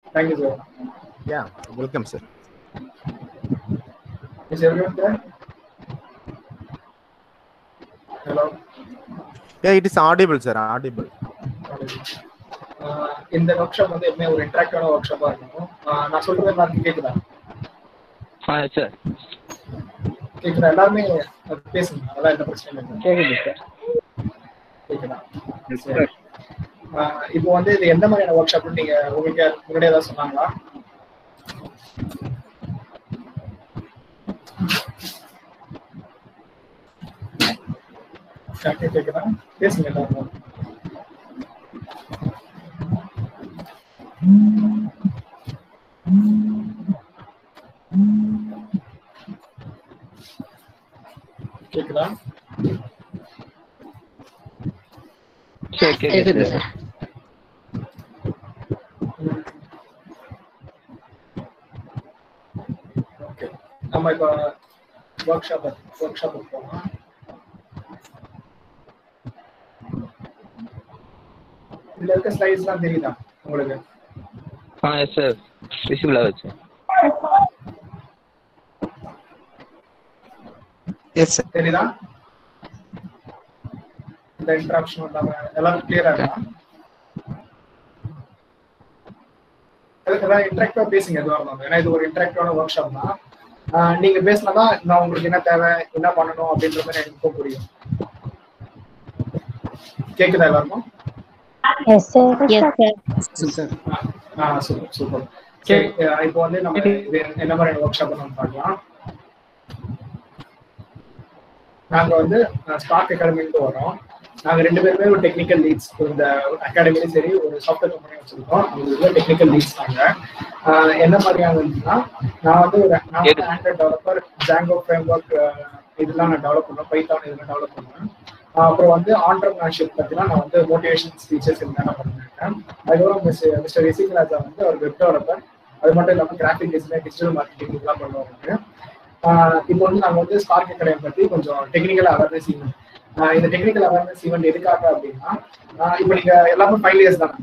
Thank you sir Yeah, welcome, sir. Is everyone there hello Yeah, it is audible, sir. Audible. ஆஹ் இந்த workshop வந்து எப்பவுமே ஒரு இன்ட்ராக்டிவான work ஷாப்பா இருக்கும் ஆஹ் நான் சொல்றது எல்லாருக்கும் கேக்குதா ஆ சார் கேக்குதா எல்லாருமே பேசுங்க அதெல்லாம் எந்த பிரச்சனையும் இல்லை கேக்குது சார் கேக்குதா சரி. ஆஹ் இப்போ வந்து இது எந்த மாதிரியான ஒர்க் ஷாப் நீங்க உங்களுக்கு முன்னாடி ஏதாவது சொன்னாங்களா கரெக்டா கேக்குதா பேசுங்க எல்லாரும் கேக்குதா சரி கேக்குது சார் ஓகே நம்ம இப்போ ஒர்க் ஷாப் ஒர்க் ஷாப் போகலாம் இதுல இருக்க ஸ்லைட்ஸ்லாம் தெரியுதா உங்களுக்கு ஆ எஸ் சார் விசிபிளாக வச்சு Yes, sir. தெரியுதா இந்த இன்டராக்ஷன் இல்லாம எல்லாரும் கிளியரா இருக்கா ஏதாவது இன்டராக்டிவா பேசுங்க எதுவாக இருந்தாலும் ஏன்னா இது ஒரு இன்டராக்டிவான ஒர்க் ஷாப் தான் ஆஹ் நீங்க பேசினாதான் நான் உங்களுக்கு என்ன தேவை என்ன பண்ணணும் அப்படின்ற மாதிரி எனக்கு இப்போ புரியும் கேக்குதா எல்லாருக்கும் Yes, sir. Yes, sir. ஆ சூப்பர் சூப்பர் சரி அஹ் இப்போ வந்து நம்ம இது என்ன மாதிரியான ஒர்க் ஷாப் நம்ம பார்க்கலாம் நாங்க வந்து ஸ்டாக் அகாடமிக்கு வரோம் நாங்க ரெண்டு பேருமே ஒரு டெக்னிக்கல் லீட்ஸ் இந்த அகாடமிலையும் சரி ஒரு சாஃப்ட்வேர் கம்பெனி வச்சிருக்கோம் அவங்க டெக்னிக்கல் லீட்ஸ் நாங்க ஆஹ் என்ன மாதிரியானதுன்னா நான் வந்து ஒரு நான் வந்து android developer Django framework இதெல்லாம் நான் டெவலப் பண்ணுவேன் பைத்தான் இதெல்லாம் டெவலப் பண்ணுவேன் ஆஹ் அப்புறம் வந்து ஆண்டர்பிரினர்ஷிப் பத்தினா நான் வந்து மோட்டிவேஷன் ஸ்பீச்சஸ் இந்த நான் பண்ணிருக்கேன் அதுக்கப்புறம் மிஸ்டர் மிஸ்டர் ரிசிக் ராஜா வந்து அவர் வெப் டெவலப்பர் அது மட்டும் இல்லாமல் கிராஃபிக் டிசைனர் டிஜிட்டல் மார்க்கெட்டிங் இதெல்லாம் பண்ணுவாங்க ஆஹ் இப்போ வந்து நாங்க வந்து ஸ்பார்க் அகாடமி பத்தி கொஞ்சம் டெக்னிக்கல் அவேர்னஸ் ஈவெண்ட் இந்த டெக்னிக்கல் அவேர்னஸ் ஈவெண்ட் எதுக்காக அப்படின்னா ஆஹ் இப்போ நீங்க எல்லாமே ஃபைவ் இயர்ஸ் தானே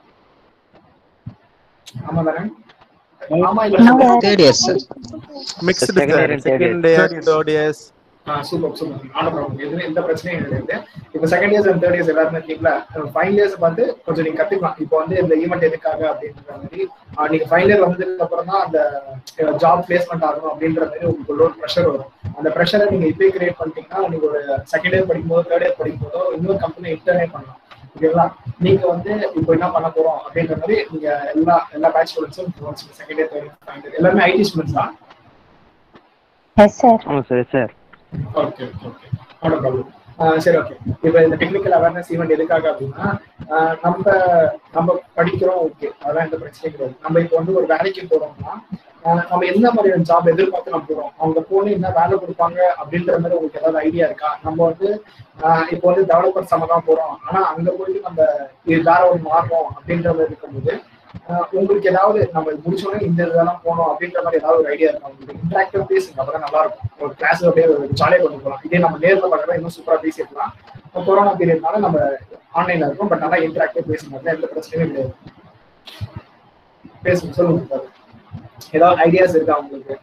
ஆமா தானே ஆமா இல்ல Third year, sir. Mixed, Second sir. year and third Second year. year, third years. Super super ஆன ப்ராப்ளம் எதுவும் எந்த பிரச்சனையும் கிடையாது இப்போ second years and third years எல்லாருமே இருக்கீங்களா ஃபைனல் இயர்ஸ் பார்த்து கொஞ்சம் நீங்க கத்துக்கலாம் இப்போ வந்து இந்த ஈவெண்ட் எதுக்காக அப்படின்ற மாதிரி ஆஹ் நீங்க ஃபைனல் இயர் வந்ததுக்கு அப்புறம் தான் அந்த ஜாப் பிளேஸ்மெண்ட் ஆகணும் அப்படின்ற மாதிரி உங்களுக்கு ஒரு ப்ரெஷர் வரும் அந்த ப்ரெஷரை நீங்க இப்பயே கிரியேட் பண்ணிட்டீங்கன்னா நீங்க ஒரு செகண்ட் இயர் படிக்கும் போதோ தேர்ட் இயர் படிக்கும் போதோ இன்னொரு கம்பெனி இன்டர்னே பண்ணலாம் ஓகேங்களா நீங்க வந்து இப்போ என்ன பண்ண போறோம் அப்படின்ற மாதிரி நீங்க எல்லா எல்லா பேட்ச் ஸ்டூடெண்ட்ஸும் second year third year final எல்லாமே ஐடி ஸ்டூடெண்ட்ஸ் தான் Yes, sir. ஆமாம் sir sir okay okay okay no problem சரி ஓகே இப்போ இந்த டெக்னிக்கல் அவேர்னஸ் ஈவெண்ட் எதுக்காக அப்படின்னா ஆஹ் நம்ம நம்ம படிக்கிறோம் ஓகே அதெல்லாம் எந்த பிரச்சனையும் கிடையாது நம்ம இப்போ வந்து ஒரு வேலைக்கு போறோம்னா ஆஹ் நம்ம எந்த மாதிரியான ஜாப் எதிர்பார்த்து நம்ம போறோம் அவங்க போன என்ன வேலை கொடுப்பாங்க அப்படின்ற மாதிரி உங்களுக்கு ஏதாவது ஐடியா இருக்கா நம்ம வந்து ஆஹ் இப்போ வந்து டெவலப்பர் சம தான் போறோம் ஆனா அங்க போயிட்டு நம்ம இது வேற ஒரு மாறுறோம் அப்படின்ற மாதிரி இருக்கும்போது ஆஹ் உங்களுக்கு ஏதாவது நம்ம இது முடிச்சோடனே இந்த இதெல்லாம் போகணும் அப்படின்ற மாதிரி ஏதாவது ஒரு ஐடியா இருக்கா உங்களுக்கு இன்டராக்டிவ் பேசுங்க அப்பதான் நல்லா இருக்கும் ஒரு கிளாஸ் அப்படியே ஜாலியாக கொண்டு போகலாம் இதே நம்ம நேர்ல பார்க்கறதா இன்னும் சூப்பரா பேசிடலாம் இப்போ கொரோனா பீரியட்னால நம்ம ஆன்லைன்ல இருக்கோம் பட் நல்லா இன்டராக்டிவ் பேசுங்க அதுல எந்த பிரச்சனையும் கிடையாது பேசுங்க சொல்லுங்க சார் ஏதாவது ஐடியாஸ் இருக்கா உங்களுக்கு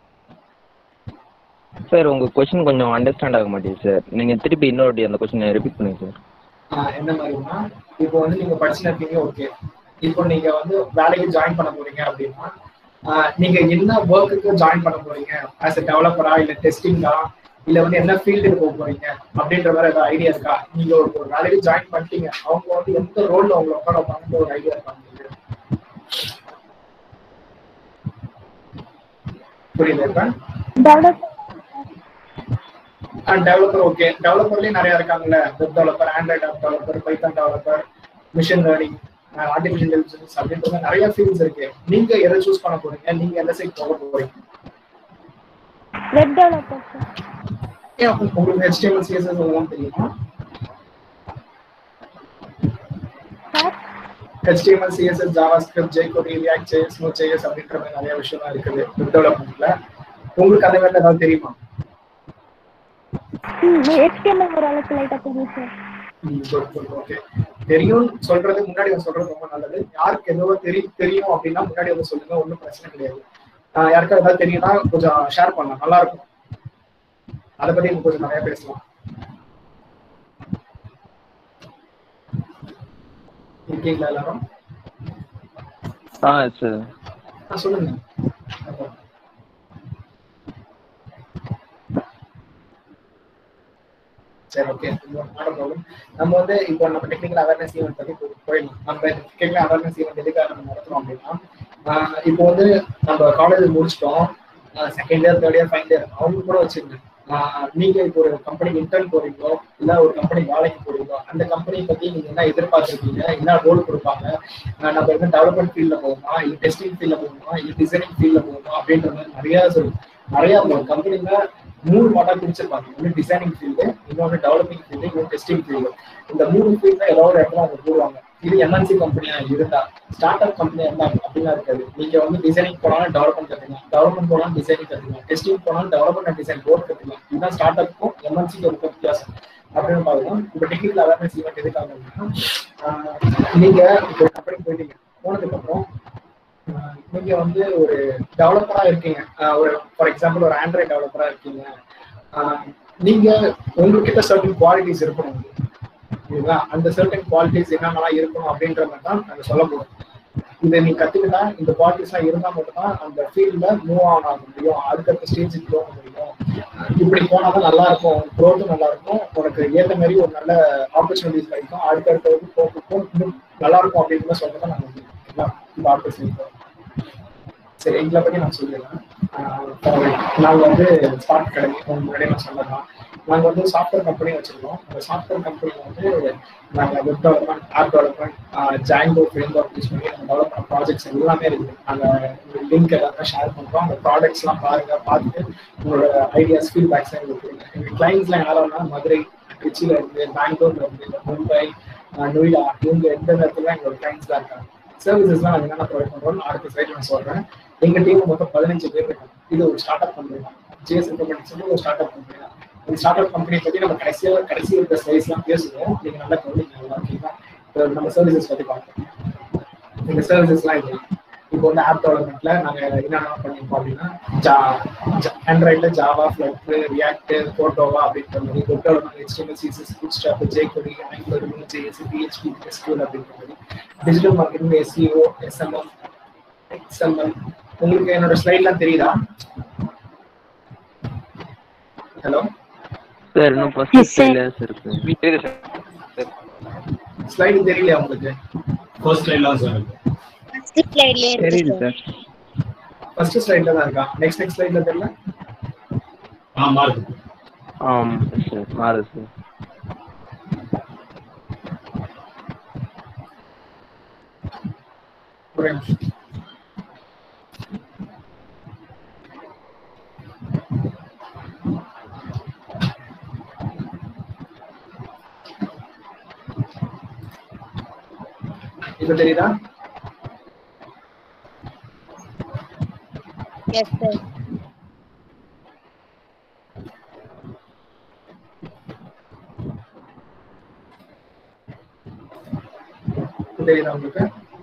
சார் உங்கள் கொஷின் கொஞ்சம் அண்டர்ஸ்டாண்ட் ஆக மாட்டேங்குது சார் நீங்கள் திருப்பி இன்னொரு அந்த கொஷினை ரிப்பீட் பண்ணுங்க சார் ஆஹ் என்ன மாதிரினா இப்போ வந்து நீங்க படிச்சுட்டு இருக்கீங்க ஓகே இப்போ நீங்க வந்து வேலைக்கு ஜாயின் பண்ண போறீங்க அப்படின்னா ஆஹ் நீங்க என்ன ஒர்க்குக்கு ஜாயின் பண்ண போறீங்க ஆஸ் எ டெவலப்பரா இல்ல டெஸ்டிங்கா இல்ல வந்து என்ன ஃபீல்டுக்கு போக போறீங்க அப்படின்ற மாதிரி ஏதாவது ஐடியா இருக்கா நீங்க ஒரு ஒரு வேலைக்கு ஜாயின் பண்ணிட்டீங்க அவங்க வந்து எந்த ரோல்ல உங்களை உட்கார வைப்பாங்கன்ற ஒரு ஐடியா இருக்கா உங்களுக்கு புரியல இப்ப டெவலப்பர் ஓகே டெவலப்பர்லயும் நிறைய இருக்காங்கல்ல web developer android app developer python developer machine learning artificial intelligence அப்படின்ற மாதிரி நிறைய ஃபீல்ட்ஸ் இருக்கு நீங்க எதை சூஸ் பண்ண போறீங்க நீங்க எந்த சைட் போக போறீங்க வெப் டெவலப்பர் சார் ஏன் உங்க- உங்களுக்கு HTML CSS எல்லாம் தெரியுமா sir HTML CSS JavaScript jQuery React JS Node.js அப்படின்ற மாதிரி நிறைய விஷயம்லாம் இருக்குது வெப் டெவலப்மெண்ட்ல உங்களுக்கு அந்த மாதிரி ஏதாவது தெரியுமா ம் HTML ஓரளவுக்கு லைட்டாக தெரியும் சார் குட் குட் ஓகே தெரியும் சொல்றது முன்னாடி வந்து சொல்றது ரொம்ப நல்லது யாருக்கு எதுவோ தெரியும் தெரியும் அப்படின்னா முன்னாடி வந்து சொல்லுங்க ஒன்றும் பிரச்சனை கிடையாது ஆஹ் யாருக்கா ஏதாவது தெரியும்னா கொஞ்சம் ஷேர் பண்ணலாம் நல்லா இருக்கும் அதை பத்தி நம்ம கொஞ்சம் நிறைய பேசலாம் இருக்கீங்களா எல்லாரும் ஆ சார் ஆ, சொல்லுங்க சரி ஓகே ப்ராப்ளம் நம்ம வந்து இப்போ நம்ம டெக்னிக்கல் அவேர்னஸ் ஈவெண்ட் பத்தி போ- போயிடலாம் நம்ம டெக்னிக்கல் அவேர்னஸ் ஈவெண்ட் எதுக்காக நம்ம நடத்துறோம் அப்படின்னா ஆஹ் இப்போ வந்து நம்ம காலேஜ் முடிச்சிட்டோம் second year third year final year அவங்க கூட வச்சிருங்க ஆஹ் நீங்க இப்போ ஒரு கம்பெனிக்கு இன்டர்ன் போறீங்களோ இல்ல ஒரு கம்பெனி வேலைக்கு போறீங்களோ அந்த கம்பெனி பத்தி நீங்க என்ன எதிர்பார்த்திருக்கீங்க என்ன ரோல் கொடுப்பாங்க ஆஹ் நம்ம என்ன டெவலப்மெண்ட் ஃபீல்ட்ல போகணுமா இல்ல டெஸ்டிங் ஃபீல்ட்ல போகணுமா இல்ல டிசைனிங் ஃபீல்ட்ல போகணுமா அப்படின்ற மாதிரி நிறைய சொல்லு நிறைய கம்பெனில மூணு மாடா பிரிச்சிருப்பாங்க ஒன்று டிசைனிங் ஃபீல்டு இன்னொன்று டெவலப்பிங் ஃபீல்டு இன்னொன்று டெஸ்டிங் ஃபீல்டு இந்த மூணு ஃபீல்ட்ல ஏதோ ஒரு இடத்துல அவங்க போடுவாங்க இது எம்என்சி கம்பெனியா இருந்தா ஸ்டார்ட் அப் கம்பெனியா இருந்தா அப்படிலாம் இருக்காது நீங்க வந்து டிசைனிங் போனாலும் டெவலப்மெண்ட் கத்துக்கலாம் டெவலப்மெண்ட் போனாலும் டிசைனிங் கத்துக்கலாம் டெஸ்டிங் போனாலும் டெவலப்மெண்ட் அண்ட் டிசைன் போர்ட் கத்துக்கலாம் இதுதான் ஸ்டார்ட் அப்புக்கும் எம்என்சிக்கு ஒரு வித்தியாசம் அப்படின்னு பாருங்க இப்போ டெக்னிக்கல் அவேர்னஸ் ஈவெண்ட் எதுக்காக அப்படின்னா ஆஹ் நீங்க இப்போ ஒரு கம்பெனி போயிட்டீங்க போனதுக்கு அப்புறம் ஆஹ் நீங்க வந்து ஒரு டெவலப்பரா இருக்கீங்க ஆஹ் ஒரு ஃபார் எக்ஸாம்பிள் ஒரு ஆண்ட்ராய்ட் டெவலப்பரா இருக்கீங்க ஆஹ் நீங்க உங்ககிட்ட சர்டன் குவாலிட்டிஸ் இருக்கணும் சரிங்களா அந்த சர்டன் குவாலிட்டிஸ் என்னென்னலாம் இருக்கணும் அப்படின்ற மாதிரி தான் நாங்க சொல்ல போறோம் இதை நீ கத்துக்கிட்டா இந்த குவாலிட்டிஸ் எல்லாம் இருந்தா மட்டும்தான் அந்த ஃபீல்ட்ல மூவ் ஆன் ஆக முடியும் அடுத்தடுத்த ஸ்டேஜுக்கு போக முடியும் இப்படி போனாதான் நல்லா இருக்கும் க்ரோத்தும் நல்லா இருக்கும் உனக்கு ஏத்த மாதிரி ஒரு நல்ல ஆப்பர்ச்சுனிட்டிஸ் கிடைக்கும் அடுத்தடுத்த போகிறதுக்கும் இன்னும் நல்லா இருக்கும் அப்படின்னு தான் சொல்றதை நாங்க ஓகேங்களா இந்த ஆர்டர் செய்யறோம் சரி எங்களை பத்தி நான் சொல்லிடுறேன் ஆஹ் நாங்க வந்து ஸ்மார்ட் கடை உங்களுக்கு முன்னாடியே நான் சொல்லலாம் நாங்க வந்து சாஃப்ட்வேர் கம்பெனி வச்சிருக்கோம் அந்த சாஃப்ட்வேர் கம்பெனில வந்து நாங்க web development app development Django framework use பண்ணி நம்ம டெவலப் பண்ண ப்ராஜெக்ட்ஸ் எல்லாமே இருக்குது நாங்க லிங்க் எல்லாமே ஷேர் பண்றோம் அந்த ப்ராடக்ட்ஸ் எல்லாம் பாருங்க பார்த்துட்டு உங்களோட ஐடியாஸ் ஃபீட்பேக்ஸ் எங்களுக்கு கொடுங்க எங்க கிளைண்ட்ஸ்லாம் யாராவது மதுரை திருச்சியில இருந்து பெங்களூர்ல இருந்து மும்பை ஆஹ் நொய்டா இவங்க எந்த இடத்துல எங்களோட கிளைண்ட்ஸ் தான் இருக்காங்க சர்வீசஸ்லாம் நாங்கள் என்னென்ன ப்ரொவைட் பண்ணுறோம்னு அடுத்த சைடு நான் சொல்றேன் எங்க டீம் மொத்தம் பதினஞ்சு பேர் இருக்காங்க இது ஒரு ஸ்டார்ட் அப் கம்பெனி தான் ஜிஎஸ் இன்டர்மெண்ட் சொல்லி ஒரு ஸ்டார்ட் அப் கம்பெனி தான் இந்த ஸ்டார்ட் அப் கம்பெனி பத்தி நம்ம கடைசியா கடைசி இருக்கிற ஸ்லைஸ்லாம் பேசுவோம் நீங்க நல்லா கவனிங்க நல்லா ஓகேங்களா இப்ப நம்ம சர்வீசஸ் பத்தி பார்ப்போம் இந்த சர்வீசஸ்லாம் இது இப்போ வந்து ஆப் டெவலப்மெண்ட்ல நாங்க என்னென்ன பண்ணிருக்கோம் அப்படின்னா ஜா ஆண்ட்ராய்ட்ல ஜாவா ஃபிளட் ரியாக்ட் போட்டோவா அப்படின்ற மாதிரி web development HTML CSS full stack jQuery Angular JS PHP SQL அப்படின்ற மாதிரி digital marketing SEO SMM XML உங்களுக்கு என்னோட ஸ்லைட்லாம் தெரியுதா ஹலோ சார் இன்னும் ஃபர்ஸ்ட் Yes, sir. ஃபெயிலியர்ஸ் இருக்கு தெரியுது சார் ஸ்லைடு தெரியலையா உங்களுக்கு ஃபர்ஸ்ட் லைன்லாம் சார் ஃபர்ஸ்ட் ஸ்லைட்லயே தெரியுது சார் ஃபர்ஸ்ட் ஸ்லைட்ல தான் இருக்கா நெக்ஸ்ட் நெக்ஸ்ட் ஸ்லைட்ல தெரியல ஆ மார்க் ஆம் சார் மாறுது சார் ஒரு நிமிஷம் இப்ப தெரியுதா எஸ் சார் இப்ப தெரியுதா உங்களுக்கு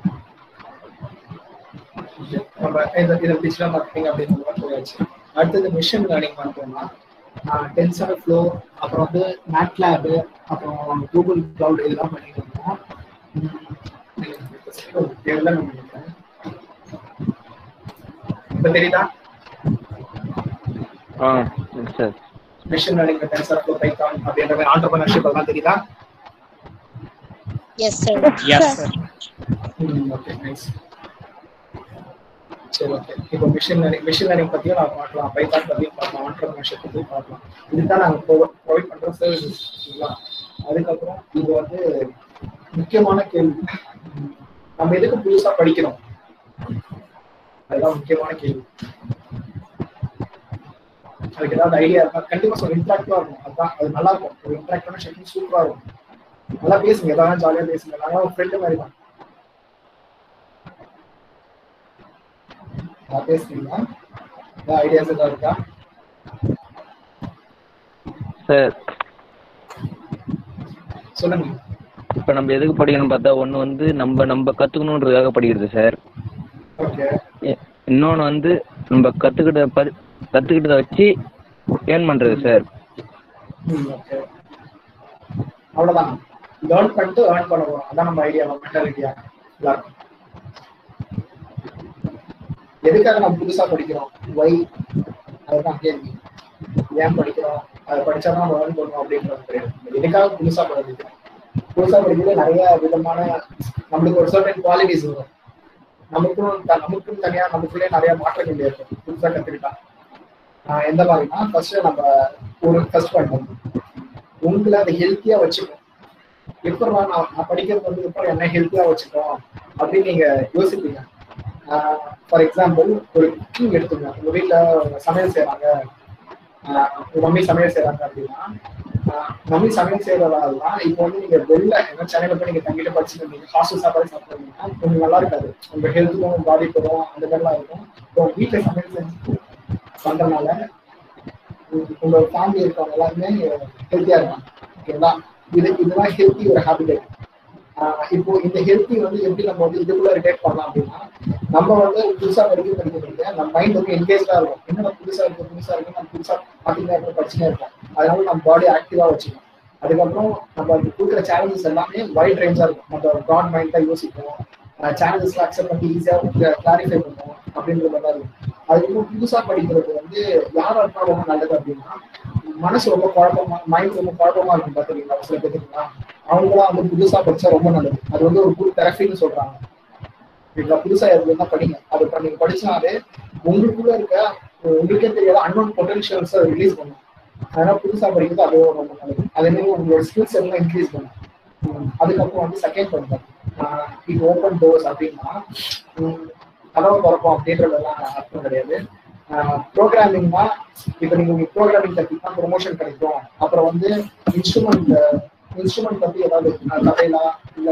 நம்ம இதை இதை டிஜிட்டல் மார்க்கெட்டிங் அப்படின்னு மாதிரி போயாச்சு அடுத்தது மிஷின் லேர்னிங் பார்த்தோம்னா டென்சர் ஃப்ளோ அப்புறம் வந்து மேட்லேப் அப்புறம் கூகுள் கிளவுட் இதெல்லாம் பண்ணிட்டு இருக்கோம் உம், இதெல்லாம் நம்ம நினைக்கிறேன். இப்ப தெரியுதா ஆ sir machine learning TensorFlow python அப்படின்ற மாதிரி ஆண்டர்பிரினர்ஷிப் அதெல்லாம் தெரியுதா yes sir yes okay nice சரி ஓகே இப்போ மிஷின் லேர்னிங் மிஷின் லேர்னிங் பத்தியும் நான் பார்க்கலாம் பைத்தான் பத்தியும் பார்க்கலாம் ஆண்டர்பிரினர்ஷிப் பத்தியும் பார்க்கலாம் இதுதான் நாங்கள் ப்ரொவைட் பண்ற சர்வீசஸ் சரிங்களா அதுக்கப்புறம் இது வந்து முக்கியமான கேள்வி உம், நம்ம எதுக்கு புதுசா படிக்கிறோம் அதுதான் முக்கியமான கேள்வி அதுக்கு ஏதாவது ஐடியா இருக்கா கண்டிப்பா சொல்ல இன்ட்ராக்டிவா இருக்கும் அதுதான் அது நல்லா இருக்கும் ஒரு இன்ட்ராக்டிவான ஷெட்யூல் சூப்பரா இருக்கும் நல்லா பேசுங்க எதாவது ஜாலியா பேசுங்க நாங்க ஒரு ஃப்ரெண்டு மாதிரி தான் நான் பேசுறீங்களா ஏதாவது ஐடியாஸ் ஏதாவது இருக்கா சார் சொல்லுங்க இப்போ நம்ம எதுக்கு படிக்கணும்னு பார்த்தா ஒன்று வந்து நம்ம நம்ம கற்றுக்கணுன்றதுக்காக படிக்கிறது சார் ஓகே இன்னொன்று வந்து நம்ம கற்றுக்கிட்ட படி கற்றுக்கிட்டதை வச்சு ஏர்ன் பண்ணுறது சார் ஓகே அவ்வளவுதான் லேர்ன் பண்ணிட்டு ஏர்ன் பண்ண போறோம் அதான் நம்ம ஐடியா மென்டாலிட்டியா எல்லாருக்கும் எதுக்காக நம்ம புதுசா படிக்கிறோம் ஒய் அதுதான் கேள்வி ஏன் படிக்கிறோம் அதை படிச்சா தான் நம்ம ஏர்ன் பண்ணுவோம் அப்படின்றது கிடையாது எதுக்காக புதுசா படிக்கிறோம் புதுசா படிக்கிறது நிறைய விதமான நம்மளுக்கு ஒரு சர்டன் குவாலிட்டிஸ் வரும் நமக்கும் த- நமக்கும் தனியா நமக்குள்ளே நிறைய மாற்றங்கள் ஏற்படும் புதுசா கத்துக்கிட்டா ஆஹ் எந்த மாதிரினா ஃபர்ஸ்ட் நம்ம ஒரு ஃபர்ஸ்ட் பாயிண்ட் உங்களை அதை ஹெல்த்தியா வச்சுக்கணும் எப்படா நான் நான் படிக்கிறது வந்து எப்போ என்ன ஹெல்த்தியா வச்சுக்கணும் அப்படின்னு நீங்க யோசிப்பீங்க ஃபார் எக்ஸாம்பிள் ஒரு குக்கிங் எடுத்துங்க உங்க வீட்டுல சமையல் செய்றாங்க ஆஹ் உங்க மம்மி சமையல் செய்றாங்க அப்படின்னா ஆஹ் மம்மி சமையல் செய்யறதாலாம் இப்போ வந்து நீங்க வெளில ஏன்னா சென்னையில போய் நீங்க தங்கிட்டு படிச்சுட்டு இருந்தீங்க ஹாஸ்டல் சாப்பாடு சாப்பிடுறீங்கன்னா கொஞ்சம் நல்லா இருக்காது உங்க ஹெல்த்துக்கும் பாதிப்படும் அந்த மாதிரிலாம் இருக்கும் இப்போ வீட்டுல சமையல் செஞ்சு பண்றதுனால உங்க- உங்க ஃபேமிலி இருக்கவங்க எல்லாருமே ஹெல்த்தியா இருப்பாங்க ஓகேங்களா இது இதுதான் ஹெல்த்தி ஒரு ஹேபிட் இப்போ இந்த ஹெல்த்தி வந்து எப்படி நம்ம வந்து இதுக்குள்ள ரிலேட் பண்ணலாம் அப்படின்னா நம்ம வந்து புதுசா படிக்க படிக்க படிக்க நம்ம மைண்ட் வந்து என்கேஜா இருக்கும் என்னடா புதுசா இருக்கு புதுசா இருக்கு நம்ம புதுசா பாத்தீங்கன்னா இருக்க படிச்சுட்டே இருக்கோம் அதனால நம்ம பாடி ஆக்டிவா வச்சுக்கணும் அதுக்கப்புறம் நம்ம அது கொடுக்குற சேலஞ்சஸ் எல்லாமே வைட் ரேஞ்சா இருக்கும் நம்ம ப்ராட் மைண்ட் தான் யோசிப்போம் சேலஞ்சஸ்ல அக்செப்ட் பண்ணி ஈஸியா கிளாரிஃபை பண்ணுவோம் அப்படின்ற மாதிரி தான் இருக்கும் அதுக்கப்புறம் புதுசா படிக்கிறது வந்து யாரா இருந்தா ரொம்ப நல்லது அப்படின்னா மனசு ரொம்ப குழப்பமா மைண்ட் ரொம்ப குழப்பமா இருக்கும் பாத்துருக்கீங்களா சில பேருக்குங்களா அவங்களாம் வந்து புதுசா படிச்சா ரொம்ப நல்லது அது வந்து ஒரு குட் தெரபின்னு சொல்றாங்க நீங்க புதுசா எதுல தான் படிங்க அது இப்ப நீங்க படிச்சாலே உங்களுக்குள்ள இருக்க உங்களுக்கே தெரியாத அன்னோன் பொட்டன்ஷியல்ஸ் ரிலீஸ் பண்ணும் அதனால புதுசா படிக்கிறது அது ரொம்ப நல்லது அதே மாதிரி உங்களோட ஸ்கில்ஸ் எல்லாம் இன்க்ரீஸ் பண்ணும் உம் அதுக்கப்புறம் வந்து செகண்ட் பாயிண்ட் இப்போ ஓப்பன் டோர்ஸ் அப்படின்னா உம் கதவை திறப்போம் அப்படின்றதெல்லாம் அர்த்தம் கிடையாது ப்ரோக்ராமிங்னா இப்போ நீங்க உங்களுக்கு ப்ரோக்ராமிங் கற்றுக்கிட்டா ப்ரொமோஷன் கிடைக்கும் அப்புறம் வந்து இன்ஸ்ட்ருமெண்ட் இன்ஸ்ட்ருமெண்ட் பத்தி ஏதாவது கதையிலா இல்ல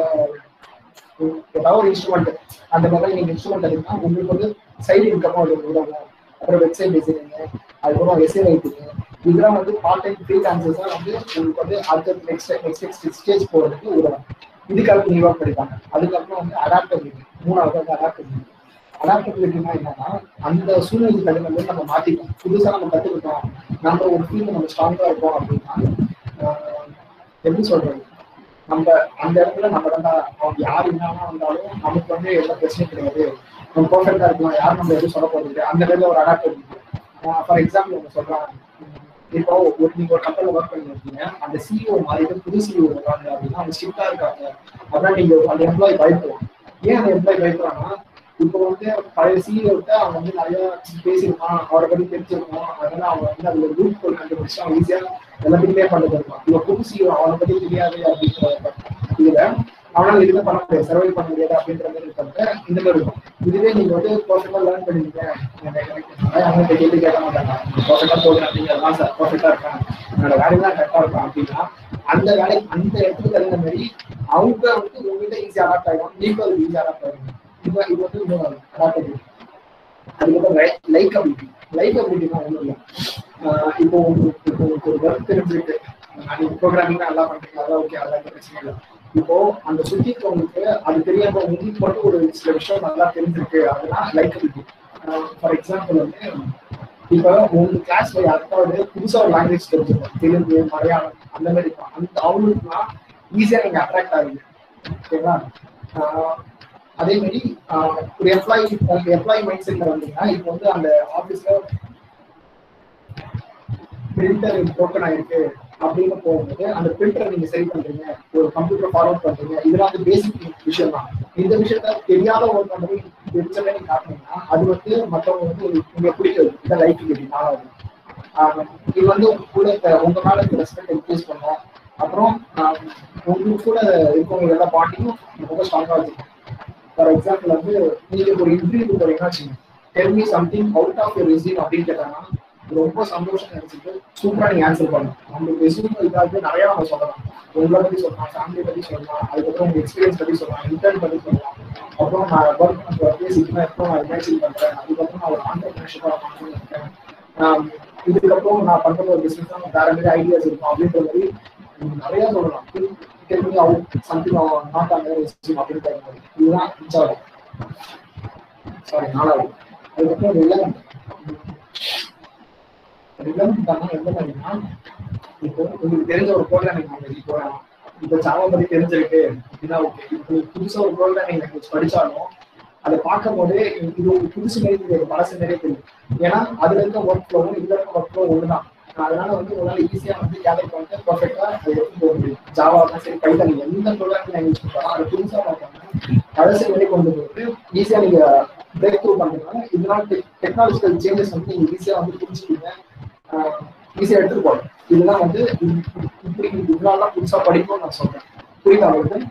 உம் ஏதாவது ஒரு இன்ஸ்ட்ருமெண்ட் அந்த மாதிரி நீங்க இன்ஸ்ட்ருமெண்ட் எடுத்தா உங்களுக்கு வந்து சைடு இன்கம் அது உதவும் அப்புறம் வெப்சைட் டிசைனிங் அதுக்கப்புறம் எஸ்ஏ ரைட்டிங் இதெல்லாம் வந்து பார்ட் டைம் ஃப்ரீ டான்சஸ் தான் வந்து உங்களுக்கு வந்து அடுத்த நெக்ஸ்ட் நெக்ஸ்ட் நெக்ஸ்ட் ஸ்டேஜ் போகிறதுக்கு உதவும் இதுக்காக நீ ஒர்க் படிப்பாங்க அதுக்கப்புறம் வந்து அடாப்டபிலிட்டி மூணாவது வந்து அடாப்டபிலிட்டி அடாப்டபிலிட்டினா என்னன்னா அந்த சூழ்நிலைக்கு தகுந்த மாதிரி நம்ம மாத்திக்கணும் புதுசா நம்ம கத்துக்கிட்டோம் நம்ம ஒரு ஃபீல்டு நம்ம ஸ்ட்ராங்கா இருக்கோம் அப்படின்னா ஆஹ் எப்படி சொல்றது நம்ம அந்த இடத்துல நம்ம தான் அவங்க யார் என்னன்னா வந்தாலும் நமக்கு வந்து எந்த பிரச்சனையும் கிடையாது நம்ம பர்ஃபெக்டா இருக்கலாம் யாரும் நம்ம எதுவும் சொல்ல போறது இல்லை அந்த இடத்துல ஒரு அடாப்டபிலிட்டி ஃபார் எக்ஸாம்பிள் ஒன்று சொல்றாங்க இப்போ ஒரு நீங்க ஒரு கம்பெனில ஒர்க் பண்ணிருக்கீங்க அந்த சிஇஓ மாறிட்டு புது சிஇஓ இருக்காங்க அப்படின்னா அவங்க ஸ்ட்ரிக்டா இருக்காங்க அதான் நீங்க அந்த எம்ப்ளாயி பயப்படுவோம் ஏன் அந்த எம்ப்ளாயி பயப்படுறாங்கன்னா இப்போ வந்து பழைய சிஇஓ கிட்ட அவங்க வந்து நிறைய பேசியிருப்பான் அவரை பத்தி தெரிஞ்சிருக்கோம் அதனால அவங்க வந்து அதுல ரூட் கோல் கண்டுபிடிச்சு அவங்க ஈஸியா எல்லாத்தையுமே பண்ணிட்டு இருப்பான் இப்போ புது சிஇஓ அவனை பத்தி தெரியாது அப்படின்ற இதுல அவனால எதுவுமே பண்ண முடியாது சர்வை பண்ண முடியாது அப்படின்ற மாதிரி இருக்காங்க இந்த மாதிரி இருக்கும் இதுவே நீங்க வந்து பர்ஃபெக்டா லேர்ன் பண்ணிருக்கீங்க அவங்க கேள்வி கேட்க மாட்டாங்க பர்ஃபெக்டா போகுது அப்படிங்கிறதான் சார் பர்ஃபெக்டா இருக்கேன் என்னோட வேலையெல்லாம் கரெக்டா இருக்கும் அப்படின்னா அந்த வேலை அந்த இடத்துக்கு தகுந்த மாதிரி அவங்க வந்து உங்ககிட்ட ஈஸியா அடாப்ட் ஆகும் நீங்க அதுக்கு ஈஸியா அடாப்ட் ஆகும் இப்போ இது வந்து இன்னும் அடாப்டபிலிட்டி அதுக்கப்புறம் லைக் அபிலிட்டி லைக் அபிலிட்டினா ஒன்றும் இல்லை ஆஹ் இப்போ உங்களுக்கு இப்போ உங்களுக்கு ஒரு ஒர்க் தெரிஞ்சிருக்கு நீங்க ப்ரோக்ராமிங் நல்லா பண்றீங்க அதான் ஓகே அதான் எந்த பிரச்சனை இல்லை இப்போ அந்த சுத்தி இருக்கவங்களுக்கு அது தெரியாம உங்களுக்கு மட்டும் ஒரு சில விஷயம் நல்லா தெரிஞ்சிருக்கு அதுதான் லைக் அபிலிட்டி ஃபார் எக்ஸாம்பிள் வந்து இப்போ உங்க கிளாஸ்ல யாருக்காவது புதுசா ஒரு லாங்குவேஜ் தெரிஞ்சிருக்கும் தெலுங்கு மலையாளம் அந்த மாதிரி இருக்கும் அந்த அவங்களுக்குலாம் ஈஸியா நீங்க அட்ராக்ட் ஆகுது ஓகேங்களா ஆஹ் அதே மாதிரி ஆஹ் ஒரு எம்ப்ளாயி எம்ப்ளாயி மைண்ட் செட்ல வந்தீங்கன்னா இப்போ வந்து அந்த ஆபீஸ்ல பிரிண்டர் broken ஆயிருக்கு அப்படின்னு போகும்போது அந்த பிரிண்டரை நீங்க சரி பண்றீங்க ஒரு கம்ப்யூட்டர் ஃபார்வர்ட் பண்றீங்க இதெல்லாம் வந்து பேசிக் விஷயம் தான் இந்த விஷயத்த தெரியாத ஒரு மாதிரி தெரிஞ்ச மாதிரி காட்டினீங்கன்னா அது வந்து மற்றவங்க வந்து உங்களுக்கு பிடிக்காது இதான் லைஃப் நாலாவது ஆஹ் இது வந்து உங்களுக்குள்ள இருக்க- உங்க மேல இருக்க ரெஸ்பெக்ட் இன்க்ரீஸ் பண்ணும் அப்புறம் ஆஹ் உங்களுக்கு கூட இருக்கவங்க எல்லா பாண்டியும் ரொம்ப ஸ்ட்ராங்கா வச்சுக்கணும் ஃபார் எக்ஸாம்பிள் வந்து நீங்க ஒரு இன்டர்வியூ போறீங்கன்னா வச்சுங்க tell me something out of your resume அப்படின்னு கேட்டாங்கன்னா ரொம்ப சந்தோஷம் நினைச்சிட்டு சூப்பரா நீங்க ஆன்சர் பண்ணணும் நம்மளுக்கு ரெசியூம் இதாவது நிறைய நம்ம சொல்லலாம் உங்களை பத்தி சொல்லலாம் ஃபேமிலி பத்தி சொல்லலாம் அதுக்கப்புறம் உங்க எக்ஸ்பீரியன்ஸ் பத்தி சொல்லலாம் இன்டர்ன் பத்தி சொல்லலாம் அப்புறம் நான் ஒர்க் பண்ண பேசிக்கலாம் எப்போ நான் இமேஜின் பண்றேன் அதுக்கப்புறம் நான் ஒரு ஆண்டர்பிரினர்ஷிப்பா இருக்கேன் ஆஹ் இதுக்கப்புறம் நான் பண்ற ஒரு பிசினஸ் தான் வேற மாதிரி ஐடியாஸ் இருக்கும் அப்படின்ற மாதிரி உம் நிறைய சொல்லலாம் tell me out something not on resume அப்படின்னு கேட்கணும் இதுதான் அஞ்சாவது சாரி நாலாவது அதுக்கப்புறம் ரிலவெண்ட் ரிலவெண்ட் தான் எந்த மாதிரினா இப்போ உங்களுக்கு தெரிஞ்ச ஒரு ப்ரோக்ராமிங் லாங்குவேஜ் இப்போ இப்போ ஜாவா பத்தி தெரிஞ்சிருக்கு அப்படின்னா ஓகே இப்போ புதுசா ஒரு ப்ரோக்ராமிங் லாங்குவேஜ் படிச்சாலும் அதை பார்க்கும் போது இது ஒரு புதுசு மாதிரி இது ஒரு பழசு மாதிரியே தெரியும் ஏன்னா அதுல இருக்க ஒர்க் ஃப்ளோவும் இதுல இருக்க ஒர்க் ஃப்ளோ ஒண்ணுதான் அதனால வந்து உங்களால ஈஸியா வந்து கேதர் பண்ணிட்டு பர்ஃபெக்டா அதை எடுத்து போக முடியும் ஜாவா சரி பைத்தன் எந்த ப்ரோக்ராமிங் லாங்குவேஜ் கொடுத்தாலும் அதை புதுசா பார்க்காம பழசு மாதிரி கொண்டு போட்டு ஈஸியா நீங்க பிரேக் த்ரூ பண்றதுனால இதனால டெக்னாலஜிக்கல் சேஞ்சஸ் வந்து நீங்க ஈஸியா வந்து புரிஞ்சுக்கீங்க ஈஸியா எடுத்துட்டு போகலாம் இதுதான் வந்து இ- இப்படி இதனால புதுசா படிக்கணும்னு நான் சொல்றேன் புரியுதா உங்களுக்கு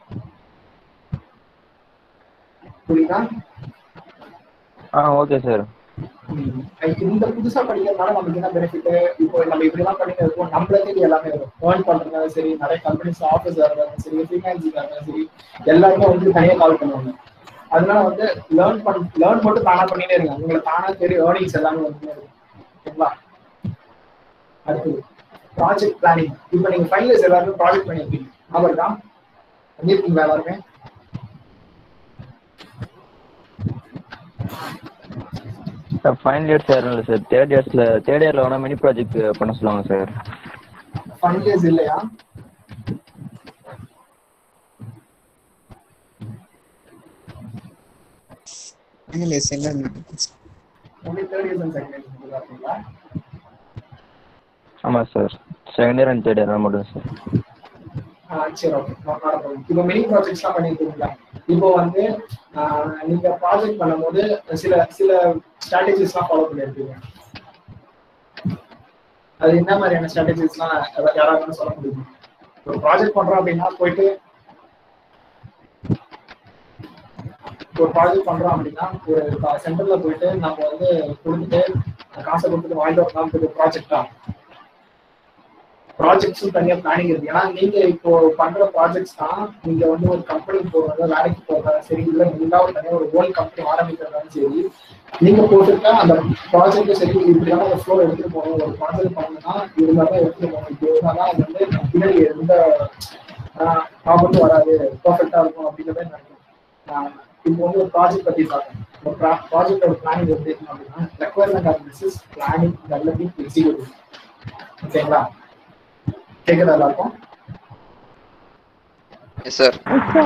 புரியுதா ஆ ஓகே சார் ம். இந்த புதுசா படிக்கிறதுனால நமக்கு என்ன பெனிஃபிட் இப்போ நம்ம இப்படிலாம் பண்ணிட்டு இருக்கோம் நம்மள தேடி எல்லாமே வரும் ஏர்ன் பண்றதாலும் சரி நிறைய கம்பெனிஸ் ஆஃபீஸ் இருந்தாலும் சரி ஃப்ரீலான்சிங் இருந்தாலும் சரி எல்லாருமே வந்து தனியா கால் பண்ணுவாங்க அதனால வந்து லேர்ன் பண்ண லேர்ன் மட்டும் தானா பண்ணிட்டே இருங்க உங்களுக்கு தானா தெரியும் ஏர்னிங்ஸ் எல்லாமே வந்துட்டே இருக்கும் ஓகேங்களா அடுத்தது ப்ராஜெக்ட் பிளானிங் இப்போ நீங்க ஃபைனல்ஸ் எல்லாருமே ப்ராஜெக்ட் பண்ணியிருப்பீங்க அவர் தான் பண்ணியிருக்கீங்களா எல்லாருமே சார் ஃபைனல் இயர்ஸ் யாரும் இல்லை சார் தேர்ட் இயர்ஸில் தேர்ட் இயரில் வேணால் மினி ப்ராஜெக்ட் பண்ண சொல்லுவாங்க சார் ஃபைனல்ஸ் இல்லையா இல்லை second only third years and second years இருக்கீங்களா ஆமாம் sir second year and third year மட்டும் சார் ஆ, சரி ஓகே இப்போ மினி ப்ராஜெக்ட்ஸ்லாம் பண்ணியிருக்கீங்களா இப்போ வந்து ஆ, நீங்க ப்ராஜெக்ட் பண்ணும்போது சில சில ஸ்ட்ராட்டஜிஸ்லாம் ஃபாலோ பண்ணியிருப்பீங்க அது என்ன மாதிரியான ஸ்ட்ராட்டஜிஸ்லாம் யாராவது சொல்ல முடியுமா ஒரு ப்ராஜெக்ட் பண்றோம் அப்படின்னா போயிட்டு ஒரு ப்ராஜெக்ட் பண்றோம் அப்படின்னா ஒரு சென்டர்ல போயிட்டு நம்ம வந்து கொடுத்துட்டு காசை கொடுத்துட்டு வாங்கிட்டு வரலாம் ஒரு ப்ராஜெக்டா ப்ராஜெக்ட்ஸும் தனியா பிளானிங் இருக்கு ஏன்னா நீங்க இப்போ பண்ற ப்ராஜெக்ட்ஸ் தான் நீங்க வந்து ஒரு கம்பெனி போறதா வேலைக்கு போறதா சரி இல்ல நீங்களா ஒரு தனியா ஒரு ஓன் கம்பெனி ஆரம்பிக்கிறதாலும் சரி நீங்க போட்டுட்டா அந்த ப்ராஜெக்ட் சரி இப்படியான ஒரு ஃப்ளோ எடுத்துட்டு போகணும் ஒரு ப்ராஜெக்ட் பண்ணணும்னா இது மாதிரி தான் எடுத்துட்டு போகணும் இப்படி இருந்தாதான் அது வந்து பின்னாடி எந்த ஆபத்தும் வராது பர்ஃபெக்டா இருக்கும் அப்படிங்கிறத நினைக்கிறேன் ஆஹ் இப்போ வந்து ஒரு ப்ராஜெக்ட் பத்தி பார்க்கணும் ஒரு ப்ராஜெக்டோட பிளானிங் எப்படி இருக்கணும் அப்படின்னா requirement analysis planning developing executive ஓகேங்களா கேக்குதா எல்லாருக்கும் எஸ் சார்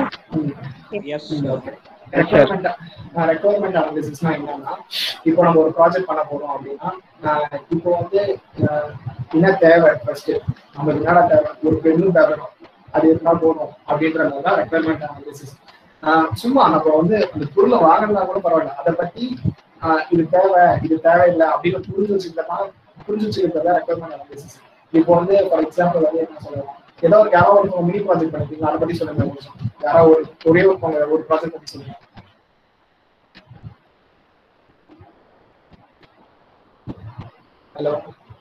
ரெக்குவயர்மெண்ட் அனாலிசிஸ்னா என்னன்னா இப்போ நம்ம ஒரு ப்ராஜெக்ட் பண்ண போறோம் அப்படின்னா ஆஹ் இப்போ வந்து ஆஹ் என்ன தேவை ஃபர்ஸ்ட் நமக்கு என்னடா தேவை ஒரு பெண்ணும் தேவை அது இருந்தா போதும் அப்படின்றது தான் ரெக்குவயர்மெண்ட் அனாலிசிஸ் சும்மா நம்ம வந்து அந்த பொருளை வாங்கினா கூட பரவாயில்ல அதை பத்தி ஆஹ் இது தேவை இது தேவையில்லை அப்படின்னு புரிஞ்சு வச்சுக்கிட்டோம்னா புரிஞ்சு வச்சுக்கிட்டதா ரெக்குவயர்மெண்ட் அனாலிசிஸ் இப்போ வந்து ஃபார் எக்ஸாம்பிள் வந்து என்ன சொல்லலாம் ஏதோ ஒரு யாரோ ஒரு மினி ப்ராஜெக்ட் பண்ணிருக்கீங்க அதை பத்தி சொல்லுங்க ஒரு நிமிஷம். யாரோ ஒரு ஒரே ஒரு ஒரு ப்ராஜெக்ட் பத்தி சொல்லுங்க ஹலோ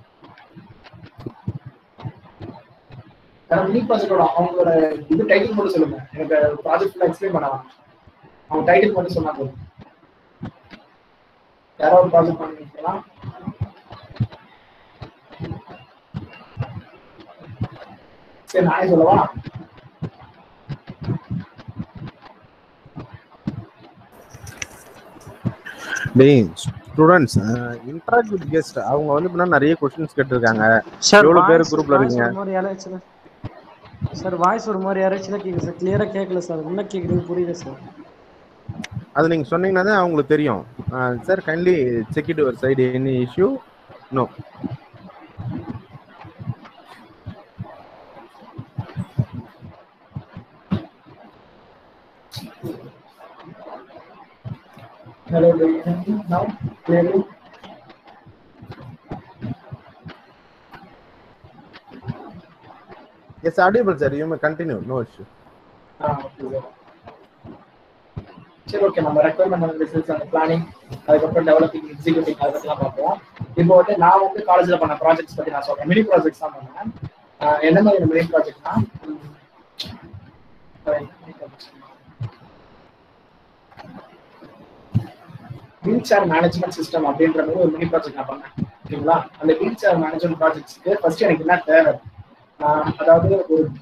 மினி ப்ராஜெக்டோட அவங்களோட இது டைட்டில் மட்டும் சொல்லுங்க எனக்கு ப்ராஜெக்ட் ஃபுல்லாக எக்ஸ்பிளைன் பண்ண வேணாம். அவங்க டைட்டில் மட்டும் சொன்னா போதும் யாரோ ஒரு ப்ராஜெக்ட் பண்ணிருக்கலாம் சரி நானே சொல்லவா டேய் ஸ்டூடெண்ட்ஸ் இன்டராக்ட் வித் கெஸ்ட் அவங்க வந்து இப்ப நிறைய கொஸ்டின்ஸ் கேட்டிருக்காங்க சார் எவ்வளவு பேர் voice- குரூப்ல voice இருக்கீங்க ஒரு மாதிரி யாராச்சும் சார் வாய்ஸ் ஒரு மாதிரி யாராச்சும் கேக்குது சார் கிளியரா கேட்கல சார் என்ன கேக்குறது புரியல சார் அது நீங்க சொன்னீங்கன்னா தான் அவங்களுக்கு தெரியும் sir kindly check it your side any issue no Hello, do you hear me now clearly? Yes audible sir you may continue no issue Ah, okay, sir. சரி ஓகே நம்ம ரெக்குவயர்மெண்ட் அனாலிசிஸ் அந்த planning அதுக்கப்புறம் developing executing அதை பற்றிலாம் பார்ப்போம் இப்போ வந்து நான் வந்து காலேஜில் பண்ண ப்ராஜெக்ட்ஸ் பற்றி நான் சொல்றேன் மினி ப்ராஜெக்ட்ஸ் தான் பண்ணேன் ஆஹ் என்ன மாதிரி மினி ப்ராஜெக்ட்னா வீல் சேர் மேனேஜ்மெண்ட் சிஸ்டம் அப்படின்ற மாதிரி ஒரு மினி ப்ராஜெக்ட் நான் பண்ணேன் ஓகேங்களா அந்த வீல் சேர் மேனேஜ்மெண்ட் ப்ராஜெக்ட்ஸ்க்கு ஃபர்ஸ்ட் எனக்கு என்ன தேவை ஆஹ் அதாவது ஒரு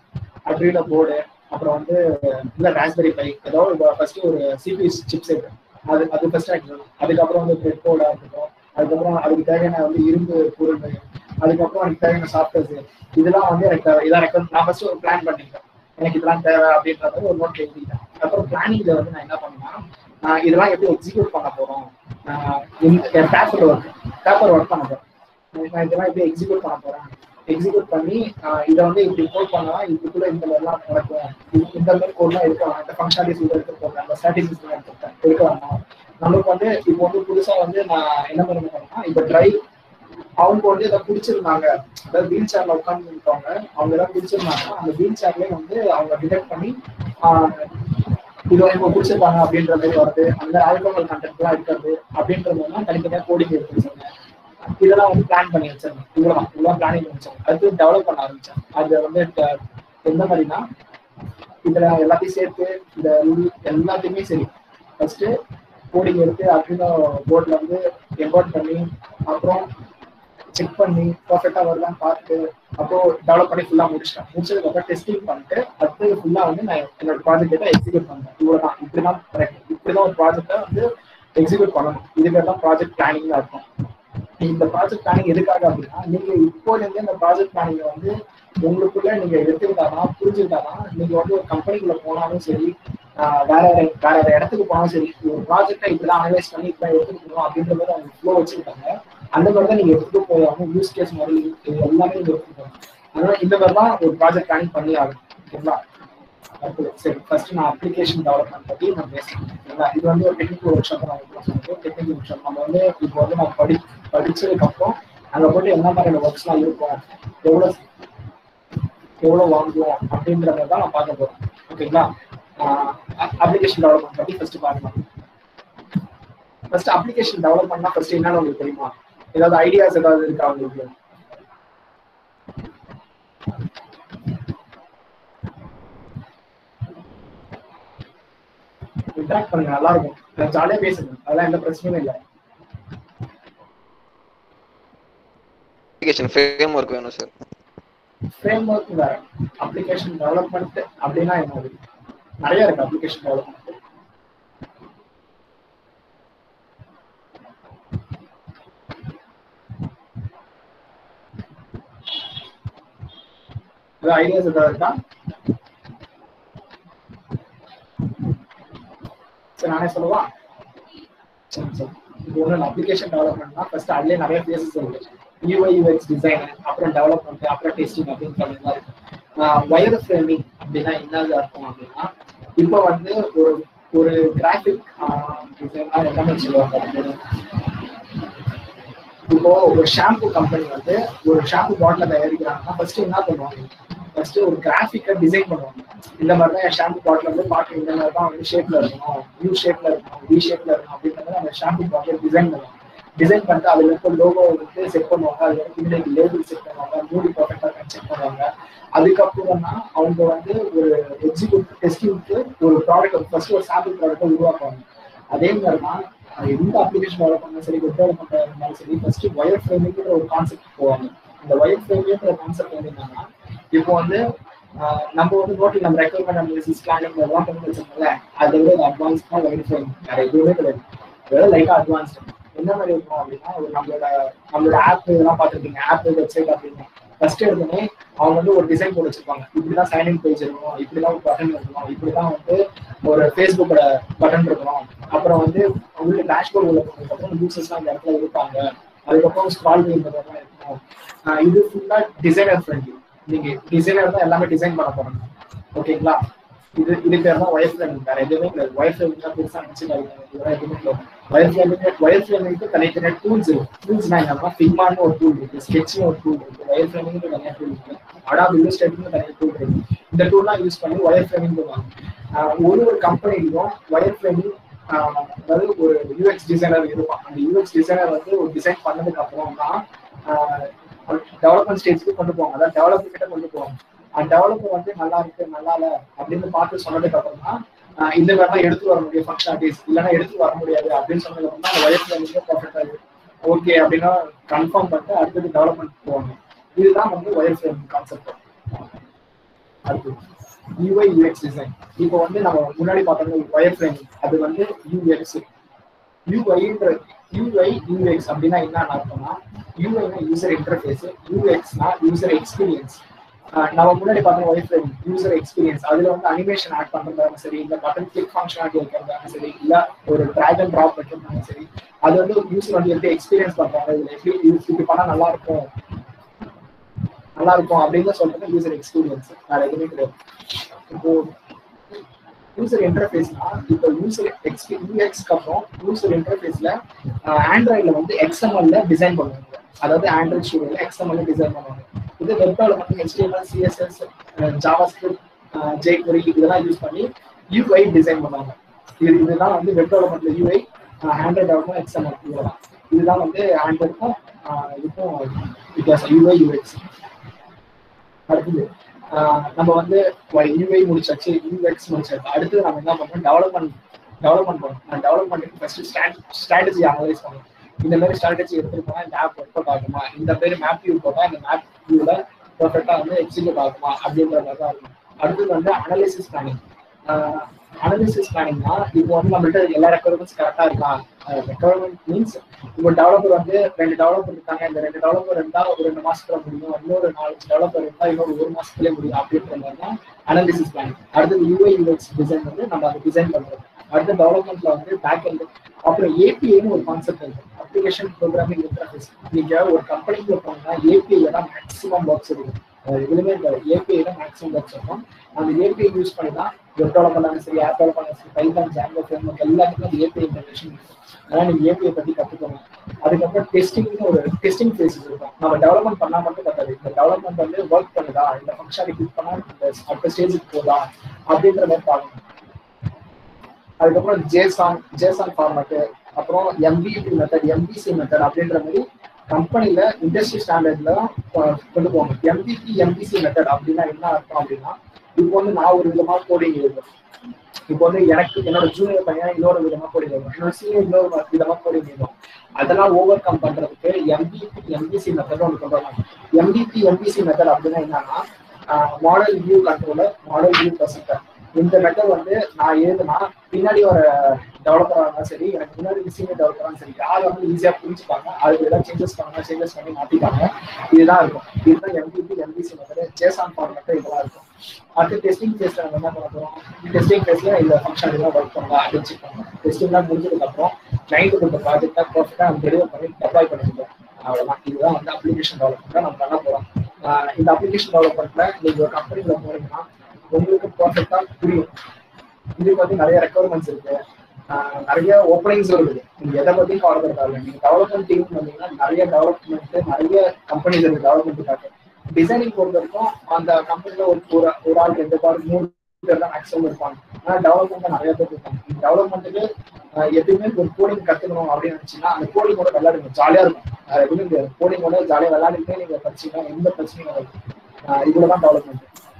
அட்ரியில போர்டு அப்புறம் வந்து இல்ல ராஸ்பெரி பை ஏதோ ஃபர்ஸ்ட் ஒரு சிபி சிப் செட் அது அது ஃபர்ஸ்ட் ஆகிடணும் அதுக்கப்புறம் வந்து பிரெட் போர்டா இருக்கட்டும் அதுக்கப்புறம் அதுக்கு தேவையான வந்து இரும்பு பொருள் அதுக்கப்புறம் அதுக்கு தேவையான சாஃப்ட்வேர்ஸ் இதெல்லாம் வந்து எனக்கு தேவை. இதான் ரெக்கமெண்ட் நான் ஃபர்ஸ்ட் ஒரு பிளான் பண்ணிட்டேன் எனக்கு இதெல்லாம் தேவை அப்படின்ற மாதிரி ஒரு நோட் எழுதிட்டேன் அப்புறம் பிளானிங்ல வந்து நான் என்ன பண்ணேன்னா ஆஹ் இதெல்லாம் எப்படி எக்ஸிக்யூட் பண்ண போறோம் ஆஹ் இந்த என் பேப்பர் ஒர்க் பேப்பர் ஒர்க் பண்ண போறேன் நான் இதெல்லாம் எப்படி எக்ஸிக்யூட் பண்ண போறேன் எக்ஸிக்யூட் பண்ணி ஆஹ் இதை வந்து இப்படி கோட் பண்ணா இதுக்குள்ள இந்த மாதிரிலாம் நடக்கும் இது- இந்த மாதிரி கோட்லாம் இருக்க வேணாம் இந்த ஃபங்க்ஷனாலிட்டிஸ் உள்ள எடுத்து போடுறேன் அந்த ஸ்ட்ராட்டஜிஸ் எடுத்துருக்கேன் இருக்க வேணாம் நமக்கு வந்து இப்போ வந்து புதுசா வந்து நான் என்ன பண்ண பண்ணேன்னா இப்போ ட்ரை அவங்க வந்து இதை பிடிச்சிருந்தாங்க அதாவது வீல் சேர்ல உட்கார்ந்து இருக்கவங்க அவங்க எல்லாம் பிடிச்சிருந்தாங்க அந்த வீல் சேர்லயே வந்து அவங்க டிடெக்ட் பண்ணி ஆஹ் இது இவங்க பிடிச்சிருப்பாங்க அப்படின்ற மாதிரி வருது அந்த ஆல்கோஹால் கண்டென்ட் எல்லாம் இருக்கிறது அப்படின்றதெல்லாம் தனித்தனியா கோடிங் எடுத்து வச்சிருந்தேன் இதெல்லாம் வந்து பிளான் பண்ணி வச்சிருந்தேன் இவ்வளவுதான் இவ்வளவு பிளானிங் பண்ணி வச்சேன் அடுத்து டெவலப் பண்ண ஆரம்பிச்சேன் அது வந்து ட- எந்த மாதிரினா இதுல எல்லாத்தையும் சேர்த்து இந்த rule எல்லாத்தையுமே சரி ஃபர்ஸ்ட் கோடிங் எடுத்து அர்டினோ போர்ட்ல வந்து எம்போர்ட் பண்ணி அப்புறம் செக் பண்ணி பர்ஃபெக்டா வருதான்னு பார்த்து அப்புறம் டெவலப் பண்ணி ஃபுல்லா முடிச்சிட்டேன் முடிச்சதுக்கு அப்புறம் டெஸ்டிங் பண்ணிட்டு அடுத்து ஃபுல்லா வந்து நான் என்னோட ப்ராஜெக்ட்டை எக்ஸிக்யூட் பண்ணேன் இவ்வளவுதான் இப்படிதான் correct. இப்படிதான் ஒரு ப்ராஜெக்ட்டை வந்து எக்ஸிக்யூட் பண்ணணும் இதுக்கு தான் ப்ராஜெக்ட் பிளானிங் இருக்கும் இந்த ப்ராஜெக்ட் பிளானிங் எதுக்காக அப்படின்னா நீங்க இப்போல இருந்து இந்த ப்ராஜெக்ட் பிளானிங் வந்து உங்களுக்குள்ள நீங்க எடுத்துக்கிட்டாதான் புரிஞ்சுக்கிட்டாதான் நீங்க வந்து ஒரு கம்பெனிக்குள்ள போனாலும் சரி ஆஹ் வேற வேற- வேற வேற இடத்துக்கு போனாலும் சரி ஒரு ப்ராஜெக்டை இப்படிதான் அனலைஸ் பண்ணி இப்படி எடுத்துட்டு போகணும் அப்படின்ற மாதிரி அவங்க ஃப்ளோ வச்சிருக்காங்க அந்த மாதிரி தான் நீங்க எடுத்துட்டு போயாகணும் யூஸ் கேஸ் மாதிரி இது எல்லாமே நீங்க எடுத்துட்டு போகணும் அதனால இந்த மாதிரி தான் ஒரு ப்ராஜெக்ட் பிளானிங் பண்ணி ஆகும் ஓகேங்களா அடுத்தது சரி ஃபர்ஸ்ட் நான் அப்ளிகேஷன் டெவலப்மெண்ட் பத்தி நான் பேசுறேன் ஓகேங்களா இது வந்து ஒரு டெக்னிக்கல் ஒர்க் ஷாப் நான் உங்களுக்கு சொன்னது டெக்னிக்கல் ஒர்க் ஷாப் நம்ம வந்து இப்போ வந்து நான் படி படிச்சதுக்கு அப்புறம் அங்க போட்டு என்ன மாதிரியான ஒர்க்ஸ்லாம் இருக்கும் எவ்வளவு எவ்வளவு வாங்குவோம் அப்படின்றத தான் நான் பார்க்க போறேன் ஓகேங்களா அப்ளிகேஷன் டெவலப்மெண்ட் பத்தி ஃபர்ஸ்ட் பார்க்கலாம் ஃபர்ஸ்ட் அப்ளிகேஷன் டெவலப்மெண்ட்னா ஃபர்ஸ்ட் என்னன்னு உங்களுக்கு தெரியுமா ஏதாவது ஐடியாஸ் ஏதாவது இருக்கா உங்களுக்கு இன்டராக்ட் பண்ணுங்க நல்லா இருக்கும் ஜாலியா பேசுங்க அதெல்லாம் எந்த பிரச்சனையும் இல்லை அப்ளிகேஷன் ஃப்ரேம் ஒர்க் வேணும் சார் ஃப்ரேம் ஒர்க் வேற அப்ளிகேஷன் டெவலப்மெண்ட் அப்படின்னா என்ன நிறைய இருக்கு அப்ளிகேஷன் டெவலப்மெண்ட் ஐடியாஸ் ஏதாவது இருக்கா சரி நானே சொல்லவா சரி சரி இது ஒன்று அப்ளிகேஷன் டெவலப்மெண்ட்னா ஃபர்ஸ்ட் அதுலேயே நிறைய பிளேசஸ் இருக்கு யூஐ யூஎக்ஸ் டிசைன் அப்புறம் டெவலப்மெண்ட் அப்புறம் டெஸ்டிங் அப்படின்னு சொல்லிட்டு இருக்கு வயர் ஃப்ரேமிங் அப்படின்னா என்னது அர்த்தம் அப்படின்னா இப்போ வந்து ஒரு ஒரு கிராஃபிக் டிசைனா எல்லாமே சொல்லுவாங்க அது பேரு. இப்போ ஒரு ஷாம்பு கம்பெனி வந்து ஒரு ஷாம்பு பாட்டில தயாரிக்கிறாங்கன்னா ஃபர்ஸ்ட் என்ன பண்ணுவாங்க ஃபர்ஸ்ட் ஒரு கிராஃபிக்கை டிசைன் பண்ணுவாங்க இந்த மாதிரி தான் என் ஷாம்பு பாட்டில் வந்து பார்க்க இந்த மாதிரி தான் வந்து ஷேப்ல இருக்கணும் யூ ஷேப்ல இருக்கணும் வி ஷேப்ல இருக்கணும் அப்படின்ற மாதிரி அந்த ஷாம்பு பாட்டில் டிசைன் பண்ணுவாங்க டிசைன் பண்ணிட்டு அதுல இருக்க லோகோ வந்து செட் பண்ணுவாங்க அதுல இருக்க பின்னாடி லேபிள் செட் பண்ணுவாங்க மூடி பர்ஃபெக்டா செக் பண்ணுவாங்க அதுக்கப்புறம் தான் அவங்க வந்து ஒரு எக்ஸிக்யூட் டெஸ்டிங்க்கு ஒரு ப்ராடக்ட் ஃபர்ஸ்ட் ஒரு சாம்பிள் ப்ராடக்ட்டை உருவாக்குவாங்க அதே மாதிரி தான் அது எந்த அப்ளிகேஷன் டெவலப் பண்ணாலும் சரி வெப் டெவலப்மெண்ட் இருந்தாலும் சரி ஃபர்ஸ்ட் ஒயர் ஃப்ரேமிங்கிற ஒரு கான்செப்ட் போவாங்க அந்த ஒயர் ஃப்ரேமிங்கிற கான்செப்ட் வந்து என்னன்னா இப்போ வந்து ஆஹ் நம்ம வந்து நோட்டில் நம்ம ரெக்யர்மெண்ட் அனாலிசிஸ் பிளானிங் அதெல்லாம் பண்ணி வச்சிருக்கோம்ல அதை விட அட்வான்ஸ் தான் ஒயர் ஃப்ரேம் வேற எதுவுமே கிடையாது அதோட லைட்டா அட்வான்ஸ்டு என்ன மாதிரி இருக்கும் அப்படின்னா ஒரு நம்மளோட நம்மளோட ஆப் இதெல்லாம் பார்த்துருக்கீங்க ஆப் வெப்சைட் அப்படின்னு ஃபர்ஸ்ட் எடுத்தோடனே அவங்க வந்து ஒரு டிசைன் போட்டு வச்சிருப்பாங்க இப்படிதான் சைன்இன் பேஜ் இருக்கணும் இப்படிதான் ஒரு பட்டன் இருக்கணும் இப்படிதான் வந்து ஒரு ஃபேஸ்புக்கோட பட்டன் இருக்கணும் அப்புறம் வந்து உள்ள டேஷ்போர்ட் உள்ள போனதுக்கப்புறம் யூசர்ஸ்லாம் அந்த இடத்துல இருப்பாங்க அதுக்கப்புறம் ஸ்க்ரால் பண்ணுறதுலாம் இருக்கணும் ஆஹ் இது ஃபுல்லா டிசைனர் ஃப்ரெண்ட்லி நீங்க டிசைனர் தான் எல்லாமே டிசைன் பண்ண போறாங்க ஓகேங்களா இது இது பேர் தான் ஒயர் ஃப்ரேமிங் வேற எதுவுமே கிடையாது ஒயர் ஃப்ரேமிங் தான் பெருசா நினைச்சுக்காதீங்க இதெல்லாம் எதுவுமே கிடையாது ஒயர் ஃப்ரேமிங் ஒயர் ஃப்ரேமிங்க்கு தனித்தனியா டூல்ஸ் இருக்கு டூல்ஸ்னா என்னன்னா ஃபிக்மான்னு ஒரு டூல் இருக்கு ஸ்கெட்ச்னு ஒரு டூல் இருக்கு ஒயர் ஃப்ரேமிங் தனியா டூல் இருக்கு அடாப் இல்லுஸ்ட்ரேட்டிங் தனியா டூல் இருக்கு இந்த டூல்லாம் யூஸ் பண்ணி ஒயர் ஃப்ரேமிங் பண்ணுவாங்க ஆஹ் ஒரு ஒரு கம்பெனிலையும் ஒயர் ஃப்ரேமிங் அதாவது ஒரு யூஎக்ஸ் டிசைனர் இருப்பான் அந்த யூஎக்ஸ் டிசைனர் வந்து ஒரு டிசைன் பண்ணதுக்கு அப்புறம் தான் டெவலப்மெண்ட் ஸ்டேஜ்க்கு கொண்டு போவாங்க அதாவது டெவலப்பர் கிட்ட கொண்டு போவாங்க அந்த டெவலப்பர் வந்து நல்லா இருக்கு நல்லா இல்ல அப்படின்னு பார்த்து சொன்னதுக்கு அப்புறம் தான் ஆஹ் இந்த மாதிரி தான் எடுத்து வர முடியும் ஃபங்க்ஷனாலிட்டிஸ் இல்லைன்னா எடுத்து வர முடியாது அப்படின்னு சொன்னதுக்கு அப்புறம் தான் அந்த ஒயர் ஃப்ரேமிங் பர்ஃபெக்டா இருக்கு ஓகே அப்படின்னா கன்ஃபார்ம் பண்ணிட்டு அடுத்தது டெவலப்மெண்ட் போவாங்க இதுதான் வந்து ஒயர் ஃப்ரேம் கான்செப்ட் அடுத்து யூஐ யூஎக்ஸ் டிசைன் இப்போ வந்து நம்ம முன்னாடி பார்த்தோம்னா ஒயர் ஃப்ரேமிங் அது வந்து யூஎக்ஸ் யூஐன்ற யூஐ யூஎக்ஸ் அப்படின்னா என்ன அர்த்தம்னா யூஐனா யூசர் இன்டர்ஃபேஸ் யூஎக்ஸ்னா யூசர் எக்ஸ்பீரியன்ஸ் நம்ம முன்னாடி பார்த்தோம் ஒய்ஃப் யூசர் எக்ஸ்பீரியன்ஸ் அதுல வந்து அனிமேஷன் ஆட் பண்றதாலும் சரி இல்ல பட்டன் கிளிக் ஃபங்க்ஷனாலிட்டி வைக்கிறதாலும் சரி இல்ல ஒரு டிராக் அண்ட் ட்ராப் வைக்கிறதாலும் சரி அது வந்து யூசர் வந்து எப்படி எக்ஸ்பீரியன்ஸ் பண்றாங்க இதுல எப்படி இது இப்படி பண்ணா நல்லா இருக்கும் நல்லா இருக்கும் அப்படின்னு சொல்றது யூசர் எக்ஸ்பீரியன்ஸ் வேற எதுவுமே கிடையாது இப்போ யூசர் இன்டர்ஃபேஸ்னா இப்போ யூசர் எக்ஸ் யூஎக்ஸ்க்கு அப்புறம் யூசர் இன்டர்ஃபேஸ்ல ஆண்ட்ராய்டில் வந்து எக்ஸ்எம்எல்ல டிசைன் பண்ணுவாங்க அதாவது ஆண்ட்ராய்ட் ஸ்டூடியோல எக்ஸ்எம்எல்ல டிசைன் பண்ணுவாங்க இது web development HTML CSS JavaScript jQuery இதெல்லாம் யூஸ் பண்ணி யூஐ டிசைன் பண்ணுவாங்க இது இதுதான் வந்து வெப் டெவலப்மெண்ட்ல யூஐ ஆண்ட்ராய்ட் டெவலப்மெண்ட் எக்ஸ்எம்எல் இதெல்லாம் இதுதான் வந்து ஆண்ட்ராய்டுக்கும் இதுக்கும் வித்தியாசம் யூஐ யூஎக்ஸ் அடுத்தது ஆஹ் நம்ம வந்து யூஐ முடிச்சாச்சு யூஎக்ஸ் முடிச்சாச்சு அடுத்து நம்ம என்ன பண்ணோம் டெவலப்மெண்ட் டெவலப்மெண்ட் பண்ணணும் டெவலப்மெண்ட்டுக்கு ஃபர்ஸ்ட் ஸ்ட்ராட்டஜி அனலைஸ் பண்ணணும் இந்த மாதிரி ஸ்ட்ராட்டஜி எடுத்துருக்கோம் இந்த ஆப் ஒர்க் அவுட் ஆகுமா இந்த பேர் மேப் வியூ போட்டா இந்த மேப் வியூல பர்ஃபெக்டா வந்து எக்ஸிக்யூட் ஆகுமா அப்படின்ற மாதிரி தான் இருக்கும் அடுத்தது வந்து அனலிசிஸ் பிளானிங் அனலிசிஸ் பிளானிங்னா இப்போ வந்து நம்மள்ட்ட எல்லா ரெக்குவயர்மெண்ட்ஸ் கரெக்டா இருக்கா ரெக்குவயர்மெண்ட் மீன்ஸ் இப்போ டெவலப்பர் வந்து ரெண்டு டெவலப்பர் இருக்காங்க இந்த ரெண்டு டெவலப்பர் இருந்தா ஒரு ரெண்டு மாசத்துல முடியும் இன்னொரு நாலஞ்சு டெவலப்பர் இருந்தா இன்னொரு ஒரு மாசத்துலயே முடியும் அப்படின்ற மாதிரி தான் அனலிசிஸ் பிளானிங் அடுத்தது யூஐ யூஎக்ஸ் டிசைன் வந்து நம்ம அதை டிசைன் பண்றோம் அடுத்த டெவலப்மெண்ட்ல வந்து பேக் எண்ட் அப்புறம் ஏபிஐன்னு ஒரு கான்செப்ட் இருக்கு அப்ளிகேஷன் ப்ரோக்ராமிங் இன்டர்ஃபேஸ் நீங்க ஒரு கம்பெனிக்குள்ள போனீங்கன்னா ஏபிஐ தான் மேக்ஸிமம் ஒர்க்ஸ் இருக்கும் எதுவுமே இருக்காது ஏபிஐ தான் மேக்ஸிமம் ஒர்க்ஸ் இருக்கும் அந்த ஏபிஐ யூஸ் பண்ணி தான் வெப் டெவலப் பண்ணாலும் சரி ஆப் டெவலப் பண்ணாலும் சரி பைதான் ஜாங்கோ ஃப்ரேம்ஒர்க் எல்லாத்துக்கும் அந்த ஏபிஐ இன்டர்வேஷன் இருக்கும் அதனால நீங்க ஏபிஐ பத்தி கத்துக்கணும் அதுக்கப்புறம் டெஸ்டிங்னு ஒரு டெஸ்டிங் ஃபேஸஸ் இருக்கும் நம்ம டெவலப்மெண்ட் பண்ணா மட்டும் பத்தாது இந்த டெவலப்மெண்ட் வந்து ஒர்க் பண்ணுதா இந்த ஃபங்க்ஷனாலிட்டி கிளிக் பண்ணா இந்த அடுத்த ஸ்டேஜுக்கு போதா அப்படின்ற மாதிரி பார்க்கணும் அதுக்கப்புறம் ஜேசான் ஜேசான் ஃபார்மேட்டு அப்புறம் எம்பிபி மெத்தட் எம்பிசி மெத்தட் அப்படின்ற மாதிரி கம்பெனில இண்டஸ்ட்ரி ஸ்டாண்டர்ட்ல கொண்டு போவாங்க எம்பிபி எம்பிசி மெத்தட் அப்படின்னா என்ன அர்த்தம் அப்படின்னா இப்போ வந்து நான் ஒரு விதமா கோடிங் எழுதுவேன் இப்போ வந்து எனக்கு என்னோட ஜூனியர் பையன் இன்னொரு விதமா கோடிங் எழுதும் என்னோட சீனியர் இன்னொரு விதமா கோடிங் எழுதும் அதெல்லாம் ஓவர் கம் பண்றதுக்கு எம்பிபி எம்பிசி மெத்தட் ஒன்று கொண்டு வராங்க எம்பிபி எம்பிசி மெத்தட் அப்படின்னா என்னன்னா model view controller model view processor இந்த மெத்தட் வந்து நான் எழுதுனா பின்னாடி ஒரு டெவலப்பராக இருந்தாலும் சரி எனக்கு முன்னாடி சீனியர் டெவலப்பராக சரி யார் வந்து ஈஸியாக புரிஞ்சுப்பாங்க அதுக்கு ஏதாவது சேஞ்சஸ் பண்ணா சேஞ்சஸ் பண்ணி மாற்றிப்பாங்க இதுதான் இருக்கும் இதுதான் MVP MVC method JSON format இதெல்லாம் இருக்கும் அடுத்து டெஸ்டிங் ஃபேஸ்ல நம்ம என்ன பண்ண போறோம் டெஸ்டிங் ஃபேஸ்ல இந்த ஃபங்க்ஷன் எல்லாம் ஒர்க் பண்ணலாம் அப்படின்னு செக் பண்ணலாம் டெஸ்டிங்லாம் முடிஞ்சதுக்கு அப்புறம் கிளைண்ட் கொடுத்த ப்ராஜெக்டை பர்ஃபெக்டாக நம்ம டெலிவர் பண்ணி டெப்ளாய் பண்ணிருக்கோம் அவ்வளவுதான் இதுதான் வந்து அப்ளிகேஷன் டெவலப்மெண்ட் நம்ம பண்ண போறோம் இந்த அப்ளிகேஷன் டெவலப்மெண்ட்ல நீங்க ஒரு கம்பெனில போறீங்கன்னா உங்களுக்கு பர்ஃபெக்டா புரியும் இதுக்கு வந்து நிறைய ரெக்குவயர்மெண்ட்ஸ் இருக்கு நிறைய ஓப்பனிங்ஸ் இருக்குது நீங்க எதை பத்தியும் கவலைப்படுறாங்க நீங்க டெவலப்மெண்ட் டீம் வந்தீங்கன்னா நிறைய டெவலப்மெண்ட் நிறைய கம்பெனிஸ் இருக்கு டெவலப்மெண்ட்டுக்காக டிசைனிங் பொறுத்த வரைக்கும் அந்த கம்பெனில ஒரு ஒரு ஒரு ஆள் ரெண்டு பேர் மூணு பேர் தான் மேக்ஸிமம் இருப்பாங்க ஆனா டெவலப்மெண்ட் நிறைய பேர் இருப்பாங்க இந்த டெவலப்மெண்ட்டுக்கு எப்பயுமே ஒரு கோடிங் கத்துக்கணும் அப்படின்னு நினைச்சீங்கன்னா அந்த கோடிங்கோட விளையாடுங்க ஜாலியா இருக்கும் வேற எதுவுமே கிடையாது கோடிங்கோட ஜாலியா விளையாடிட்டே நீங்க படிச்சீங்கன்னா எந்த பிரச்சனையும் வராது இதுலதான் டெவலப்மெண்ட்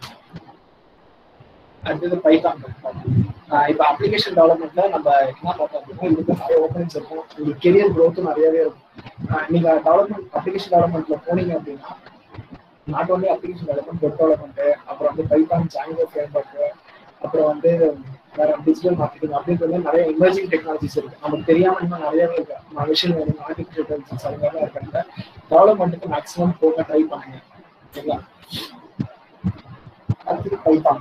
அடுத்தது பைத்தான் இப்போ அப்ளிகேஷன் டெவலப்மெண்ட்ல நம்ம என்ன பார்த்தோம் அப்படின்னா இதுக்கு நிறைய ஓப்பனிங்ஸ் இருக்கும் உங்களுக்கு கெரியர் க்ரோத்தும் நிறையவே இருக்கும் நீங்க டெவலப்மெண்ட் அப்ளிகேஷன் டெவலப்மெண்ட்ல போனீங்க அப்படின்னா not only application development web development அப்புறம் வந்து பைத்தான் ஜாங்கோ ஃப்ரேம்ஒர்க் அப்புறம் வந்து வேற டிஜிட்டல் மார்க்கெட்டிங் அப்படின்றது நிறைய எமர்ஜிங் டெக்னாலஜிஸ் இருக்கு நமக்கு தெரியாம இன்னும் நிறையவே இருக்கு மிஷின் லேர்னிங் ஆர்டிஃபிஷியல் இன்டெலிஜென்ஸ் அது மாதிரி இருக்கிறத டெவலப்மெண்ட்டுக்கு மேக்ஸிமம் போக ட்ரை பண்ணுங்க ஓகேங்களா அடுத்தது பைத்தான்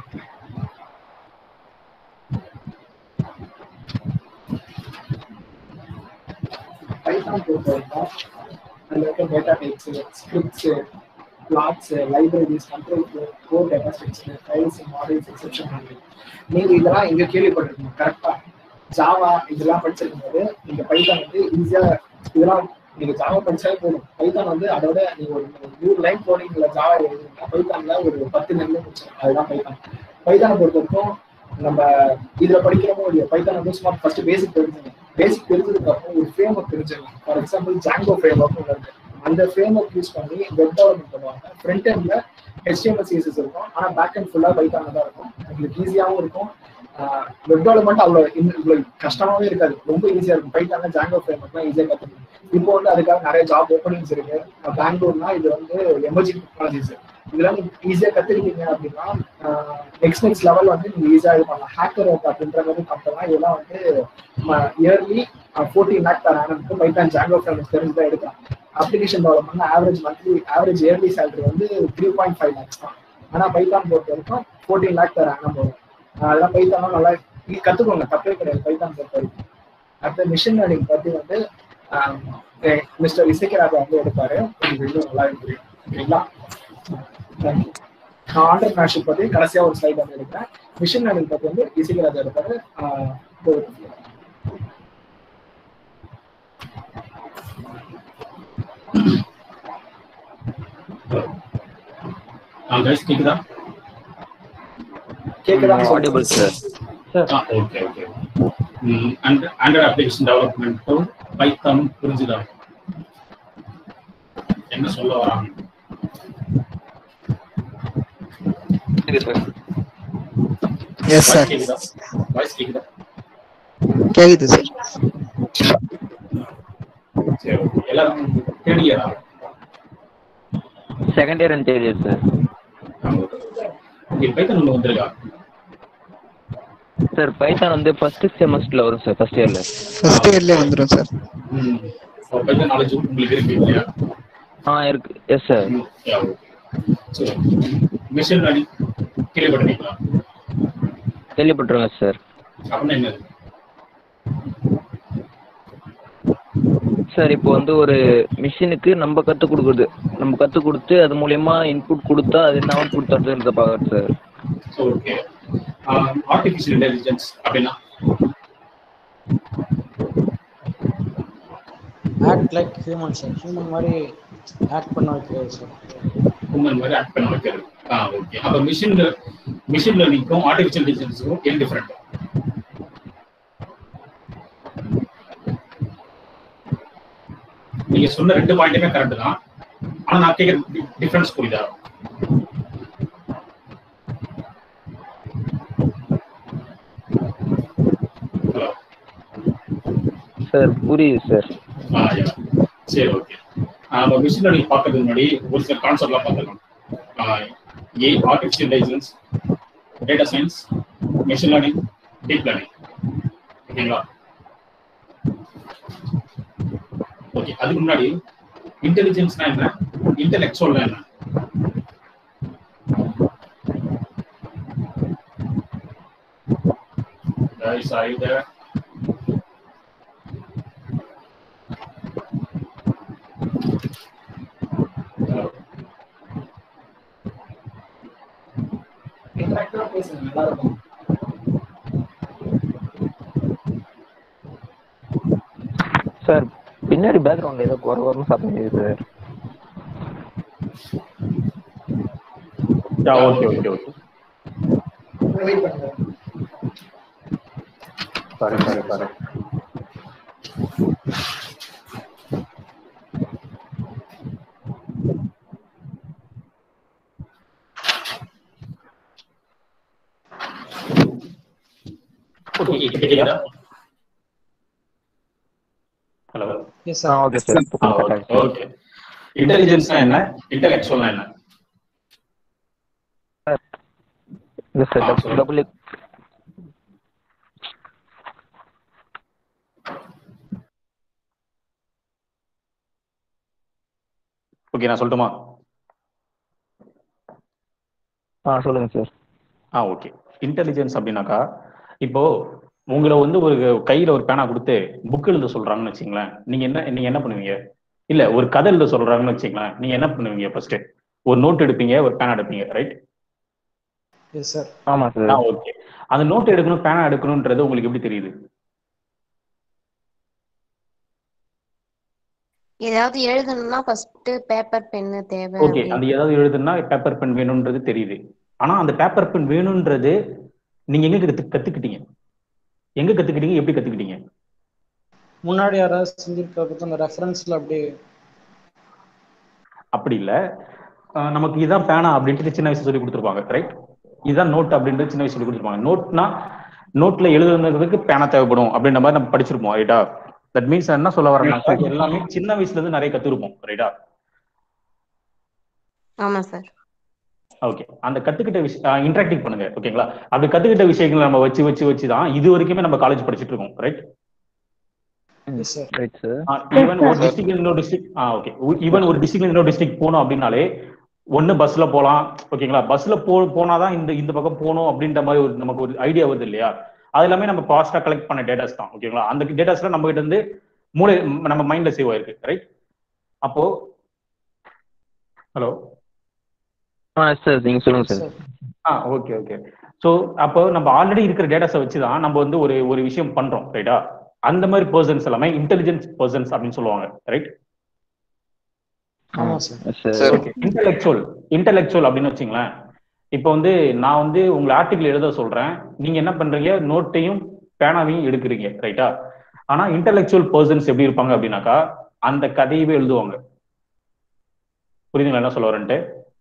பைத்தான் பொறுத்த வரைக்கும் அதில் இருக்க data types scripts plots libraries control core data structure files models exception handling நீங்க இதெல்லாம் இங்க கேள்விப்பட்டிருக்கீங்க கரெக்டா ஜாவா இதெல்லாம் படிச்சிருக்கும் போது நீங்க பைத்தான் வந்து ஈஸியா இதெல்லாம் நீங்க ஜாவா படிச்சாலே போதும் பைத்தான் வந்து அதோட நீங்க ஒரு நூறு லைன் கோடிங்ல ஜாவா எழுதுனீங்கன்னா பைத்தான்ல ஒரு பத்து லைன்ல முடிச்சிடும் அதுதான் பைத்தான் பைத்தானை பொறுத்த வரைக்கும் நம்ம இதுல படிக்கிறோமோ இல்லையா பைத்தான் வந்து சும்மா ஃபர்ஸ்ட் பேசிக் தெரிஞ்சுங்க பேசிக் தெரிஞ்சதுக்கு அப்புறம் ஒரு ஃப்ரேம் ஒர்க் தெரிஞ்சுங்க for example Django framework இருக்கு அந்த ஃப்ரேம் ஒர்க் யூஸ் பண்ணி வெப் டெவலப்மெண்ட் பண்ணுவாங்க ஃப்ரண்ட் எண்ட்ல ஹெச்டிஎம்எல் சிஎஸ்எஸ் இருக்கும் ஆனா பேக் அண்ட் ஃபுல்லா பைத்தான தான் இருக்கும் உங்களுக்கு ஈஸியாகவும் இருக்கும் வெப் டெவலப்மெண்ட் அவ்வளோ இவ்வளோ கஷ்டமாவே இருக்காது ரொம்ப ஈஸியா இருக்கும் பைத்தான ஜாங்கோ ஃப்ரேம் ஒர்க்லாம் ஈஸியாக கற்றுக்கணும் இப்போ வந்து அதுக்காக நிறைய ஜாப் ஓப்பனிங்ஸ் இருக்கு பெங்களூர்னா இது வந்து எமர்ஜிங் டெக்னாலஜிஸ் இதெல்லாம் நீங்க ஈஸியா கத்துக்கிட்டீங்க அப்படின்னா நெக்ஸ்ட் நெக்ஸ்ட் லெவல் வந்து நீங்க ஈஸியா இது பண்ணலாம் ஹேக்கர் ஒர்க் அப்படின்ற மாதிரி கம்பெனிலாம் இதெல்லாம் வந்து இயர்லி ஃபோர்டீன் லேக் தர ஆனதுக்கு பைத்தான் ஜாங்கோ ஃப்ரெண்ட்ஸ் தெரிஞ்சு தான் எடுக்கலாம் application development average monthly average yearly salary வந்து த்ரீ பாயிண்ட் ஃபைவ் லேக்ஸ் தான் ஆனா பைத்தான் பொறுத்த வரைக்கும் ஃபோர்டீன் லேக் தர ஆனம் போகும் அதெல்லாம் பைத்தானும் நல்லா நீங்க கத்துக்கோங்க தப்பே கிடையாது பைத்தான் பொறுத்த வரைக்கும் அடுத்த மிஷின் லேர்னிங் பத்தி வந்து மிஸ்டர் இசைக்கராஜா வந்து எடுப்பாரு உங்களுக்கு இன்னும் நல்லா புரியும் சரிங்களா தேங்க்யூ நான் ஆண்டர்பிரினர்ஷிப் பத்தி கடைசியா ஒரு ஸ்லைட் வந்து எடுக்கிறேன் மிஷின் லேர்னிங் பத்தி வந்து இசைக்கராஜா எடுப்பாரு ஆஹ் ஒரு ஆ கைஸ் கேக்குதா கேக்குதா ஆடிபிள் சார் ஆ ஓகே ஓகே ஆண்ட்ராய்ட் அப்ளிகேஷன் டெவலப்மெண்ட்டும் பைத்தானும் புரிஞ்சுதா என்ன சொல்ல வராங்க சார் எஸ் சார் கேக்குதா வாய்ஸ் கேக்குதா கேக்குது சார் சரி okay. எல்லாரும் தேர்ட் இயரா second year and third year sir இங்க பைத்தான் ஒன்று வந்திருக்கா சார் பைத்தான் வந்து ஃபர்ஸ்ட் செமஸ்டர்ல வரும் சார் ஃபர்ஸ்ட் இயர்ல ஃபர்ஸ்ட் இயர்லயே வந்துடும் சார் ம் பைத்தான் நாலேஜ் உங்களுக்கு இருக்கு இல்லையா ஆ இருக்கு எஸ் சார் ம், yeah, okay. சரி மிஷின் லேர்னிங் கேள்விப்பட்டிருக்கீங்களா கேள்விப்பட்டிருங்க சார் அப்படின்னா என்னது சார் இப்போ வந்து ஒரு மிஷினுக்கு நம்ம கற்றுக் கொடுக்குறது நம்ம கற்றுக் கொடுத்து அது மூலியமா இன்புட் கொடுத்தா அது என்ன அவுட்புட் தருதுன்றத பார்க்குறது sir so okay artificial intelligence அப்படின்னா act like human sir human மாதிரி ஆக்ட் பண்ண வைக்கிறது சார் உங்கள் மாதிரி ஆக்ட் பண்ண வைக்கிறது ஆ ஓகே அப்போ மிஷின் மிஷின் லேர்னிங்க்கும் ஆர்டிஃபிஷியல் இன்டெலிஜென்ஸுக்கும் ஏன் டிஃப்ரெண்ட் நீங்க சொன்ன ரெண்டு பாயிண்ட்டுமே கரெக்ட் தான் ஆனா நான் கேட்குற டிஃபரன்ஸ் புரியுதா ஹலோ சார் புரியுது சார் ஆ யா சரி ஓகே நம்ம மிஷின் லேர்னிங் பார்க்கறதுக்கு முன்னாடி ஒரு சில கான்செப்ட்லாம் பார்த்துக்கலாம் ஏ artificial intelligence data science machine learning deep learning ஓகேங்களா ஓகே அதுக்கு முன்னாடி இன்டெலிஜென்ஸ்னா என்ன இன்டெலெக்சுவல்னா என்ன Guys, are you there? Hello. இன்டராக்டிவா பேசுங்க நல்லா இருக்கும் சார் பின்னாடி பேக்ரவுண்ட்ல ஏதோ குறை குறைன்னு சத்தம் கேக்குது sir Yeah, okay, okay, okay. Wait பண்ணுங்க Sorry, sorry, sorry. Okay, கேக்குதா? Hello. எஸ் ஆ சார் ஓகே சார் ஆ, okay, okay. Intelligence-னா என்ன இன்டெலெக்சுவல்னா என்ன இல்லை சார் ஆ, சொல்லுங்க. டபுள் ஓகே நான் சொல்லட்டுமா ஆ சொல்லுங்க சார் ஆ ஓகே இன்டெலிஜென்ஸ் அப்படின்னாக்கா இப்போ உங்களை வந்து ஒரு கையில ஒரு பேனா கொடுத்து புக் எழுத சொல்றாங்கன்னு வச்சுங்களேன் நீங்க என்ன நீங்க என்ன பண்ணுவீங்க இல்ல ஒரு கதை எழுத சொல்றாங்கன்னு வச்சுங்களேன் நீங்க என்ன பண்ணுவீங்க ஃபர்ஸ்ட் ஒரு நோட் எடுப்பீங்க ஒரு பேனா எடுப்பீங்க ரைட் எஸ் சார் ஆமா சார் ஆ ஓகே அந்த நோட் எடுக்கணும் பேனா எடுக்கணும்ன்றது உங்களுக்கு எப்படி தெரியுது ஏதாவது எழுதணும்னா ஃபர்ஸ்ட் பேப்பர் பென்னு தேவை ஓகே அந்த ஏதாவது எழுதுனா பேப்பர் பென் வேணும்ன்றது தெரியுது ஆனா அந்த பேப்பர் பென் வேணும்ன்றது நீங்க எங்க கத்து கத்துக்கிட்டீங்க எங்க கத்துக்கிட்டீங்க எப்படி கத்துக்கிட்டீங்க முன்னாடி யாராவது செஞ்சிருக்க அந்த ரெஃபரன்ஸ்ல அப்படியே அப்படி இல்ல அஹ் நமக்கு இதான் பேனா அப்படின்ட்டு சின்ன வயசுல சொல்லி கொடுத்துருப்பாங்க ரைட் இதுதான் நோட் அப்படின்ட்டு சின்ன வயசுல சொல்லி கொடுத்துருப்பாங்க நோட்னா நோட்ல எழுதுனதுக்கு பேனா தேவைப்படும் அப்படின்ற மாதிரி நம்ம படிச்சிருப்போம் ரைட்டா தட் மீன்ஸ் என்ன சொல்ல வரேன்னாக்கா எல்லாமே சின்ன வயசுல இருந்து நிறைய கத்துருப்போம் ரைட்டா ஆமா சார் ஓகே அந்த கத்துக்கிட்ட விஷயம் இன்டராக்டிவ் பண்ணுங்க ஓகேங்களா அப்படி கத்துக்கிட்ட விஷயங்களை நம்ம வச்சு வச்சு வச்சு தான் இது வரைக்குமே நம்ம காலேஜ் படிச்சுட்டு இருக்கோம் right yes sir right sir even ஒரு டிஸ்ட்ரிக்ட் இன்னொரு டிஸ்ட்ரிக்ட் ஆ ஓகே ஈவன் ஒரு டிஸ்ட்ரிக்ட் இன்னொரு டிஸ்ட்ரிக்ட் போனோம் அப்படின்னாலே ஒண்ணு பஸ்ல போலாம் ஓகேங்களா பஸ்ல போ போனாதான் இந்த இந்த பக்கம் போகணும் அப்படின்ற மாதிரி ஒரு நமக்கு ஒரு ஐடியா வருது இல்லையா அது எல்லாமே நம்ம பாஸ்டா கலெக்ட் பண்ண டேட்டாஸ் தான் ஓகேங்களா அந்த டேட்டாஸ்ல நம்ம கிட்ட இருந்து மூளை நம்ம மைண்ட்ல சேவ் ஆயிருக்கு ரைட் அப்போ ஹலோ ஆ சார் நீங்க சொல்லுங்க சார் ஆ ஓகே ஓகே ஸோ அப்போ நம்ம ஆல்ரெடி இருக்கிற டேட்டாஸை வச்சு தான் நம்ம வந்து ஒரு ஒரு விஷயம் பண்றோம் ரைட்டா அந்த மாதிரி பர்சன்ஸ் எல்லாமே இன்டெலிஜென்ஸ் பர்சன்ஸ் அப்படின்னு சொல்லுவாங்க ரைட் ஆமா sir sir okay intellectual intellectual அப்படின்னு வச்சுங்களேன் இப்போ வந்து நான் வந்து உங்களை ஆர்டிகிள் எழுத சொல்றேன் நீங்க என்ன பண்றீங்க நோட்டையும் பேனாவையும் எடுக்கிறீங்க ரைட்டா ஆனா இன்டெலெக்சுவல் பர்சன்ஸ் எப்படி இருப்பாங்க அப்படின்னாக்கா அந்த கதையவே எழுதுவாங்க புரியுதுங்களா என்ன சொல்ல வரேன்ட்டு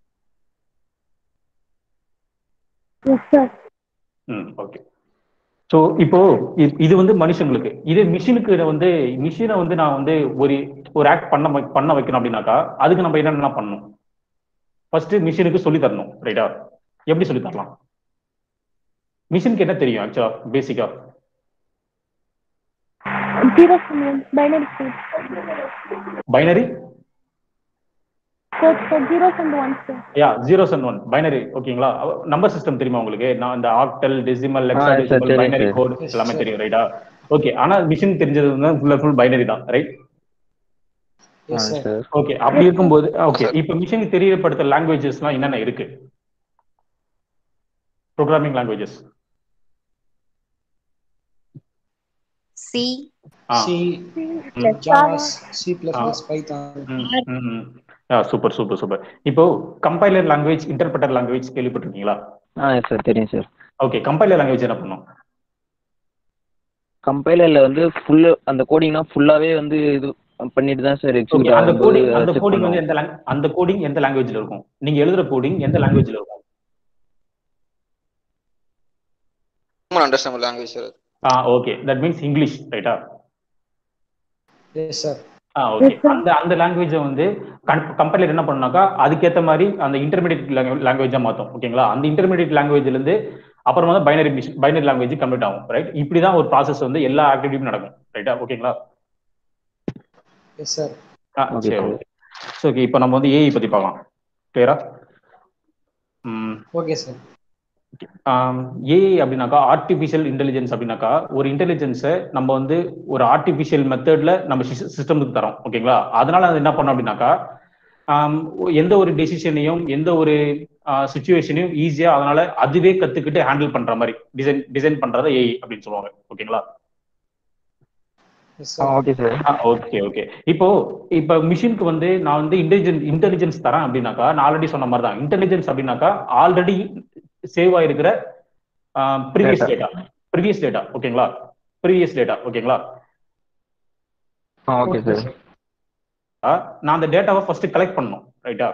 எஸ் சார் ம் ஓகே ஸோ இப்போ இ- இது வந்து மனுஷங்களுக்கு இதே மிஷினுக்கு வந்து மிஷினை வந்து நான் வந்து ஒரு ஒரு ஆக்ட் பண்ண வை- பண்ண வைக்கணும் அப்படின்னாக்கா அதுக்கு நம்ம என்னென்ன பண்ணணும் ஃபர்ஸ்ட் மிஷினுக்கு சொல்லி தரணும் ரைட்டா எப்படி சொல்லி தரலாம் மிஷினுக்கு என்ன தெரியும் ஆக்சுவலா பேசிக்கா zero binary code binary code sir zeros and ones sir yeah zeros and one binary ஓகேங்களா நம்பர் சிஸ்டம் தெரியுமா உங்களுக்கு நான் இந்த ஆக்டல் டெசிமல் ஆ, sir, தெரியும், பைனரி sir. கோட் Yes, எல்லாமே sir. தெரியும் ரைட்டா ஓகே ஆனா மிஷின் தெரிஞ்சது வந்து ஃபுல் ஃபுல் பைனரி தான் right yes sir sir okay அப்படி இருக்கும்போது ஓகே இப்போ மிஷினுக்கு தெரியப்படுத்த லாங்குவேஜஸ்லாம் என்னென்ன இருக்கு ப்ரோக்ராமிங் லாங்குவேஜஸ் சி ஆ சி ம், Java C plus plus Python ம், ம், ம். ஆ சூப்பர் சூப்பர் சூப்பர் இப்போ கம்பைலர் லாங்குவேஜ் இன்டர்பிரட்டர் லாங்குவேஜ் கேள்விப்பட்டிருக்கீங்களா ஆ சார் தெரியும் சார் ஓகே கம்பைலர் லாங்குவேஜ் என்ன பண்ணும் கம்பைலர்ல வந்து ஃபுல்லு அந்த கோடிங்னா ஃபுல்லாவே வந்து இது பண்ணிட்டு தான் சார் ஓகே எக்ஸிக்யூட் அந்த ஆகும்போது கோடிங் அந்த check கோடிங் வந்து பண்ணுவோம். எந்த lang- அந்த கோடிங் எந்த லாங்குவேஜ்ல இருக்கும் நீங்க எழுதுற கோடிங் எந்த லாங்குவேஜ்ல இருக்கும் human understandable language sir ஆ ஓகே தட் மீன்ஸ் இங்கிலீஷ் ரைட்டா எஸ் சார் ஆ ஓகே அந்த அந்த லாங்குவேஜை வந்து கம்பெனியில் என்ன பண்ணாக்கா அதுக்கேற்ற மாதிரி அந்த இன்டர்மீடியட் லாங்குவேஜா மாற்றும் ஓகேங்களா அந்த இன்டர்மீடியட் லாங்குவேஜ்ல இருந்து அப்புறமா தான் பைனரி பைனரி லாங்குவேஜ் கன்வெர்ட் ஆகும் ரைட் இப்படி தான் ஒரு ப்ராசஸ் வந்து எல்லா ஆக்டிவிட்டியும் நடக்கும் ரைட்டா ஓகேங்களா எஸ் சார் ஆ Okay, சரி sir. ஓகே ஓகே இப்போ நம்ம வந்து ஏஐ பத்தி பார்க்கலாம் கிளியரா ம் ஓகே சார் ஏஐ அப்படின்னாக்கா ஆர்டிஃபிஷியல் இன்டெலிஜென்ஸ் அப்படின்னாக்கா ஒரு இன்டெலிஜென்ஸை நம்ம வந்து ஒரு ஆர்டிஃபிஷியல் மெத்தட்ல நம்ம சிஸ்டமுக்கு தரோம் ஓகேங்களா அதனால அது என்ன பண்ணோம் அப்படின்னாக்கா ஆம், எந்த ஒரு டெசிஷனையும் எந்த ஒரு சுச்சுவேஷனையும் ஈஸியா அதனால அதுவே கத்துக்கிட்டு ஹேண்டில் பண்ற மாதிரி டிசைன் டிசைன் பண்றத ஏஐ அப்படின்னு சொல்லுவாங்க ஓகேங்களா yes sir okay sir okay okay இப்போ இப்போ மிஷினுக்கு வந்து நான் வந்து இன்டெலிஜென்ஸ் இன்டெலிஜென்ஸ் தரேன் அப்படின்னாக்கா நான் ஆல்ரெடி சொன்ன மாதிரி தான் இன்டெலிஜென்ஸ் அப்படின்னாக்கா ஆல்ரெடி சேவ் ஆயிருக்கிற ப்ரீவியஸ் டேட்டா ப்ரீவியஸ் டேட்டா ஓகேங்களா ப்ரீவியஸ் டேட்டா ஓகேங்களா ஓகே சார் நான் அந்த டேட்டாவை ஃபர்ஸ்ட் கலெக்ட் பண்ணணும் ரைட்டா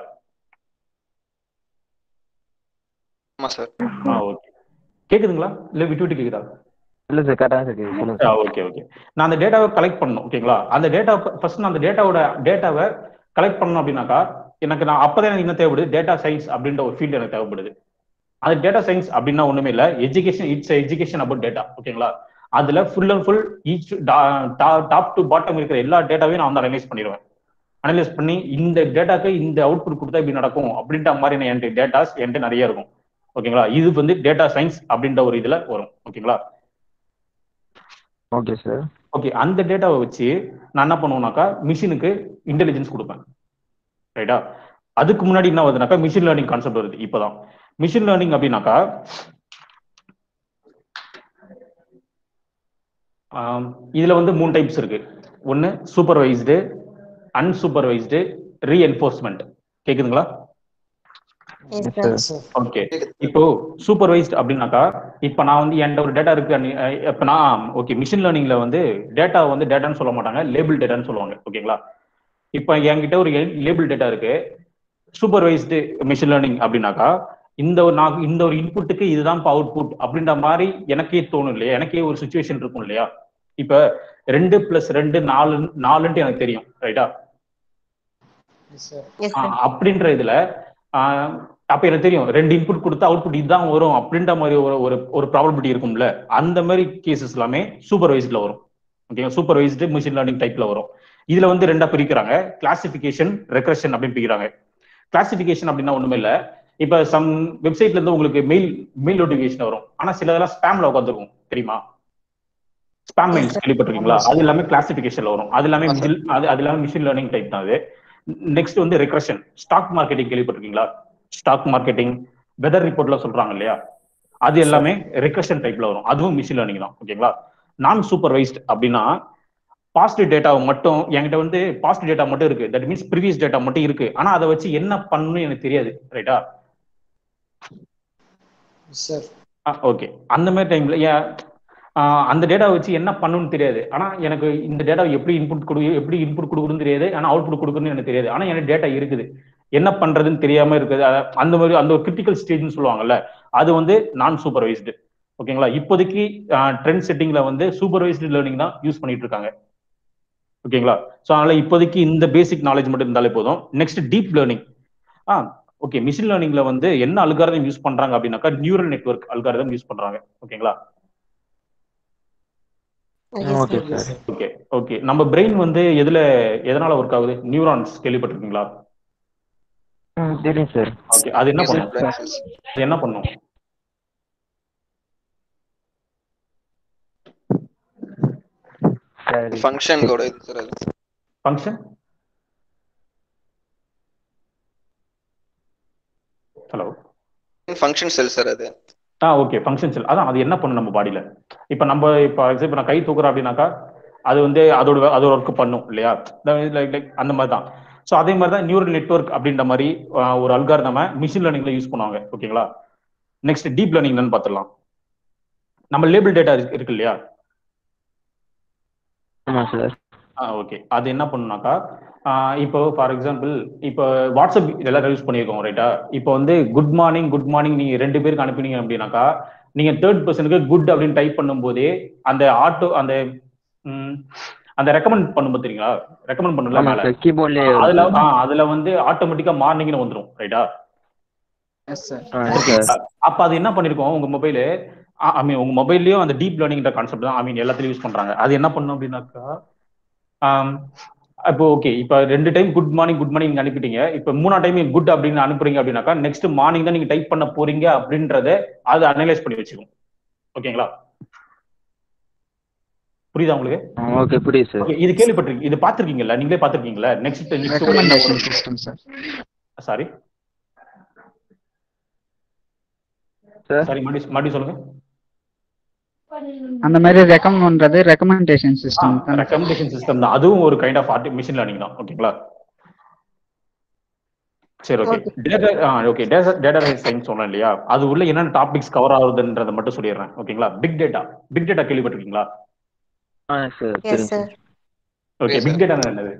ஆமா சார் ஆ ஓகே கேக்குதுங்களா இல்ல விட்டு விட்டு கேக்குதா இல்ல சார் கரெக்டாக சார் கேக்குது. சொல்லுங்க ஆ ஓகே ஓகே நான் அந்த டேட்டாவை கலெக்ட் பண்ணணும் ஓகேங்களா அந்த டேட்டா ஃபர்ஸ்ட் நான் அந்த டேட்டாவோட டேட்டாவை கலெக்ட் பண்ணணும் அப்படின்னாக்கா எனக்கு நான் அப்பதான் எனக்கு என்ன தேவைப்படுது டேட்டா சயின்ஸ் அப்படின்ற ஒரு ஃபீல்டு எனக்கு தேவைப்படுது அது டேட்டா சயின்ஸ் அப்படின்னா ஒண்ணுமே இல்ல education it's education about data ஓகேங்களா அதுல full and full each top to bottom இருக்கிற எல்லா டேட்டாவையும் நான் வந்து அனலைஸ் பண்ணிடுவேன் அனலைஸ் பண்ணி இந்த டேட்டாக்கு இந்த அவுட்புட் கொடுத்தா இப்படி நடக்கும் அப்படின்ற மாதிரி என்கிட்ட டேட்டாஸ் என்கிட்ட நிறைய இருக்கும் ஓகேங்களா இது வந்து டேட்டா சயின்ஸ் அப்படின்ற ஒரு இதுல வரும் ஓகேங்களா ஓகே சார் ஓகே அந்த டேட்டாவை வச்சு நான் என்ன பண்ணுவேனாக்கா மிஷினுக்கு இன்டெலிஜென்ஸ் கொடுப்பேன் ரைட்டா அதுக்கு முன்னாடி என்ன வருதுனாக்கா மிஷின் லேர்னிங் கான்செப்ட் வருது இப்போதான் மிஷின் லேர்னிங் அப்படின்னாக்கா ஆம், இதுல வந்து மூணு டைப்ஸ் இருக்கு ஒன்னு சூப்பர்வைஸ்டு அன்சூப்பர்வைஸ்டு ரீஎன்ஃபோர்ஸ்மெண்ட் கேக்குதுங்களா yes Yes, sir sir. Sir okay இப்போ சூப்பர்வைஸ்ட் அப்படின்னாக்கா இப்போ நான் வந்து என்கிட்ட ஒரு டேட்டா இருக்கு அன்னி- அஹ் இப்ப நான் ஓகே மிஷின் லேர்னிங்ல வந்து டேட்டா வந்து டேட்டான்னு சொல்ல மாட்டாங்க லேபிள் டேட்டான்னு சொல்லுவாங்க ஓகேங்களா இப்போ என்கிட்ட ஒரு லேபிள் டேட்டா இருக்கு சூப்பர்வைஸ்டு மிஷின் லேர்னிங் அப்படின்னாக்கா இந்த ஒரு நான் இந்த ஒரு இன்புட்டுக்கு இதுதான் அவுட்புட் அப்படின்ற மாதிரி எனக்கே தோணும் இல்லையா எனக்கே ஒரு சுச்சுவேஷன் இருக்கும் இல்லையா இப்ப ரெண்டு பிளஸ் ரெண்டு நாலு நாலுன்ட்டு எனக்கு தெரியும் ரைட்டா எஸ் சார் எஸ் ஆ, சார் அப்படின்ற இதுல ஆ, அப்ப எனக்கு தெரியும் ரெண்டு இன்புட் கொடுத்தா அவுட்புட் இதுதான் வரும் அப்படின்ற மாதிரி ஒரு ஒரு ஒரு ப்ராபபிலிட்டி இருக்கும்ல அந்த மாதிரி கேசஸ் எல்லாமே சூப்பர்வைஸ்ட்ல வரும் ஓகேங்க சூப்பர்வைஸ்டு மிஷின் லேர்னிங் டைப்ல வரும் இதுல வந்து ரெண்டா பிரிக்கிறாங்க கிளாசிபிகேஷன் ரெக்ரஷன் அப்படின்னு பிரிக்கிறாங்க கிளாசிபிகேஷன் அப்படின்னா ஒண்ணுமே இல்ல இப்ப சம் வெப்சைட்ல இருந்து உங்களுக்கு மெயில் மெயில் நோட்டிபிகேஷன் வரும் ஆனா சிலதெல்லாம் ஸ்பேம்ல உட்காந்துருக்கும் தெரியுமா ஸ்பேம் மெயில்ஸ் கேள்விப்பட்டிருக்கீங்களா அது எல்லாமே கிளாசிபிகேஷன்ல வரும் அது எல்லாமே மிஷின் அது அது எல்லாமே மிஷின் லேர்னிங் டைப் தான் அது நெக்ஸ்ட் வந்து ரெக்ரஷன் ஸ்டாக் மார்க்கெட்டிங் கேள்விப்பட்டிருக்கீங்களா ஸ்டாக் மார்க்கெட்டிங் வெதர் ரிப்போர்ட்ல சொல்றாங்க இல்லையா அது எல்லாமே ரெக்ரஷன் டைப்ல வரும் அதுவும் மிஷின் லேர்னிங் தான் ஓகேங்களா நான் சூப்பர்வைஸ்ட் அப்படின்னா பாசிட்டிவ் டேட்டா மட்டும் என்கிட்ட வந்து பாசிட்டிவ் டேட்டா மட்டும் இருக்கு தட் மீன்ஸ் ப்ரீவியஸ் டேட்டா மட்டும் இருக்கு ஆனா அதை வச்சு என்ன பண்ணணும்னு எனக்கு தெரியாது ரைட்டா சார் ஓகே அந்த மாதிரி டைம்ல ஏன் ஆஹ் அந்த டேட்டா வச்சு என்ன பண்ணணும்னு தெரியாது ஆனா எனக்கு இந்த டேட்டா எப்படி இன்புட் கொடு எப்படி இன்புட் கொடுக்கணும்னு தெரியாது ஆனா அவுட்புட் கொடுக்கணும்னு எனக்கு தெரியாது ஆனா எனக்கு டேட்டா இருக்குது என்ன பண்றதுன்னு தெரியாம இருக்குது அத- அந்த மாதிரி அந்த ஒரு கிரிட்டிக்கல் ஸ்டேஜ்னு சொல்லுவாங்கல்ல அது வந்து நான் சூப்பர்வைஸ்டு ஓகேங்களா இப்போதைக்கு ட்ரெண்ட் செட்டிங்ல வந்து சூப்பர்வைஸ்டு லேர்னிங் தான் யூஸ் பண்ணிட்டு இருக்காங்க ஓகேங்களா ஸோ அதனால இப்போதைக்கு இந்த பேசிக் நாலேஜ் மட்டும் இருந்தாலே போதும் நெக்ஸ்ட் டீப் லேர்னிங் ஆ ஓகே மிஷின் லேர்னிங்ல வந்து என்ன அல்காரதம் யூஸ் பண்றாங்க அப்படின்னாக்கா நியூரல் நெட்வொர்க் அல்காரதம் யூஸ் பண்றாங்க ஓகேங்களா ஓகே சார் ஓகே ஓகே நம்ம பிரெயின் வந்து எதுல எதனால ஒர்க் ஆகுது நியூரான்ஸ் கேள்விப்பட்டிருக்கீங்களா ம் தெரியும் சார் ஓகே அது என்ன பண்ணும் Blood cells. அது என்ன பண்ணும் சரி ஃபங்க்ஷன்களோட இது சார் அது function hello function cell sir அது ஆ ஓகே ஃபங்க்ஷன் செல் அதான் அது என்ன பண்ணும் நம்ம பாடியில இப்போ நம்ம இப்போ இப்போ நான் கை தூக்குறேன் அப்படின்னாக்கா அது வந்து அதோட அதோட ஒர்க் பண்ணும் இல்லையா லைக் லைக் அந்த மாதிரி தான் ஸோ அதே மாதிரி தான் நியூரல் நெட்வொர்க் அப்படின்ற மாதிரி ஆ, ஒரு அல்காரதம மிஷின் லேர்னிங்ல யூஸ் பண்ணுவாங்க ஓகேங்களா நெக்ஸ்ட் டீப் லேர்னிங்லன்னு பார்த்துடலாம் நம்ம லேபிள் டேட்டா இருக்கு இல்லையா ஆமா சார் ஆ ஓகே அது என்ன பண்ணுனாக்கா ஆஹ் இப்போ ஃபார் எக்ஸாம்பிள் இப்போ வாட்ஸ்அப் இதெல்லாம் யூஸ் பண்ணியிருக்கோம் ரைட்டா இப்போ வந்து குட் மார்னிங் குட் மார்னிங் நீங்க ரெண்டு பேருக்கு அனுப்பினீங்க அப்படின்னாக்கா நீங்க தேர்ட் பர்சனுக்கு குட் அப்படின்னு டைப் பண்ணும்போதே அந்த ஆட்டோ அந்த ம், அந்த ரெக்கமெண்ட் பண்ணும்போது தெரியுங்களா ரெக்கமெண்ட் பண்ணல ஆமா மேல சார் கீபோர்ட்லயே அதுல ஆ அதுல வந்து ஆட்டோமேட்டிக்கா மார்னிங்னு வந்துரும் ரைட்டா எஸ் சார் சார் அப்ப அது என்ன பண்ணிருக்கோம் உங்க மொபைலு ஐ மீன் உங்க மொபைல்லயும் அந்த டீப் லேர்னிங்ன்ற கான்செப்ட் தான் ஐ மீன் எல்லாத்துலயும் யூஸ் பண்றாங்க அது என்ன பண்ணும் அப்படின்னாக்கா ஆம், இப்போ ஓகே இப்போ ரெண்டு time good morning good morning நீங்க அனுப்பிட்டீங்க இப்போ மூணா டைம் குட் அப்படின்னு அனுப்புறீங்க அப்படின்னாக்கா நெக்ஸ்ட் மார்னிங் தான் நீங்க டைப் பண்ண போறீங்க அப்படின்றத அது அனலைஸ் பண்ணி வச்சுக்கும் ஓகேங்களா புரியுதா உங்களுக்கு ஓகே புரியுது சார் Okay, இது கேள்விப்பட்டிருக்கீங்க இது பாத்திருக்கீங்கல்ல நீங்களே பாத்திருக்கீங்களா next recommendation system sir sorry sir sorry மறுபடியும் மறுபடியும் சொல்லுங்க அந்த மாதிரி ரெக்கமெண்ட் பண்றது ரெக்கமெண்டேஷன் சிஸ்டம் தான் ரெக்கமெண்டேஷன் சிஸ்டம் தான் அதுவும் ஒரு கைண்ட் ஆஃப் ஆர்டி மிஷின் லேர்னிங் தான் ஓகேங்களா சரி okay data okay data data science சொன்னேன் இல்லையா அது உள்ள என்னென்ன டாபிக்ஸ் கவர் ஆகுதுன்றதை மட்டும் சொல்லிடுறேன் ஓகேங்களா பிக் டேட்டா பிக் டேட்டா கேள்விப்பட்டிருக்கீங்களா ஆ சார் எஸ் தெரியும் sir okay Yes, big sir. Data என்னது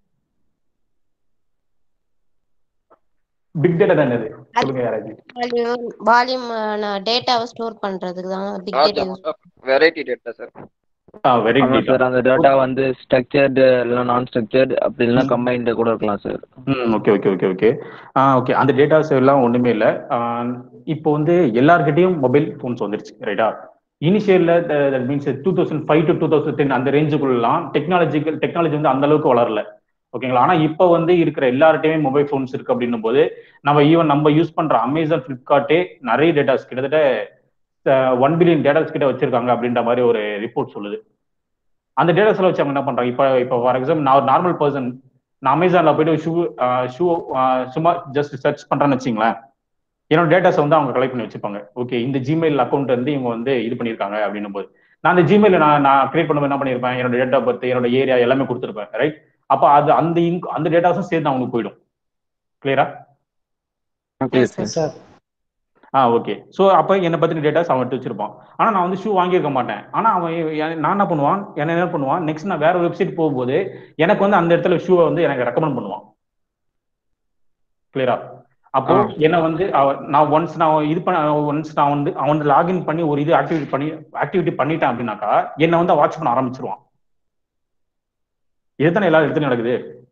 பிக் டேட்டா என்னது சொல்லுங்க யாராச்சும் வால்யூம் வால்யூம் டேட்டாவை ஸ்டோர் பண்றதுக்கு தான் big data use variety data sir ஆ வெரி ஆமா டேட்டா சார் அந்த டேட்டா வந்து ஸ்ட்ரக்சர்டு இல்லைன்னா நான் ஸ்ட்ரக்சர்டு அப்படி இல்லைன்னா கம்பைன்டு கூட இருக்கலாம் சார் ம் ஓகே ஓகே ஓகே ஓகே ஆ ஓகே அந்த டேட்டாஸ் எல்லாம் ஒண்ணுமே இல்லை இப்போ வந்து எல்லார்கிட்டயும் மொபைல் ஃபோன்ஸ் வந்துருச்சு ரைட்டா இனிஷியல்ல means two thousand five to two thousand ten அந்த ரேஞ்சுக்குள்ளலாம் டெக்னாலஜிக்கல் டெக்னாலஜி வந்து அந்த அளவுக்கு வளரல ஓகேங்களா ஆனா இப்போ வந்து இருக்கிற எல்லார்கிட்டயுமே மொபைல் ஃபோன்ஸ் இருக்கு அப்படின்னும் போது நம்ம ஈவன் நம்ம யூஸ் பண்ற அமேசான் ஃபிளிப்கார்ட்டே நிறைய டேட்டாஸ் கிட்டத்தட்ட ஒன் பில்லியன் டேட்டாஸ் கிட்ட வச்சிருக்காங்க அப்படின்ற மாதிரி ஒரு ரிப்போர்ட் சொல்லுது அந்த டேட்டாஸ்ல வச்சு அவங்க என்ன பண்றாங்க இப்போ இப்போ ஃபார் எக்ஸாம்பிள் நான் ஒரு நார்மல் பர்சன் நான் அமேசான்ல போயிட்டு ஷூ ஷூ சும்மா ஜஸ்ட் சர்ச் பண்றேன்னு வச்சுங்களேன் என்னோட டேட்டாஸ் வந்து அவங்க கலெக்ட் பண்ணி வச்சுப்பாங்க ஓகே இந்த ஜிமெயில் அக்கௌண்ட் வந்து இவங்க வந்து இது பண்ணியிருக்காங்க அப்படின்னும் போது நான் அந்த ஜிமெயில் நான் நான் கிரியேட் பண்ணும்போது என்ன பண்ணியிருப்பேன் என்னோட டேட் ஆஃப் பர்த் என்னோட ஏரியா எல்லாமே கொடுத்துருப்பேன் ரைட் அப்போ அது அந்த இங்க் அந்த டேட்டாஸும் சேர்த்து அவங்களுக்கு போயிடும் கிளியரா ஓகே Yes, சார் சார் ஆ ஓகே ஸோ அப்போ என்னை பற்றின டேட்டாஸ் அவன் எடுத்து வச்சிருப்பான் ஆனால் நான் வந்து ஷூ வாங்கியிருக்க மாட்டேன் ஆனால் அவன் எ- நான் என்ன பண்ணுவான் என்ன என்ன பண்ணுவான் நெக்ஸ்ட் நான் வேற ஒரு வெப்சைட் போகும்போது எனக்கு வந்து அந்த இடத்துல ஷூவை வந்து எனக்கு ரெக்கமெண்ட் பண்ணுவான் கிளியரா அப்போ ஆ. என்ன வந்து அவன் நான் ஒன்ஸ் நான் இது பண்ண ஒன்ஸ் நான் வந்து அவன் லாகின் பண்ணி ஒரு இது ஆக்டிவிட்டி பண்ணி ஆக்டிவிட்டி பண்ணிட்டேன் அப்படின்னாக்கா என்னை வந்து வாட்ச் பண்ண ஆரம்பிச்சிருவான் இதுதானே எல்லா இடத்துலையும் நடக்குது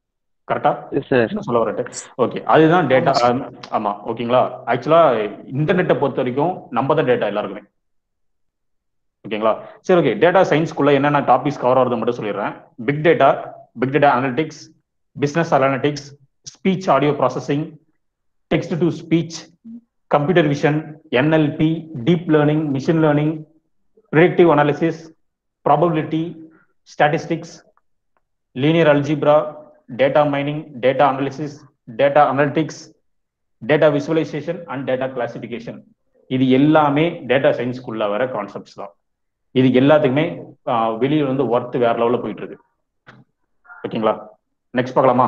கரெக்டா சார் என்ன சொல்ல வரட்டு ஓகே அதுதான் டேட்டா ஆமா ஓகேங்களா ஆக்சுவலா இன்டர்நெட்டை பொறுத்த வரைக்கும் நம்ம தான் டேட்டா எல்லாருக்குமே ஓகேங்களா சரி ஓகே டேட்டா சயின்ஸ்க்குள்ள என்னென்ன டாபிக்ஸ் கவர் ஆகுது மட்டும் சொல்லிடுறேன் big data big data analytics business analytics speech audio processing text to speech computer vision NLP deep learning machine learning predictive analysis probability statistics linear algebra data mining data analysis data analytics data visualization and data classification இது எல்லாமே data சயின்ஸ்க்குள்ள வர concepts தான் இது எல்லாத்துக்குமே வெளியே வந்து worth வேற லெவலில் போயிட்டு இருக்கு ஓகேங்களா நெக்ஸ்ட் பார்க்கலாமா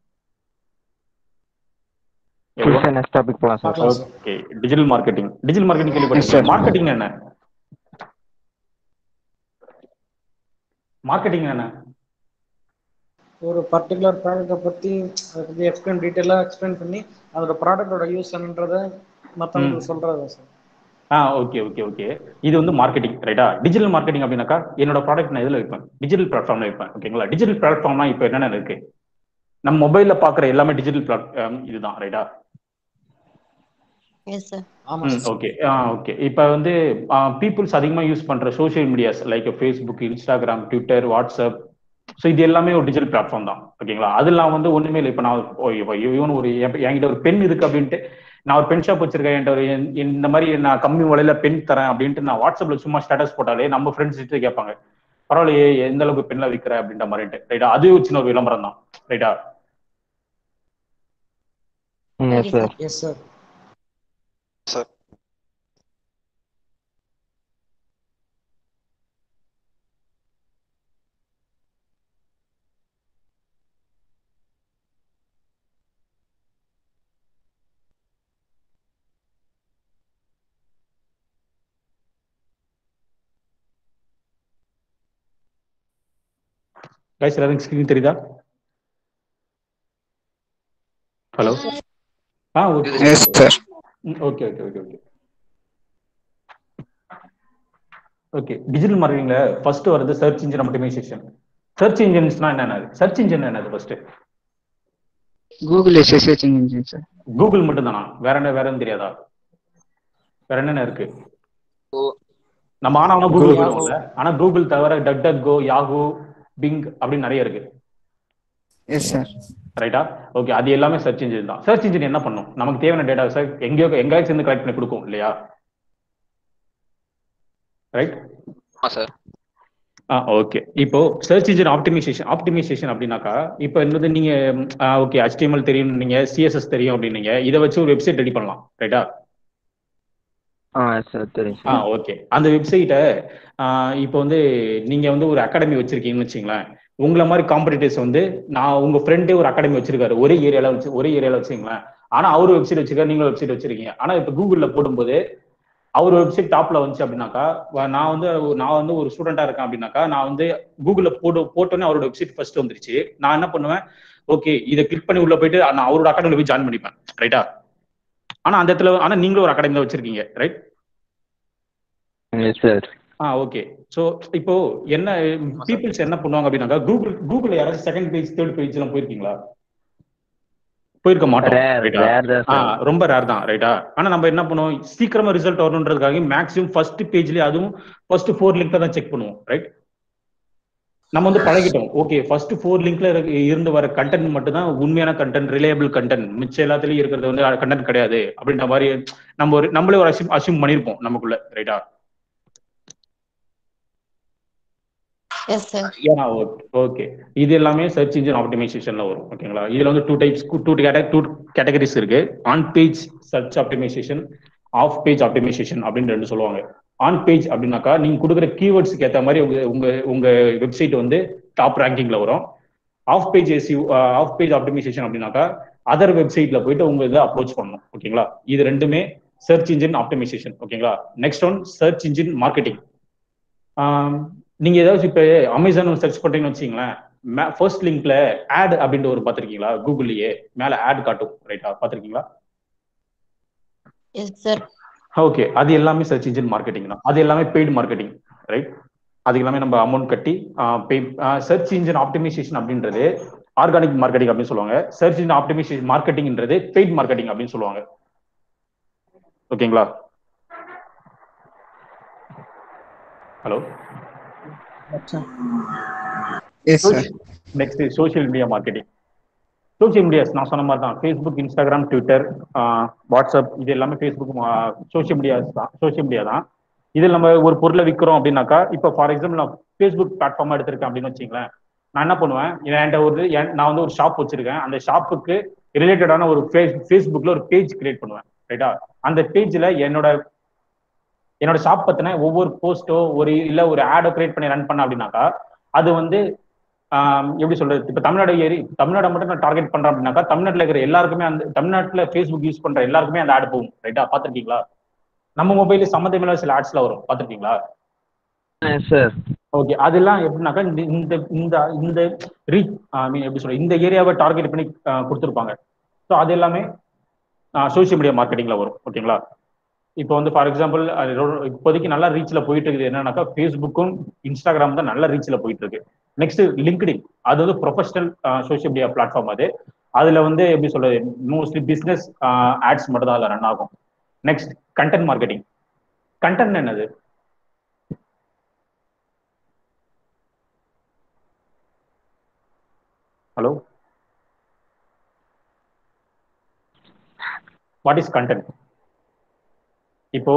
சார் நெக்ஸ்ட் டாபிக் போகலாம் sir okay digital marketing digital marketing கேள்விப்பட்டிருக்கீங்க மார்க்கெட்டிங் என்ன மார்க்கெட்டிங் என்ன ஒரு பர்டிகுலர் ப்ராடக்ட்டை பற்றி அதை பற்றி எக்ஸ்பிளைன் டீட்டெயிலாக எக்ஸ்பிளைன் பண்ணி அதோட ப்ராடக்டோட யூஸ் என்னன்றதை மற்றவங்களுக்கு சொல்கிறது சார் ஆ ஓகே ஓகே ஓகே இது வந்து மார்க்கெட்டிங் ரைட்டா டிஜிட்டல் மார்க்கெட்டிங் அப்படின்னாக்கா என்னோட ப்ராடக்ட் நான் இதில் வைப்பேன் டிஜிட்டல் பிளாட்ஃபார்ம்ல வைப்பேன் ஓகேங்களா டிஜிட்டல் பிளாட்ஃபார்ம்னா இப்போ என்னென்ன இருக்கு நம்ம மொபைல்ல பார்க்குற எல்லாமே டிஜிட்டல் பிளாட் இதுதான் ரைட்டா எஸ் சார் ம் ஓகே ஆ ஓகே இப்போ வந்து பீப்புள்ஸ் அதிகமாக யூஸ் பண்ணுற social medias like Facebook Instagram Twitter WhatsApp so இது எல்லாமே ஒரு டிஜிட்டல் பிளாட்ஃபார்ம் தான் ஓகேங்களா அதெல்லாம் வந்து ஒன்றுமே இல்லை இப்போ நான் இவன் ஒரு என்கிட்ட ஒரு பென் இருக்கு அப்படின்ட்டு நான் ஒரு பென் ஷாப் வச்சிருக்கேன் என்கிட்ட ஒரு இந்த மாதிரி நான் கம்மி விலையில பென் தரேன் அப்படின்ட்டு நான் வாட்ஸ்அப்ல சும்மா ஸ்டேட்டஸ் போட்டாலே நம்ம ஃப்ரெண்ட்ஸ் கிட்ட கேட்பாங்க பரவாயில்லையே எந்த அளவுக்கு பெண்ல விற்கிற அப்படின்ற மாதிரிட்டு ரைட்டா அது ஒரு சின்ன ஒரு விளம்பரம் தான் ரைட்டா yes sir yes sir sir guys எல்லாரும் ஸ்கிரீன் தெரியுதா ஹலோ ஆ okay Yes, sir. Okay okay okay okay okay digital மார்க்கெட்டிங்ல ஃபர்ஸ்ட் வருது சர்ச் இன்ஜின் ஆப்டிமைசேஷன் சர்ச் இன்ஜின்ஸ்னா என்னென்ன சர்ச் இன்ஜின் என்னது first Google is searching engine sir Google மட்டும் தானா வேற என்ன வேற என்ன தெரியாதா வேற என்னென்ன இருக்கு நம்ம ஆனா கூகுள் Google. போயிடுவோம்ல ஆனா கூகுள் தவிர டக் டக் கோ யாஹூ பிங் அப்படின்னு நிறைய இருக்கு எஸ் சார் ரைட்டா ஓகே அது எல்லாமே சர்ச் இன்ஜின் தான் சர்ச் இன்ஜின் என்ன பண்ணும் நமக்கு தேவையான டேட்டா சார் எங்கேயோ எங்கேயாச்சும் இருந்து கலெக்ட் பண்ணி கொடுக்கும் இல்லையா ரைட் ஆமா சார் ஆ ஓகே இப்போ சர்ச் இன்ஜின் ஆப்டிமைசேஷன் ஆப்டிமைசேஷன் அப்படின்னாக்கா இப்போ என்னது நீங்க ஓகே HTML தெரியும் நீங்க சிஎஸ்எஸ் தெரியும் அப்படின்னீங்க இதை வச்சு ஒரு வெப்சைட் ரெடி பண்ணலாம் ரைட்டா ஆ சார் தெரியும் ஆ சார் ஓகே அந்த வெப்சைட்டை இப்போ வந்து நீங்க வந்து ஒரு அகாடமி வச்சிருக்கீங்கன்னு வச்சுங்களேன் உங்களை மாதிரி காம்படிட்டர்ஸ் வந்து நான் உங்க ஃப்ரெண்டே ஒரு அகாடமி வச்சிருக்காரு ஒரே ஏரியால வச்சு ஒரே ஏரியால வச்சுங்களேன் ஆனா அவரு வெப்சைட் வச்சிருக்காரு நீங்களும் வெப்சைட் வச்சிருக்கீங்க ஆனா இப்போ கூகுள்ல போடும்போது அவர் வெப்சைட் டாப்ல வந்துச்சு அப்படின்னாக்கா வ- நான் வந்து நான் வந்து ஒரு ஸ்டூடெண்டா இருக்கேன் அப்படின்னாக்கா நான் வந்து கூகுள்ல போட்டு போட்டோன்னே அவரோட வெப்சைட் ஃபர்ஸ்ட் வந்துருச்சு நான் என்ன பண்ணுவேன் ஓகே இதை கிளிக் பண்ணி உள்ள போயிட்டு நான் அவரோட அகாடமில போய் ஜாயின் பண்ணிப்பேன் ரைட்டா ஆனா அந்த இடத்துல ஆனா நீங்களும் ஒரு அகாடமில வச்சிருக்கீங்க ரைட் எஸ் சார் ஆ ஓகே ஸோ இப்போ என்ன பீப்புள்ஸ் என்ன பண்ணுவாங்க அப்படின்னாக்கா கூகுள் கூகுள் யாராச்சும் செகண்ட் பேஜ் தேர்ட் பேஜ் எல்லாம் போயிருக்கீங்களா போயிருக்க மாட்டோம் Rare, ரைட்டா rare தான் ஆ sir. ரொம்ப ரேர் தான் ரைட்டா ஆனா நம்ம என்ன பண்ணுவோம் சீக்கிரமா ரிசல்ட் வரணுன்றதுக்காக மேக்ஸிமம் ஃபர்ஸ்ட் பேஜ்லயே அதுவும் ஃபர்ஸ்ட் ஃபோர் லிங்க்ல தான் செக் பண்ணுவோம் ரைட் நம்ம வந்து பழகிட்டோம் ஓகே ஃபர்ஸ்ட் ஃபோர் லிங்க்ல இருந்து வர கண்டென்ட் மட்டும் தான் உண்மையான கண்டென்ட் ரிலேயபிள் கண்டென்ட் மிச்சம் எல்லாத்துலயும் இருக்கிறது வந்து கண்டென்ட் கிடையாது அப்படின்ற மாதிரி நம்ம ஒரு நம்மளே ஒரு அசியூம் அசியூம் பண்ணிருப்போம் நமக்குள்ள ரைட்டா எஸ் சார் ஓகே இது எல்லாமே சர்ச் இன்ஜின் ஆப்டிமைசேஷன்ல வரும் ஓகேங்களா இதுல வந்து two types two two categories இருக்கு on page search optimization off page optimization அப்படின்னு ரெண்டு சொல்லுவாங்க ஆன் பேஜ் அப்படின்னாக்கா நீங்க கொடுக்குற கீவேர்ட்ஸ்க்கு ஏத்த மாதிரி உங்க உங்க உங்க வெப்சைட் வந்து டாப் ரேங்கிங்ல வரும் ஆஃப் பேஜ் எஸ்யூ ஆஃப் பேஜ் ஆப்டிமைசேஷன் அப்படின்னாக்கா அதர் வெப்சைட்ல போயிட்டு உங்க இதை அப்ரோச் பண்ணணும் ஓகேங்களா இது ரெண்டுமே சர்ச் இன்ஜின் ஆப்டிமைசேஷன் ஓகேங்களா next one search engine marketing நீங்க ஏதாச்சும் இப்ப அமேசான் சர்ச் பண்றீங்கன்னு வச்சுங்களேன் ஃபர்ஸ்ட் லிங்க்ல ஆட் அப்படின்ற ஒரு பாத்திருக்கீங்களா கூகுள்லயே மேல ஆட் காட்டும் ரைட்டா பாத்திருக்கீங்களா எஸ் சார் ஓகே அது எல்லாமே சர்ச் இன்ஜின் மார்க்கெட்டிங் தான் அது எல்லாமே பெய்டு மார்க்கெட்டிங் ரைட் அதுக்கு எல்லாமே நம்ம அமௌண்ட் கட்டி சர்ச் இன்ஜின் ஆப்டிமைசேஷன் அப்படின்றது ஆர்கானிக் மார்க்கெட்டிங் அப்படின்னு சொல்லுவாங்க சர்ச் இன் ஆப்டிமைசேஷன் மார்க்கெட்டிங்ன்றது பெய்ட் மார்க்கெட்டிங் அப்படின்னு சொல்லுவாங்க ஓகேங்களா hello Yes, sir. Next social media marketing social medias நான் சொன்ன மாதிரி தான் ஃபேஸ்புக் இன்ஸ்டாகிராம் ட்விட்டர் வாட்ஸ்அப் இது எல்லாமே ஃபேஸ்புக் சோஷியல் மீடியாஸ் தான் சோஷியல் மீடியா தான் இதில் நம்ம ஒரு பொருளை விற்கிறோம் அப்படின்னாக்கா இப்போ ஃபார் எக்ஸாம்பிள் நான் ஃபேஸ்புக் பிளாட்ஃபார்மாக எடுத்திருக்கேன் அப்படின்னு வச்சுங்களேன் நான் என்ன பண்ணுவேன் என்கிட்ட ஒரு என்- நான் வந்து ஒரு ஷாப் வச்சிருக்கேன் அந்த ஷாப்புக்கு ரிலேட்டடான ஒரு ஃபேஸ் ஃபேஸ்புக்கில் ஒரு பேஜ் கிரியேட் பண்ணுவேன் ரைட்டா அந்த பேஜில் என்னோட என்னோட ஷாப் பத்தின ஒவ்வொரு போஸ்ட்டோ ஒரு இல்ல ஒரு ஆடோ கிரியேட் பண்ணி ரன் பண்ண அப்படின்னாக்கா அது வந்து ஆம், எப்படி சொல்றது இப்ப தமிழ்நாடு ஏறி தமிழ்நாடு மட்டும் நான் டார்கெட் பண்றேன் அப்படின்னாக்கா தமிழ்நாட்டுல இருக்கிற எல்லாருக்குமே அந்த தமிழ்நாட்டுல ஃபேஸ்புக் யூஸ் பண்ற எல்லாருக்குமே அந்த ஆட் போகும் ரைட்டா பாத்திருக்கீங்களா நம்ம மொபைல் சம்மந்தமில்ல சில ஆட்ஸ்ல வரும் பாத்திருக்கீங்களா சார் ஓகே அதெல்லாம் எப்படின்னாக்கா இந்த இந்த இந்த இந்த ரீச் ஐ மீன் எப்படி சொல்றது இந்த ஏரியாவை டார்கெட் பண்ணி ஆஹ், கொடுத்திருப்பாங்க ஸோ அது எல்லாமே சோஷியல் மீடியா மார்க்கெட்டிங்ல வரும் ஓகேங்களா இப்போ வந்து ஃபார் எக்ஸாம்பிள் இப்போதைக்கு நல்லா ரீச்ல போயிட்டு இருக்குது என்னன்னாக்கா ஃபேஸ்புக்கும் இன்ஸ்டாகிராம் தான் நல்ல ரீச்ல போயிட்டு இருக்கு நெக்ஸ்ட் லிங்க்டின் அது வந்து ப்ரொஃபஷனல் சோஷியல் மீடியா பிளாட்ஃபார்ம் அது அதுல வந்து எப்படி சொல்றது மோஸ்ட்லி பிசினஸ் ஆட்ஸ் மட்டும் தான் அதுல ரன் ஆகும் நெக்ஸ்ட் கண்டென்ட் மார்க்கெட்டிங் கண்டென்ட் என்னது ஹலோ வாட் இஸ் கண்டென்ட் இப்போ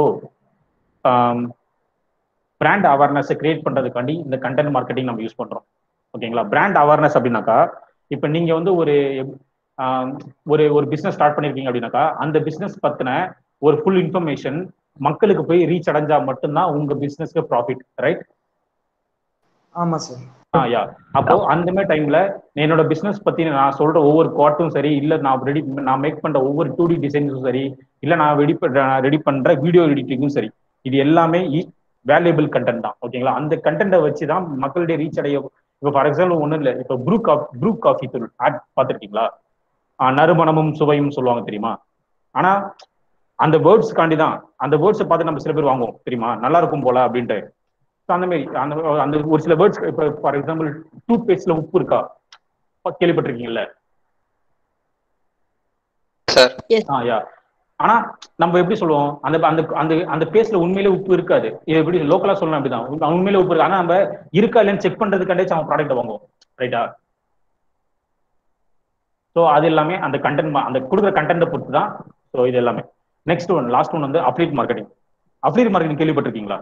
பிராண்ட் அவேர்னஸ் கிரியேட் பண்றதுக்காண்டி இந்த கண்டென்ட் மார்க்கெட்டிங் நம்ம யூஸ் பண்றோம் ஓகேங்களா பிராண்ட் அவேர்னஸ் அப்படின்னாக்கா இப்போ நீங்க வந்து ஒரு ஆம், ஒரு ஒரு பிசினஸ் ஸ்டார்ட் பண்ணிருக்கீங்க அப்படின்னாக்கா அந்த பிசினஸ் பத்தின ஒரு ஃபுல் இன்ஃபர்மேஷன் மக்களுக்கு போய் ரீச் அடைஞ்சா மட்டும்தான் உங்க பிசினஸ்க்கு ப்ராஃபிட் ரைட் ஆமா சார் ஆ யா அப்போ அந்த மாதிரி டைம்ல என்னோட பிசினஸ் பத்தி நான் சொல்ற ஒவ்வொரு குவார்ட்டும் சரி இல்ல நான் ரெடி நான் மேக் பண்ற ஒவ்வொரு டூ டி டிசைன்ஸும் சரி இல்ல நான் ரெடி பண்ற ரெடி பண்ற வீடியோ எடிட்டிங்கும் சரி இது எல்லாமே வேல்யூபிள் கண்டென்ட் தான் ஓகேங்களா அந்த கண்டென்ட்டை வச்சு தான் மக்களுடைய ரீச் அடைய இப்போ ஃபார் எக்ஸாம்பிள் ஒன்றும் இல்லை இப்போ ப்ரூ காஃபி ப்ரூ காஃபி தூள் ஆட் பார்த்துருக்கீங்களா நறுமணமும் சுவையும் சொல்லுவாங்க தெரியுமா ஆனா அந்த வேர்ட்ஸ்க்காண்டி தான் அந்த வேர்ட்ஸை பார்த்து நம்ம சில பேர் வாங்குவோம் தெரியுமா நல்லா இருக்கும் போல அப்படின்ட்டு So அந்த மாதிரி அந்த அந்த ஒரு சில வேர்ட்ஸ் இப்போ ஃபார் எக்ஸாம்பிள் டூத் பேஸ்ட்ல உப்பு இருக்கா ப- கேள்விப்பட்டிருக்கீங்கல்ல சார் ஆ யா ஆனா நம்ம எப்படி சொல்லுவோம் அந்த அந்த அந்த அந்த பேஸ்ட்ல உண்மையிலே உப்பு இருக்காது இது எப்படி லோக்கலா சொல்லணும் அப்படிதான் உண்மை- உண்மையிலே உப்பு இருக்கு ஆனா நம்ம இருக்கா இல்லைன்னு செக் பண்றதுக்காண்டே அவன் ப்ராடக்ட் வாங்குவோம் ரைட்டா ஸோ அது எல்லாமே அந்த கண்டென்ட் அந்த கொடுக்குற கண்டென்ட்டை பொறுத்து தான் ஸோ இது எல்லாமே நெக்ஸ்ட் ஒன் லாஸ்ட் ஒன் வந்து அப்ளீட் மார்க்கெட்டிங் அப்ளீட் மார்க்கெட்டிங் கேள்விப்பட்டிருக்கீங்களா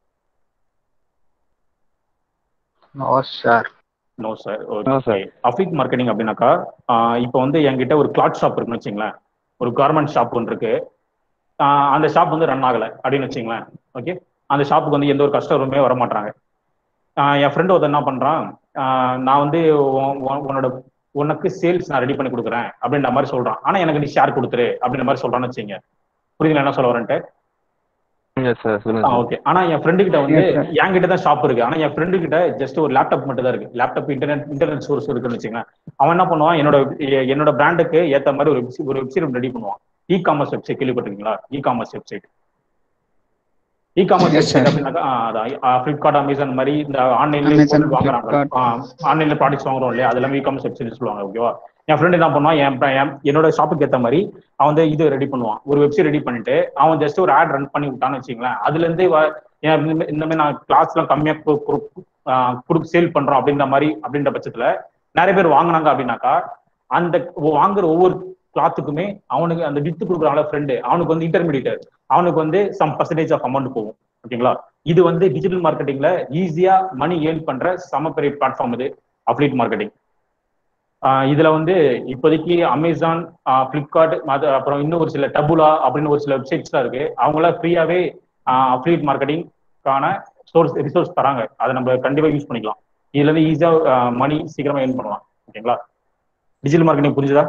No, sir. No sir No, sir. அஃபிக் மார்க்கெட்டிங் அப்படின்னாக்கா இப்போ வந்து என்கிட்ட ஒரு கிளாத் ஷாப் இருக்குன்னு வச்சுங்களேன் ஒரு கார்மெண்ட் ஷாப் ஒன்று இருக்கு ஆஹ் அந்த ஷாப் வந்து ரன் ஆகலை அப்படின்னு வச்சுங்களேன் ஓகே அந்த ஷாப்புக்கு வந்து எந்த ஒரு கஸ்டமருமே வர மாட்டாங்க ஆஹ் என் ஃப்ரெண்டு ஒருத்தன் என்ன பண்றான் ஆஹ் நான் வந்து உன்- உன்- உன்னோட உனக்கு சேல்ஸ் நான் ரெடி பண்ணி கொடுக்குறேன் அப்படின்ற மாதிரி சொல்றான் ஆனா எனக்கு நீ ஷேர் கொடுத்துரு அப்படின்ற மாதிரி சொல்றான்னு வச்சுங்க புரியுதுங்களா என்ன சொல்ல வரேன்ட்டு எஸ் சார் சொல்லுங்க ஆ sir. ஓகே ஆனா என் ஃப்ரெண்டு கிட்ட வந்து Yes, sir. என்கிட்ட தான் ஷாப் இருக்கு ஆனா என் ஃப்ரெண்டு கிட்ட ஜஸ்ட் ஒரு லேப்டாப் மட்டும் தான் இருக்கு லேப்டாப் இன்டர்நெட் இன்டர்நெட் சோர்ஸ் இருக்குன்னு வச்சுக்கோங்க அவன் என்ன பண்ணுவான் என்னோட எ- என்னோட பிராண்டுக்கு ஏத்த மாதிரி ஒரு website- ஒரு வெப்சைட் ரெடி பண்ணுவான் இ காமர்ஸ் வெப்சைட் கேள்விப்பட்டிருக்கீங்களா e commerce website e commerce Yes, website sir. அப்படின்னாக்கா ஆ, அதான் ஃபிளிப்கார்ட் அமேசான் மாதிரி இந்த ஆன்லைன்ல Amazon, பொருள் வாங்குறாங்க Flipkart. ஆன்லைன்ல ப்ராடக்ட்ஸ் வாங்குறோம் இல்லையா அது எல்லாமே இ காமர்ஸ் வெப்சைட் சொல்லுவாங்க ஓகேவா என் ஃப்ரெண்ட் என்ன பண்ணுவான் என் ப- என்- என்னோட ஷாப்புக்கு ஏத்த மாதிரி அவன் வந்து இது ரெடி பண்ணுவான் ஒரு வெப்சைட் ரெடி பண்ணிட்டு அவன் ஜஸ்ட் ஒரு ஆட் ரன் பண்ணி விட்டான்னு வச்சுங்களேன் அதுல இருந்தே வ- ஏன் இந்த மாதிரி- இந்த மாதிரி நான் கிளாஸ்லாம் கம்மியா கொடுத்து சேல் பண்றோம் அப்படின்ற மாதிரி அப்படின்ற பட்சத்துல நிறைய பேர் வாங்குனாங்க அப்படின்னாக்கா அந்த வாங்குற ஒவ்வொரு கிளாத்துக்குமே அவனுக்கு அந்த வித்து கொடுக்குறாங்கள ஃப்ரெண்டு அவனுக்கு வந்து இன்டர்மீடியேட்டர் அவனுக்கு வந்து சம் பர்சன்டேஜ் ஆஃப் அமௌண்ட் போகும் ஓகேங்களா இது வந்து டிஜிட்டல் மார்க்கெட்டிங்ல ஈஸியா மணி ஏர்ன் பண்ற சம பெரிய பிளாட்ஃபார்ம் இது அப்ளீட் மார்க்கெட்டிங் இதுல வந்து இப்போதைக்கு அமேசான் பிளிப்கார்ட் அது அப்புறம் இன்னும் ஒரு சில டபுலா அப்படின்னு ஒரு சில வெப்சைட்ஸ்லாம் இருக்கு அவங்கள ஃப்ரீயாவே அப்ளீட் மார்க்கெட்டிங்கான சோர்ஸ் ரிசோர்ஸ் தராங்க அதை நம்ம கண்டிப்பா யூஸ் பண்ணிக்கலாம் இதுல இருந்து ஈஸியா மணி சீக்கிரமா ஏர்ன் பண்ணலாம் ஓகேங்களா டிஜிட்டல் மார்க்கெட்டிங் புரிஞ்சுதா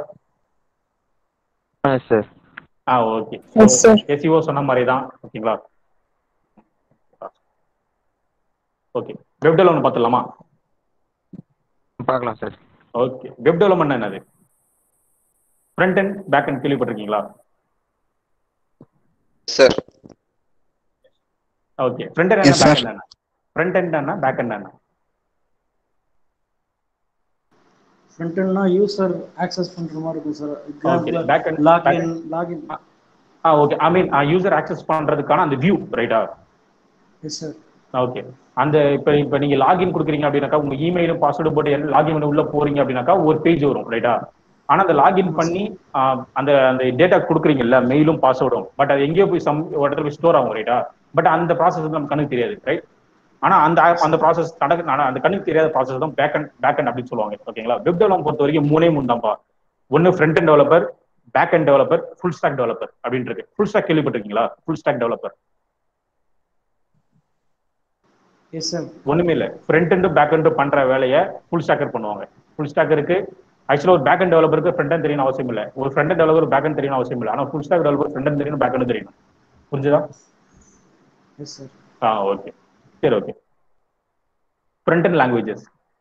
எஸ் சார் ஆ ஓகே Yes, sir. எஸ்இஓ சொன்ன மாதிரி தான் ஓகேங்களா ஓகே வெப் டெவலப்மெண்ட் பார்த்துடலாமா பார்க்கலாம் சார் ஓகே வெப் டெவலப்மெண்ட் என்னது ஃப்ரண்ட் அண்ட் பேக் அண்ட் கேள்விப்பட்டிருக்கீங்களா sir okay front end Yes, என்ன sir. பேக் என்ன ஃப்ரண்ட் அண்ட் என்ன பேக் அண்ட் என்ன ஃப்ரண்ட் எண்ட்னா யூசர் ஆக்சஸ் பண்ற மாதிரி இருக்கும் sir Okay, back end- back login end. Login ஆ okay I mean user access பண்றதுக்கான அந்த வியூ ரைட்டா எஸ் சார் ஓகே அந்த இப்போ இப்போ நீங்க லாகின் கொடுக்குறீங்க அப்படின்னாக்கா உங்க இமெயிலும் பாஸ்வேர்டு போட்டு லாகின் பண்ணி உள்ள போறீங்க அப்படின்னாக்கா ஒரு பேஜ் வரும் ரைட்டா ஆனா அந்த லாகின் பண்ணி ஆஹ், அந்த அந்த டேட்டா கொடுக்குறீங்கல்ல மெயிலும் பாஸ்வேர்டும் பட் அது எங்கேயோ போய் சம் ஒரு இடத்துல போய் ஸ்டோர் ஆகும் ரைட்டா பட் அந்த ப்ராசஸ் நம்ம கண்ணுக்கு தெரியாது ரைட் ஆனா அந்த அந்த ப்ராசஸ் நடக்கு ஆனா அந்த கண்ணுக்கு தெரியாத ப்ராசஸ் தான் பேக் அண்ட் பேக் அண்ட் அப்படின்னு சொல்லுவாங்க ஓகேங்களா வெப் டெவலப் பொறுத்த வரைக்கும் மூணே மூணு தான்ப்பா ஒன்னு front end developer back end developer full stack developer அப்படின்னு இருக்கு ஃபுல் ஸ்டாக் கேள்விப்பட்டிருக்கீங்களா full stack developer yes sir ஒண்ணுமே இல்ல ஃப்ரண்ட் அண்ட் பேக் அண்ட் பண்ற வேலையை ஃபுல் ஸ்டாக்கர் பண்ணுவாங்க ஃபுல் ஸ்டாக்கருக்கு ஆக்சுவலா ஒரு பேக் அண்ட் டெவலப்பருக்கு ஃப்ரண்ட் அண்ட் தெரியணும் அவசியம் இல்ல ஒரு front end developer back end தெரியணும் அவசியம் இல்ல ஆனா full stack developer front end தெரியணும் பேக் அண்ட் தெரியணும் புரிஞ்சுதா எஸ் சார் ஆ ஓகே சரி okay front end languages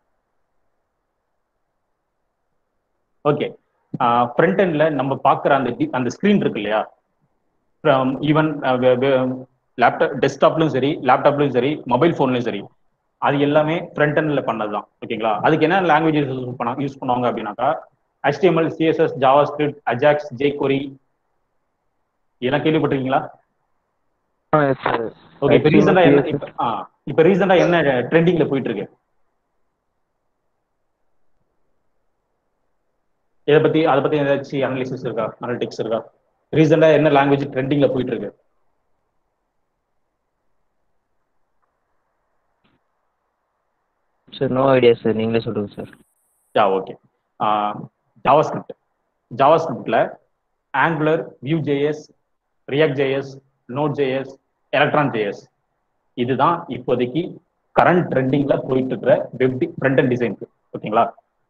okay front எண்ட்ல நம்ம பார்க்குற அந்த di- அந்த ஸ்க்ரீன் இருக்கு இல்லையா ஈவன் லேப்டாப் டெஸ்க்டாப்லையும் சரி லேப்டாப்லையும் சரி மொபைல் ஃபோன்லையும் சரி அது எல்லாமே ஃப்ரண்ட் எண்ட்ல பண்ணது தான் ஓகேங்களா அதுக்கு என்ன லாங்குவேஜஸ் யூஸ் பண்ண யூஸ் பண்ணுவாங்க அப்படின்னாக்கா HTML CSS JavaScript Ajax jQuery இதெல்லாம் கேள்விப்பட்டிருக்கீங்களா ஓகே இப்போ ரீசெண்டா என்ன இப்ப ஆ இப்போ ரீசெண்டா என்ன ட்ரெண்டிங்ல போயிட்டு இருக்கு இதை பத்தி அதை பத்தி ஏதாச்சும் அனாலிசிஸ் இருக்கா அனலிட்டிக்ஸ் இருக்கா ரீசெண்டா என்ன லாங்குவேஜ் ட்ரெண்டிங்ல போயிட்டு இருக்கு சார் நோ ஐடியா சார் நீங்களே சொல்லுங்க சார் யா ஓகே ஜாவாஸ்கிரிப்ட் ஜாவாஸ்கிரிப்ட்ல Angular Vue JS React JS Node JS Electron JS இதுதான் இப்போதைக்கு கரண்ட் ட்ரெண்டிங்ல போயிட்டு இருக்கிற வெப் ஃப்ரண்ட் அண்ட் டிசைனுக்கு ஓகேங்களா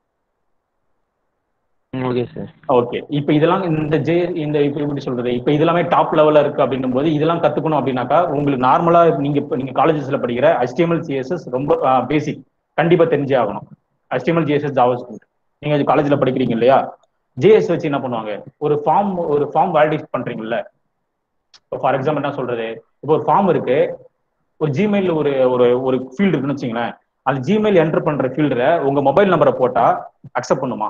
ஓகே சார் ஓகே இப்போ இதெல்லாம் இந்த ஜே இந்த இப்போ எப்படி சொல்றது இப்போ இதெல்லாமே டாப் லெவல்ல இருக்கு அப்படின்னும் போது இதெல்லாம் கத்துக்கணும் அப்படின்னாக்கா உங்களுக்கு நார்மலா நீங்க இப்போ நீங்க காலேஜஸ்ல படிக்கிற HTML CSS ரொம்ப பேசிக் கண்டிப்பா தெரிஞ்சே ஆகணும் HTML CSS JavaScript நீங்க காலேஜ்ல படிக்கிறீங்க இல்லையா ஜேஎஸ் வச்சு என்ன பண்ணுவாங்க ஒரு ஃபார்ம் ஒரு ஃபார்ம் வேலிடேட் பண்றீங்கல்ல இப்போ ஃபார் எக்ஸாம்பிள் என்ன சொல்றது இப்போ ஒரு ஃபார்ம் இருக்கு ஒரு ஜிமெயில்ல ஒரு ஒரு ஒரு ஃபீல்டு இருக்குன்னு வச்சுங்களேன் அந்த ஜிமெயில் என்டர் பண்ற ஃபீல்டுல உங்க மொபைல் நம்பரை போட்டா அக்செப்ட் பண்ணுமா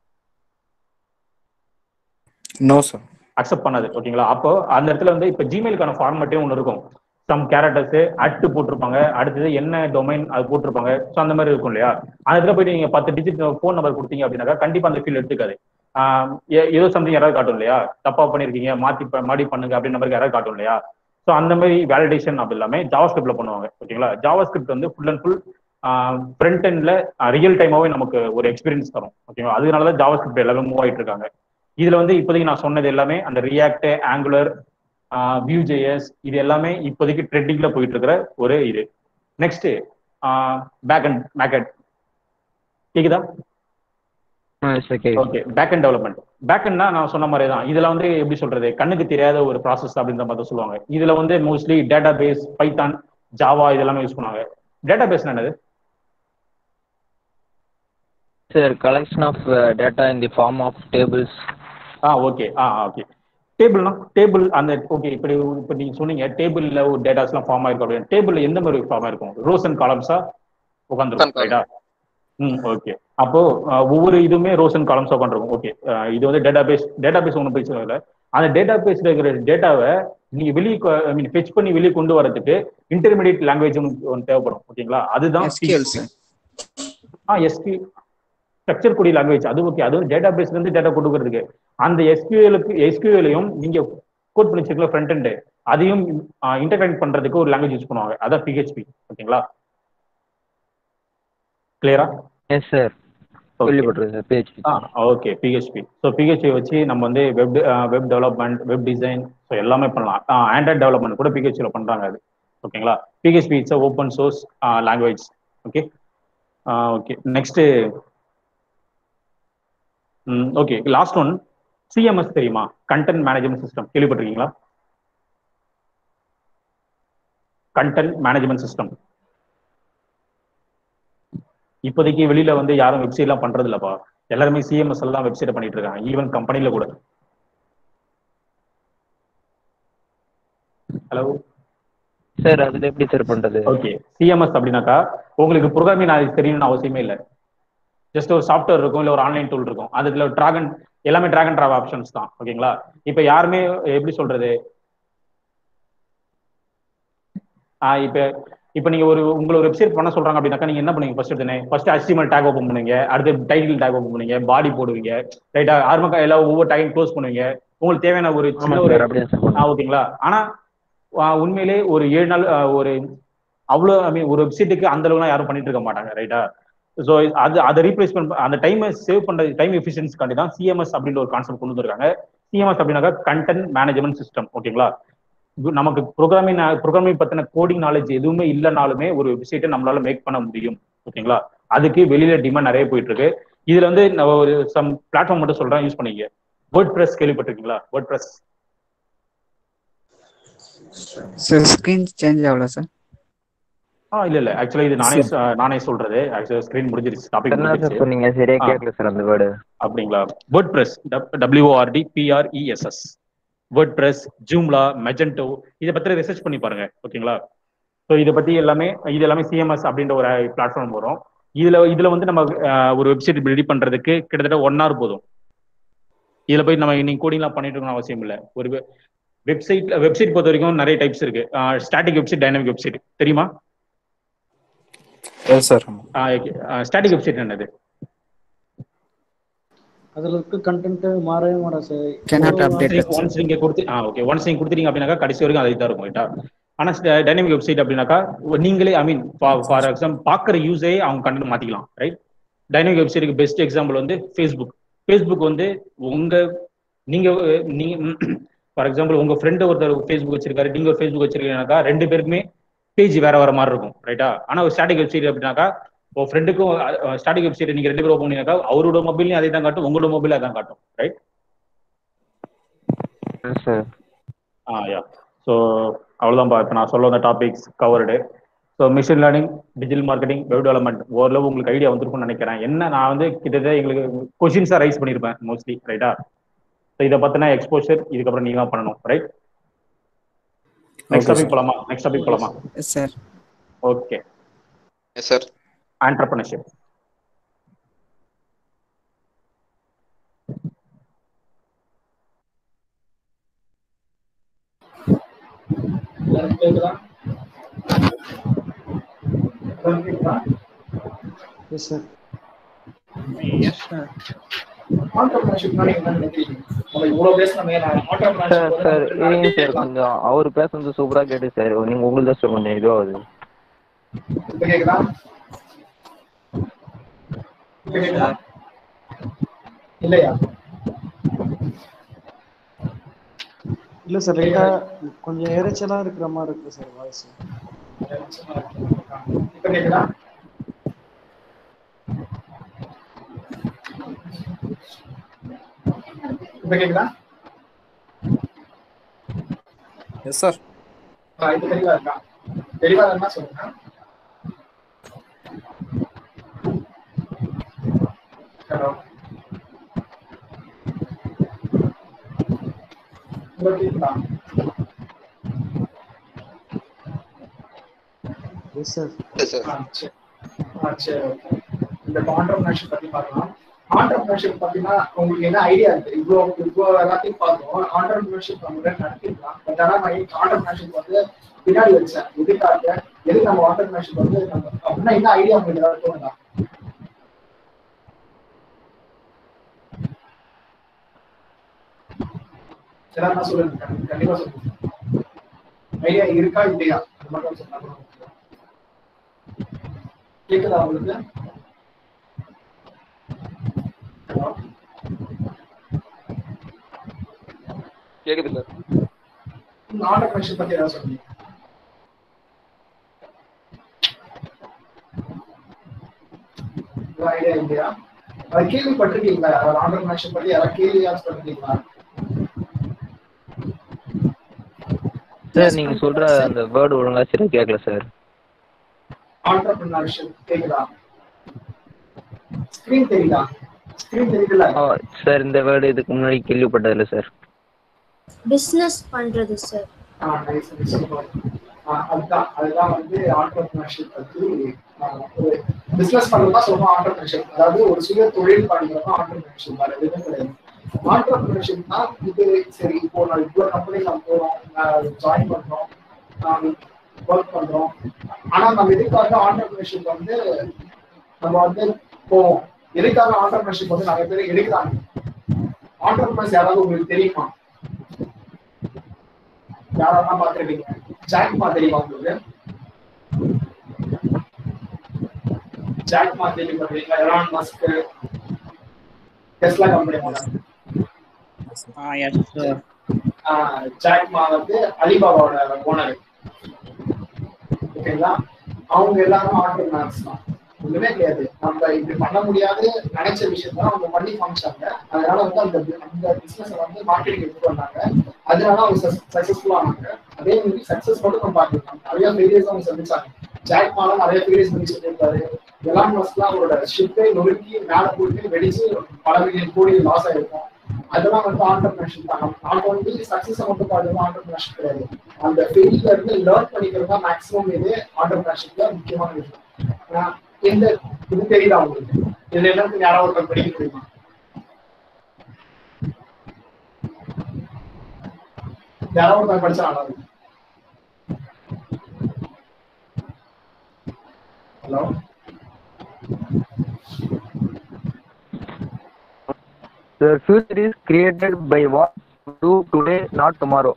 நோ சார் அக்செப்ட் பண்ணாது ஓகேங்களா அப்போ அந்த இடத்துல வந்து இப்போ ஜிமெயிலுக்கான ஃபார்மேட்டே ஒன்று இருக்கும் சம் கேரக்டர்ஸ் அட்டு போட்டிருப்பாங்க அடுத்தது என்ன டொமைன் அது போட்டிருப்பாங்க ஸோ அந்த மாதிரி இருக்கும் இல்லையா அந்த இடத்துல போயிட்டு நீங்க பத்து டிஜிட் ஃபோன் நம்பர் கொடுத்தீங்க அப்படின்னாக்கா கண்டிப்பா அந்த ஃபீல் எடுத்துக்காது ஆஹ் ஏ- ஏதோ சம்திங் யாராவது காட்டும் இல்லையா தப்பா பண்ணிருக்கீங்க மாத்தி ப- மாடி பண்ணுங்க அப்படின்ற மாதிரி யாராவது காட்டும் இல்லையா ஸோ அந்த மாதிரி வேலிடேஷன் அப்படி எல்லாமே ஜாவாஸ்கிரிப்ட்ல பண்ணுவாங்க ஓகேங்களா ஜாவாஸ்கிரிப்ட் வந்து ஃபுல் அண்ட் ஃபுல் ஃப்ரண்ட் எண்ட்ல ரியல் டைமாவே நமக்கு ஒரு எக்ஸ்பீரியன்ஸ் தரும் ஓகேங்களா அதனால தான் ஜாவாஸ்கிரிப்ட் எல்லாமே மூவ் ஆயிட்டு இருக்காங்க இதுல வந்து இப்போதைக்கு நான் சொன்னது எல்லாமே அந்த ரியாக்ட் ஆங்குலர் வியூ ஜேஎஸ் இது எல்லாமே இப்போதைக்கு ட்ரெண்டிங்ல போயிட்டு இருக்கிற ஒரு இது next back end back end கேக்குதா okay back end development back அண்ட்னா நான் சொன்ன மாதிரி தான் இதுல வந்து எப்படி சொல்றது கண்ணுக்கு தெரியாத ஒரு ப்ராசஸ் அப்படின்ற மாதிரி தான் சொல்லுவாங்க இதுல வந்து mostly database Python Java இதெல்லாமே யூஸ் பண்ணுவாங்க டேட்டா பேஸ் என்னது sir collection of data in the form of tables ஆ ஓகே ஆ ஓகே டேபிள்னா டேபிள் அந்த ஓகே இப்படி இப்போ நீங்க சொன்னீங்க டேபிள்ல ஒரு டேட்டாஸ்லாம் ஃபார்ம் ஆயிருக்கும் அப்படின்னு டேபிள்ல எந்த மாதிரி ஃபார்ம் ஆயிருக்கும் ரோஸ் அண்ட் காலம்ஸா உட்காந்துருக்கும் ரைட்டா ம் ஓகே அப்போ அஹ், ஒவ்வொரு இதுவுமே ரோஸ் அண்ட் காலம்ஸ் உட்காந்துருக்கும் ஓகே இது வந்து டேட்டா பேஸ் டேட்டா பேஸ் ஒன்றும் பிரச்சனை இல்லை அந்த டேட்டா பேஸ்ல இருக்கிற டேட்டாவை நீங்க வெளியே ஐ மீன் ஃபெச் பண்ணி வெளியே கொண்டு வரதுக்கு இன்டர்மீடியட் லாங்குவேஜ் ஒன்று தேவைப்படும் ஓகேங்களா அதுதான் SQL சார் ஆ எஸ்பி ஸ்ட்ரக்சர் கூடிய லாங்குவேஜ் அது ஓகே அது டேட்டா பேஸ்ல இருந்து டேட்டா கொடுக்கறதுக்கு அந்த எஸ்கியூஎலுக்கு எஸ்கியூஎலையும் நீங்க கோட் பண்ணி வச்சிருக்கல ஃப்ரண்ட் எண்ட் அதையும் இன்டர்கனெக்ட் பண்றதுக்கு ஒரு லாங்குவேஜ் யூஸ் பண்ணுவாங்க அதான் பிஹெச்பி ஓகேங்களா கிளியரா எஸ் சார் கேள்விப்பட்டிருக்கேன் சார் பிஹெச்பி ஆ ஓகே பிஹெச்பி ஸோ பிஹெச்பி வச்சு நம்ம வந்து web web development web design so எல்லாமே பண்ணலாம் ஆண்ட்ராய்ட் டெவலப்மெண்ட் கூட பிஹெச்பியில் பண்றாங்க அது ஓகேங்களா PHP it's open source language okay okay next okay last one CMS தெரியுமா கண்டென்ட் மேனேஜ்மெண்ட் சிஸ்டம் கேள்விப்பட்டிருக்கீங்களா கண்டென்ட் மேனேஜ்மெண்ட் சிஸ்டம் இப்போதைக்கு வெளியில வந்து யாரும் வெப்சைட்லாம் பண்றது இல்லப்பா எல்லாருமே சிஎம்எஸ் எல்லாம் வெப்சைட் பண்ணிட்டு இருக்காங்க ஈவன் கம்பெனில கூட ஹலோ சார் அதில் எப்படி சார் பண்ணுறது ஓகே சிஎம்எஸ் அப்படின்னாக்கா உங்களுக்கு ப்ரோக்ராமிங் நாலேஜ் தெரியணும்னு அவசியமே இல்லை ஜஸ்ட் ஒரு சாஃப்ட்வேர் இருக்கும் இல்ல ஒரு ஆன்லைன் டூல் இருக்கும் அதுல டிராகன் எல்லாமே டிராகன் டிராப் ஆப்ஷன்ஸ் தான் ஓகேங்களா இப்ப யாருமே எப்படி சொல்றது ஆஹ் இப்ப இப்ப நீங்க ஒரு உங்களை ஒரு வெப்சைட் பண்ண சொல்றாங்க அப்படின்னாக்கா நீங்க என்ன பண்ணுவீங்க ஃபர்ஸ்ட் எடுத்தனே ஃபர்ஸ்ட் HTML டேக் ஓப்பன் பண்ணுவீங்க அடுத்து டைட்டில் டேக் ஓப்பன் பண்ணுவீங்க பாடி போடுவீங்க ரைட்டா ஆரம்ப எல்லாம் ஒவ்வொரு டேக் க்ளோஸ் பண்ணுவீங்க உங்களுக்கு தேவையான ஒரு ஆமா சின்ன ஒரு சார் அப்படியே சார் ஆ ஓகேங்களா ஆனா ஆ, உண்மையிலே ஒரு ஏழு நாள் ஆ, ஒரு அவ்வளோ ஐ மீன் ஒரு வெப்சைட்டுக்கு அந்த அளவுலாம் யாரும் பண்ணிட்டு இருக்க மாட்டாங்க ரைட்டா ஸோ அது அதை ரீப்ளேஸ் பண்ண அந்த டைமை சேவ் பண்ற டைம் எஃபிஷியன்ஸ்க்காண்டி தான் சிஎம்எஸ் அப்படின்ற ஒரு கான்செப்ட் கொண்டு வந்திருக்காங்க சிஎம்எஸ் அப்படின்னாக்கா கண்டென்ட் மேனேஜ்மெண்ட் சிஸ்டம் ஓகேங்களா இது நமக்கு ப்ரோக்ராமிங் ப்ரோக்ராமிங் பத்தின கோடிங் நாலேஜ் எதுவுமே இல்லைனாலுமே ஒரு வெப்சைட்டை நம்மளால மேக் பண்ண முடியும் ஓகேங்களா அதுக்கு வெளியில டிமாண்ட் நிறைய போயிட்டு இருக்கு இதுல வந்து நான் ஒரு சம் பிளாட்ஃபார்ம் மட்டும் சொல்றேன் யூஸ் பண்ணிக்க வேர்ட் பிரஸ் கேள்விப்பட்டிருக்கீங்களா WordPress sir screen change ஆகல சார் ஆ இல்ல இல்ல ஆக்சுவலா இது நானே சொ- நானே சொல்றது ஆக்சுவலா ஸ்கிரீன் முடிஞ்சிருச்சு டாபிக் என்ன சார் முடிஞ்சிருச்சு சொன்னீங்க சரியா ஆ. கேட்கல சார் அந்த வேர்டு அப்படிங்களா WordPress WRD PRESS WordPress Joomla Magento இதை பத்தி ரிசர்ச் பண்ணி பாருங்க ஓகேங்களா ஸோ இதை பத்தி எல்லாமே இது எல்லாமே சிஎம்எஸ் அப்படின்ற ஒரு பிளாட்ஃபார்ம் வரும் இதுல இதுல வந்து நம்ம அஹ், ஒரு வெப்சைட் ரெடி பண்றதுக்கு கிட்டத்தட்ட ஒன் ஹவர் போதும் இதுல போய் நம்ம இன்னைக்கு கோடிங்லாம் பண்ணிட்டு இருக்கணும் அவசியம் இல்லை ஒரு வெப்சைட் வெப்சைட் பொறுத்த வரைக்கும் நிறைய டைப்ஸ் இருக்கு ஸ்டாட்டிக் வெப்சைட் டைனமிக் வெப்சைட் தெரியுமா எஸ் சார் ஸ்டாட்டிக் வெப்சைட் என்னது அதுல இருக்க கண்டென்ட் மாறவே மாறாது sir Cannot update it. Once நீங்க கொடுத்து ஆ ஓகே ஒன்ஸ் நீங்க கொடுத்துட்டீங்க அப்படின்னாக்கா கடைசி வரைக்கும் அதை தான் இருக்கும் ரைட்டா ஆனா டைனமிக் வெப்சைட் அப்படின்னாக்கா நீங்களே ஐ மீன் ஃபார் எக்ஸாம்பிள் பாக்குற யூஸே அவங்க கண்டென்ட் மாத்திக்கலாம் ரைட் டைனமிக் வெப்சைட்டுக்கு பெஸ்ட் எக்ஸாம்பிள் வந்து ஃபேஸ்புக் ஃபேஸ்புக் வந்து உங்க நீங்க அஹ், நீங்க ஃபார் எக்ஸாம்பிள் உங்க ஃப்ரெண்டு ஒருத்தர் ஃபேஸ்புக் வச்சிருக்காரு நீங்க ஒரு ஃபேஸ்புக் வச்சிருக்கீங்கன்னாக்கா ரெண்டு பேருக்குமே பேஜ் வேற வேற மாதிரி இருக்கும் ரைட்டா ஆனா ஒரு ஸ்டாட்டிக் வெப்சைட் அப்படின்னாக்கா உங்க ஃப்ரெண்டுக்கும் ஸ்டாட்டிக் வெப்சைட் நீங்க ரெண்டு பேரும் ஓப்பன் பண்ணினாக்கா அவரோட மொபைல்லையும் அதே தான் காட்டும் உங்களோட மொபைல் அதான் காட்டும் ரைட் சார் ஆ யா ஸோ அவ்வளோதான்ப்பா இப்போ நான் சொல்ல வந்த topics covered so machine learning digital marketing web development ஓரளவு உங்களுக்கு ஐடியா வந்திருக்கும்னு நினைக்கிறேன் என்ன நான் வந்து கிட்டத்தட்ட எங்களுக்கு கொஷின்ஸாக ரைஸ் பண்ணியிருப்பேன் மோஸ்ட்லி ரைட்டா ஸோ இதை பற்றின எக்ஸ்போஷர் இதுக்கப்புறம் நீங்கள் தான் பண்ணணும் ரைட் நெக்ஸ்ட் Okay, டாபிக் போலாமா நெக்ஸ்ட் டாபிக் போலாமா yes sir okay yes sir entrepreneurship எல்லாரும் கேக்குதா எல்லாரும் கேக்குதா எஸ் சார் ஆண்டர்பிரினர்ஷிப்னா நீங்க என்ன நினைக்கிறீங்க நம்ம இவ்வளவு பேசணுமே நான் சார் சார் இருங்க சார் ஆண்டர்பிரினர்ஷிப் கொஞ்சம் அவர் பேசுறது சூப்பரா கேட்டு சார் நீங்க உங்களுக்கு தான் சார் கொஞ்சம் இதுவாகுது இப்ப கேக்குதா இப்ப கேக்குதா இல்லையா இல்ல சார் லைட்டா கொஞ்சம் இறைச்சலா இருக்கிற மாதிரி இருக்கு சார் வாய்ஸ் இப்ப கேக்குதா இப்ப கேக்குதா எஸ் சார் ஆ, இது தெளிவா இருக்கா தெளிவா இருந்தா சொல்லுங்க ஹலோ உங்களுக்கு கேக்குதா எஸ் சார் எஸ் சார் ஆ, சரி. ஆ, சரி, okay. இந்த ஆண்டர்பிரினர்ஷிப் பத்தி பார்க்கலாம் ஆண்டர்பிரினர்ஷிப் பத்தினா உங்களுக்கு என்ன ஐடியா இருக்கு இவ்வளோ இவ்வளோ எல்லாத்தையும் பார்த்தோம் ஆண்டர்பிரினர்ஷிப் நம்ம நடத்திக்கலாம் பட் ஆனால் நான் ஆண்டர்பிரினர்ஷிப் வந்து பின்னாடி வச்சேன் எதுக்காக எதுக்கு நம்ம ஆண்டர்பிரினர்ஷிப் வந்து நம்ம அப்படின்னா என்ன ஐடியா உங்களுக்கு ஏதாவது தோணுதா எல்லாரும் சொல்லுங்க கண்டி- கண்டிப்பா சொல்லுங்க ஐடியா இருக்கா இல்லையா அது மட்டும் சொன்னா கூட okay. கேக்குதா உங்களுக்கு Hello? கேக்குது சார் இந்த ஆண்டர்பிரினர்ஷிப் பத்தி ஏதாவது சொல்லுங்க ஐடியா இல்லையா அது கேள்விப்பட்டிருக்கீங்களா ஆண்டர்பிரினர்ஷிப் பத்தி யாராவது கேள்வியாச்சும் பட்டிருக்கீங்களா சார் நீங்க சொல்ற அந்த வேர்டு ஒழுங்கா சரியா கேட்கல சார் ஆண்டர்பிரினர்ஷிப் கேக்குதா ஸ்கிரீன் தெரியுதா ஸ்கிரீன் தெரியுதுல்ல ஆ சார் இந்த வேர்டு இதுக்கு முன்னாடி கேள்விப்பட்டதில்ல சார் பிஸ்னஸ் பண்றது சார் ஆ, nice, nice, super. ஆ, அதுதான் அதுதான் வந்து ஆண்டர்பிரினர்ஷிப் பத்தி பிசினஸ் பண்றதா சொல்றோம் ஆண்டர்பிரினர்ஷிப் அதாவது ஒரு சுய தொழில் பண்றதா ஆண்டர்பிரினர்ஷிப் வேற எதுவுமே கிடையாது ஆண்டர்பிரினர்ஷிப்னா இது சரி இப்போ நான் இவ்வளவு கம்பெனி நம்ம போறோம் ஜாயின் பண்றோம் ஒர்க் பண்றோம் ஆனா நம்ம எதுக்காக ஆண்டர்பிரினர்ஷிப் வந்து நம்ம வந்து போவோம் எதுக்காக ஆண்டர்பிரினர்ஷிப் வந்து நிறைய பேர் எடுக்கிறாங்க ஆண்டர்பிரினர்ஸ் யாராவது உங்களுக்கு தெரியுமா யாரெல்லாம் பார்த்துருக்கீங்க ஜாக்மா தெரியுமா உங்களுக்கு ஜாக்மா கேள்விப்பட்டிருக்கீங்களா Elon Musk Tesla company Jack Ma வந்து அலிபாபாவோட ஓனர் ஓகேங்களா அவங்க எல்லாரும் ஆண்டர்பிரினர்ஸ் தான் ஒண்ணுமே கிடையாது நம்ம இப்படி பண்ண முடியாது நினைச்ச விஷயம் தான் அவங்க பண்ணி காமிச்சாங்க அதனால வந்து அந்த அந்த பிசினஸ் வந்து மார்க்கெட்டிங் எடுத்து வந்தாங்க அதனால அவங்க சக்சஸ்ஃபுல்லா ஆனாங்க அதே மாதிரி சக்சஸ் மட்டும் நம்ம பார்த்துருக்காங்க நிறைய ஃபெயிலியர்ஸ் அவங்க சந்திச்சாங்க ஜாக் மால நிறைய ஃபெயிலியர்ஸ் பண்ணி சொல்லியிருக்காரு எலான் மஸ்க்லாம் அவரோட ஷிப்பை நொறுக்கி மேல போட்டு வெடிச்சு பல மில்லியன் கோடி லாஸ் ஆயிருக்கும் அதெல்லாம் வந்து ஆண்டர்பிரினர்ஷிப் தான் நாட் ஒன்லி சக்சஸ் மட்டும் பார்க்கறது ஆண்டர்பிரினர்ஷிப் கிடையாது அந்த ஃபெயிலியர்ல இருந்து லேர்ன் பண்ணிக்கிறது தான் மேக்ஸிமம் இது ஆண்டர்பிரினர்ஷிப்ல முக்கியமான விஷயம் இந்த இது தெரியுதா உங்களுக்கு இதுல என்ன யாராவது ஒருத்தர் படிக்க முடியுமா யாராவது ஒருத்தர் படிச்சா நல்லா இருக்கும் hello The future is created by what you do today, not tomorrow.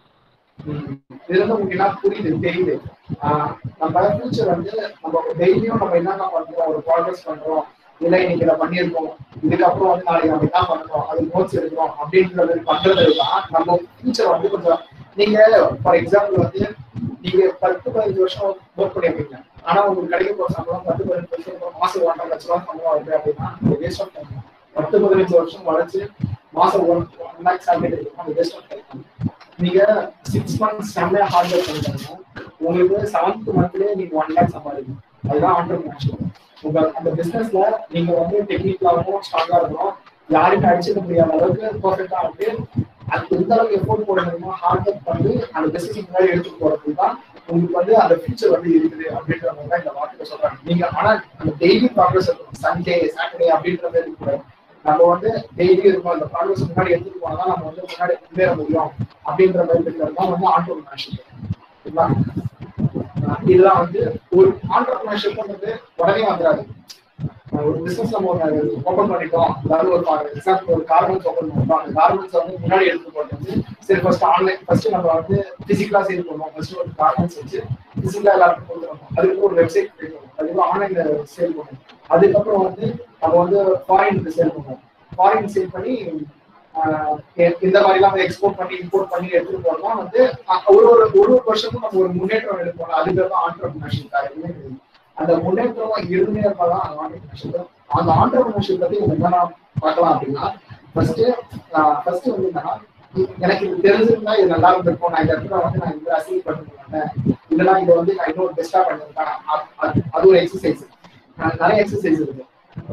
இதுல இருந்து உங்களுக்கு என்ன புரியுது தெரியுது ஆஹ் நம்ம ஃபியூச்சர் வந்து நம்ம டெய்லியும் நம்ம என்னென்ன பண்றோம் ஒரு ப்ராக்ரஸ் பண்றோம் இல்லை இன்னைக்கு இதை பண்ணியிருக்கோம் இதுக்கப்புறம் வந்து நாளைக்கு நம்ம என்ன பண்றோம் அது நோட்ஸ் எடுக்கிறோம் அப்படின்றது பண்றது தான் நம்ம ஃபியூச்சர் வந்து கொஞ்சம் நீங்க ஃபார் எக்ஸாம்பிள் வந்து நீங்க பத்து பதினஞ்சு வருஷம் ஒர்க் பண்ணிருப்பீங்க ஆனா உங்களுக்கு கிடைக்க போற சம்பளம் பத்து பதினஞ்சு வருஷம் மாசம் ஒன்றரை லட்ச ரூபா சம்பளம் வருது அப்படின்னா வேஸ்ட் ஆஃப் டைம் பத்து பதினஞ்சு வருஷம் வளைச்சு மாசம் ஒன் ஒன் லேக் சேலரி இருக்கும் அது வேஸ்ட் ஆஃப் டைம் நீங்க சிக்ஸ் மந்த்ஸ் செம்மையா ஹார்ட் ஒர்க் பண்ணிட்டாங்க உங்களுக்கு செவன்த் மந்த்லயே நீங்க ஒன் லேக் சம்பாதிக்கணும் அதுதான் ஆண்டர்பிரினர்ஷிப் உங்க அந்த பிசினஸ்ல நீங்க வந்து டெக்னிக்கலாகவும் ஸ்ட்ராங்கா இருக்கணும் யாருக்கும் அடிச்சுக்க முடியாத அளவுக்கு பர்ஃபெக்டா வந்து அது எந்த அளவுக்கு எஃபோர்ட் போட முடியுமோ ஹார்ட் ஒர்க் பண்ணி அந்த பிசினஸ் முன்னாடி எடுத்துட்டு போறது தான் உங்களுக்கு வந்து அந்த ஃபியூச்சர் வந்து இருக்குது அப்படின்ற மாதிரி தான் இந்த வார்த்தையை சொல்றாங்க நீங்க ஆனா அந்த டெய்லி ப்ராக்ரஸ் இருக்கணும் சண்டே சாட்டர்டே அப்படின்றது இருக்கக்கூடாது நம்ம வந்து டெய்லி இருக்கும் அந்த ப்ராக்ரஸ் முன்னாடி எடுத்துட்டு போனா தான் நம்ம வந்து முன்னாடி முன்னேற முடியும் அப்படின்ற மாதிரி இருக்கிறது தான் வந்து ஆண்டர்பிரினர்ஷிப் சரிங்களா ஆஹ் இதெல்லாம் வந்து ஒரு ஆண்டர்பிரினர்ஷிப் வந்து உடனே வந்துடாது ஆஹ் ஒரு பிசினஸ் நம்ம ஒன்று ஓப்பன் பண்ணிட்டோம் அதாவது ஒரு எக்ஸாம்பிள் ஒரு கார்மெண்ட்ஸ் ஓப்பன் பண்ணிட்டோம் அந்த கார்மெண்ட்ஸ் வந்து முன்னாடி எடுத்து போட்டு வந்து சரி ஃபர்ஸ்ட் ஆன்லைன் ஃபர்ஸ்ட் நம்ம வந்து பிசிக்கலா சேல் பண்ணுவோம் ஃபர்ஸ்ட் ஒரு கார்மெண்ட்ஸ் வச்சு பிசிக்கலா எல்லாருக்கும் கொடுத்துருவோம் அதுக்கு ஒரு வெப்சைட் கிடைக்கும் அதுக்கப்புறம் ஆன்லைன்ல சேல் பண்ணுவோம் அதுக்கப்புறம் வந்து நம்ம வந்து ஃபாரினுக்கு சேல் பண்ணுவோம் ஃபாரின் சேல் பண்ணி ஆஹ் எ- இந்த மாதிரி எல்லாம் எக்ஸ்போர்ட் பண்ணி இம்போர்ட் பண்ணி எடுத்துட்டு போறோம்னா வந்து அ- ஒரு ஒரு ஒரு ஒரு வருஷமும் நம்ம ஒரு முன்னேற்றம் எடுப்போம் அது பேர் தான் ஆண்டர்பிரினர்ஷிப் எதுவுமே கிடையாது. அந்த முன்னேற்றம் இருந்தே இருந்தாதான் அந்த ஆண்டர்பிரினர்ஷிப் அந்த ஆண்டர்பிரினர்ஷிப் பத்தி நம்ம என்னென்ன பார்க்கலாம் அப்படின்னா ஃபர்ஸ்ட் ஃபர்ஸ்ட் வந்து என்னன்னா இ- எனக்கு இது தெரிஞ்சிருந்தா இது நல்லா இருந்திருக்கும் நான் இந்த இடத்துல வந்து நான் இது அசீவ் பண்ணிருக்க மாட்டேன் இதெல்லாம் இதை வந்து நான் இன்னொரு பெஸ்டா பண்ணிருக்கேன் அ- அது- அது ஒரு எக்ஸசைஸ் நிறைய எக்ஸசைஸ் இருக்கு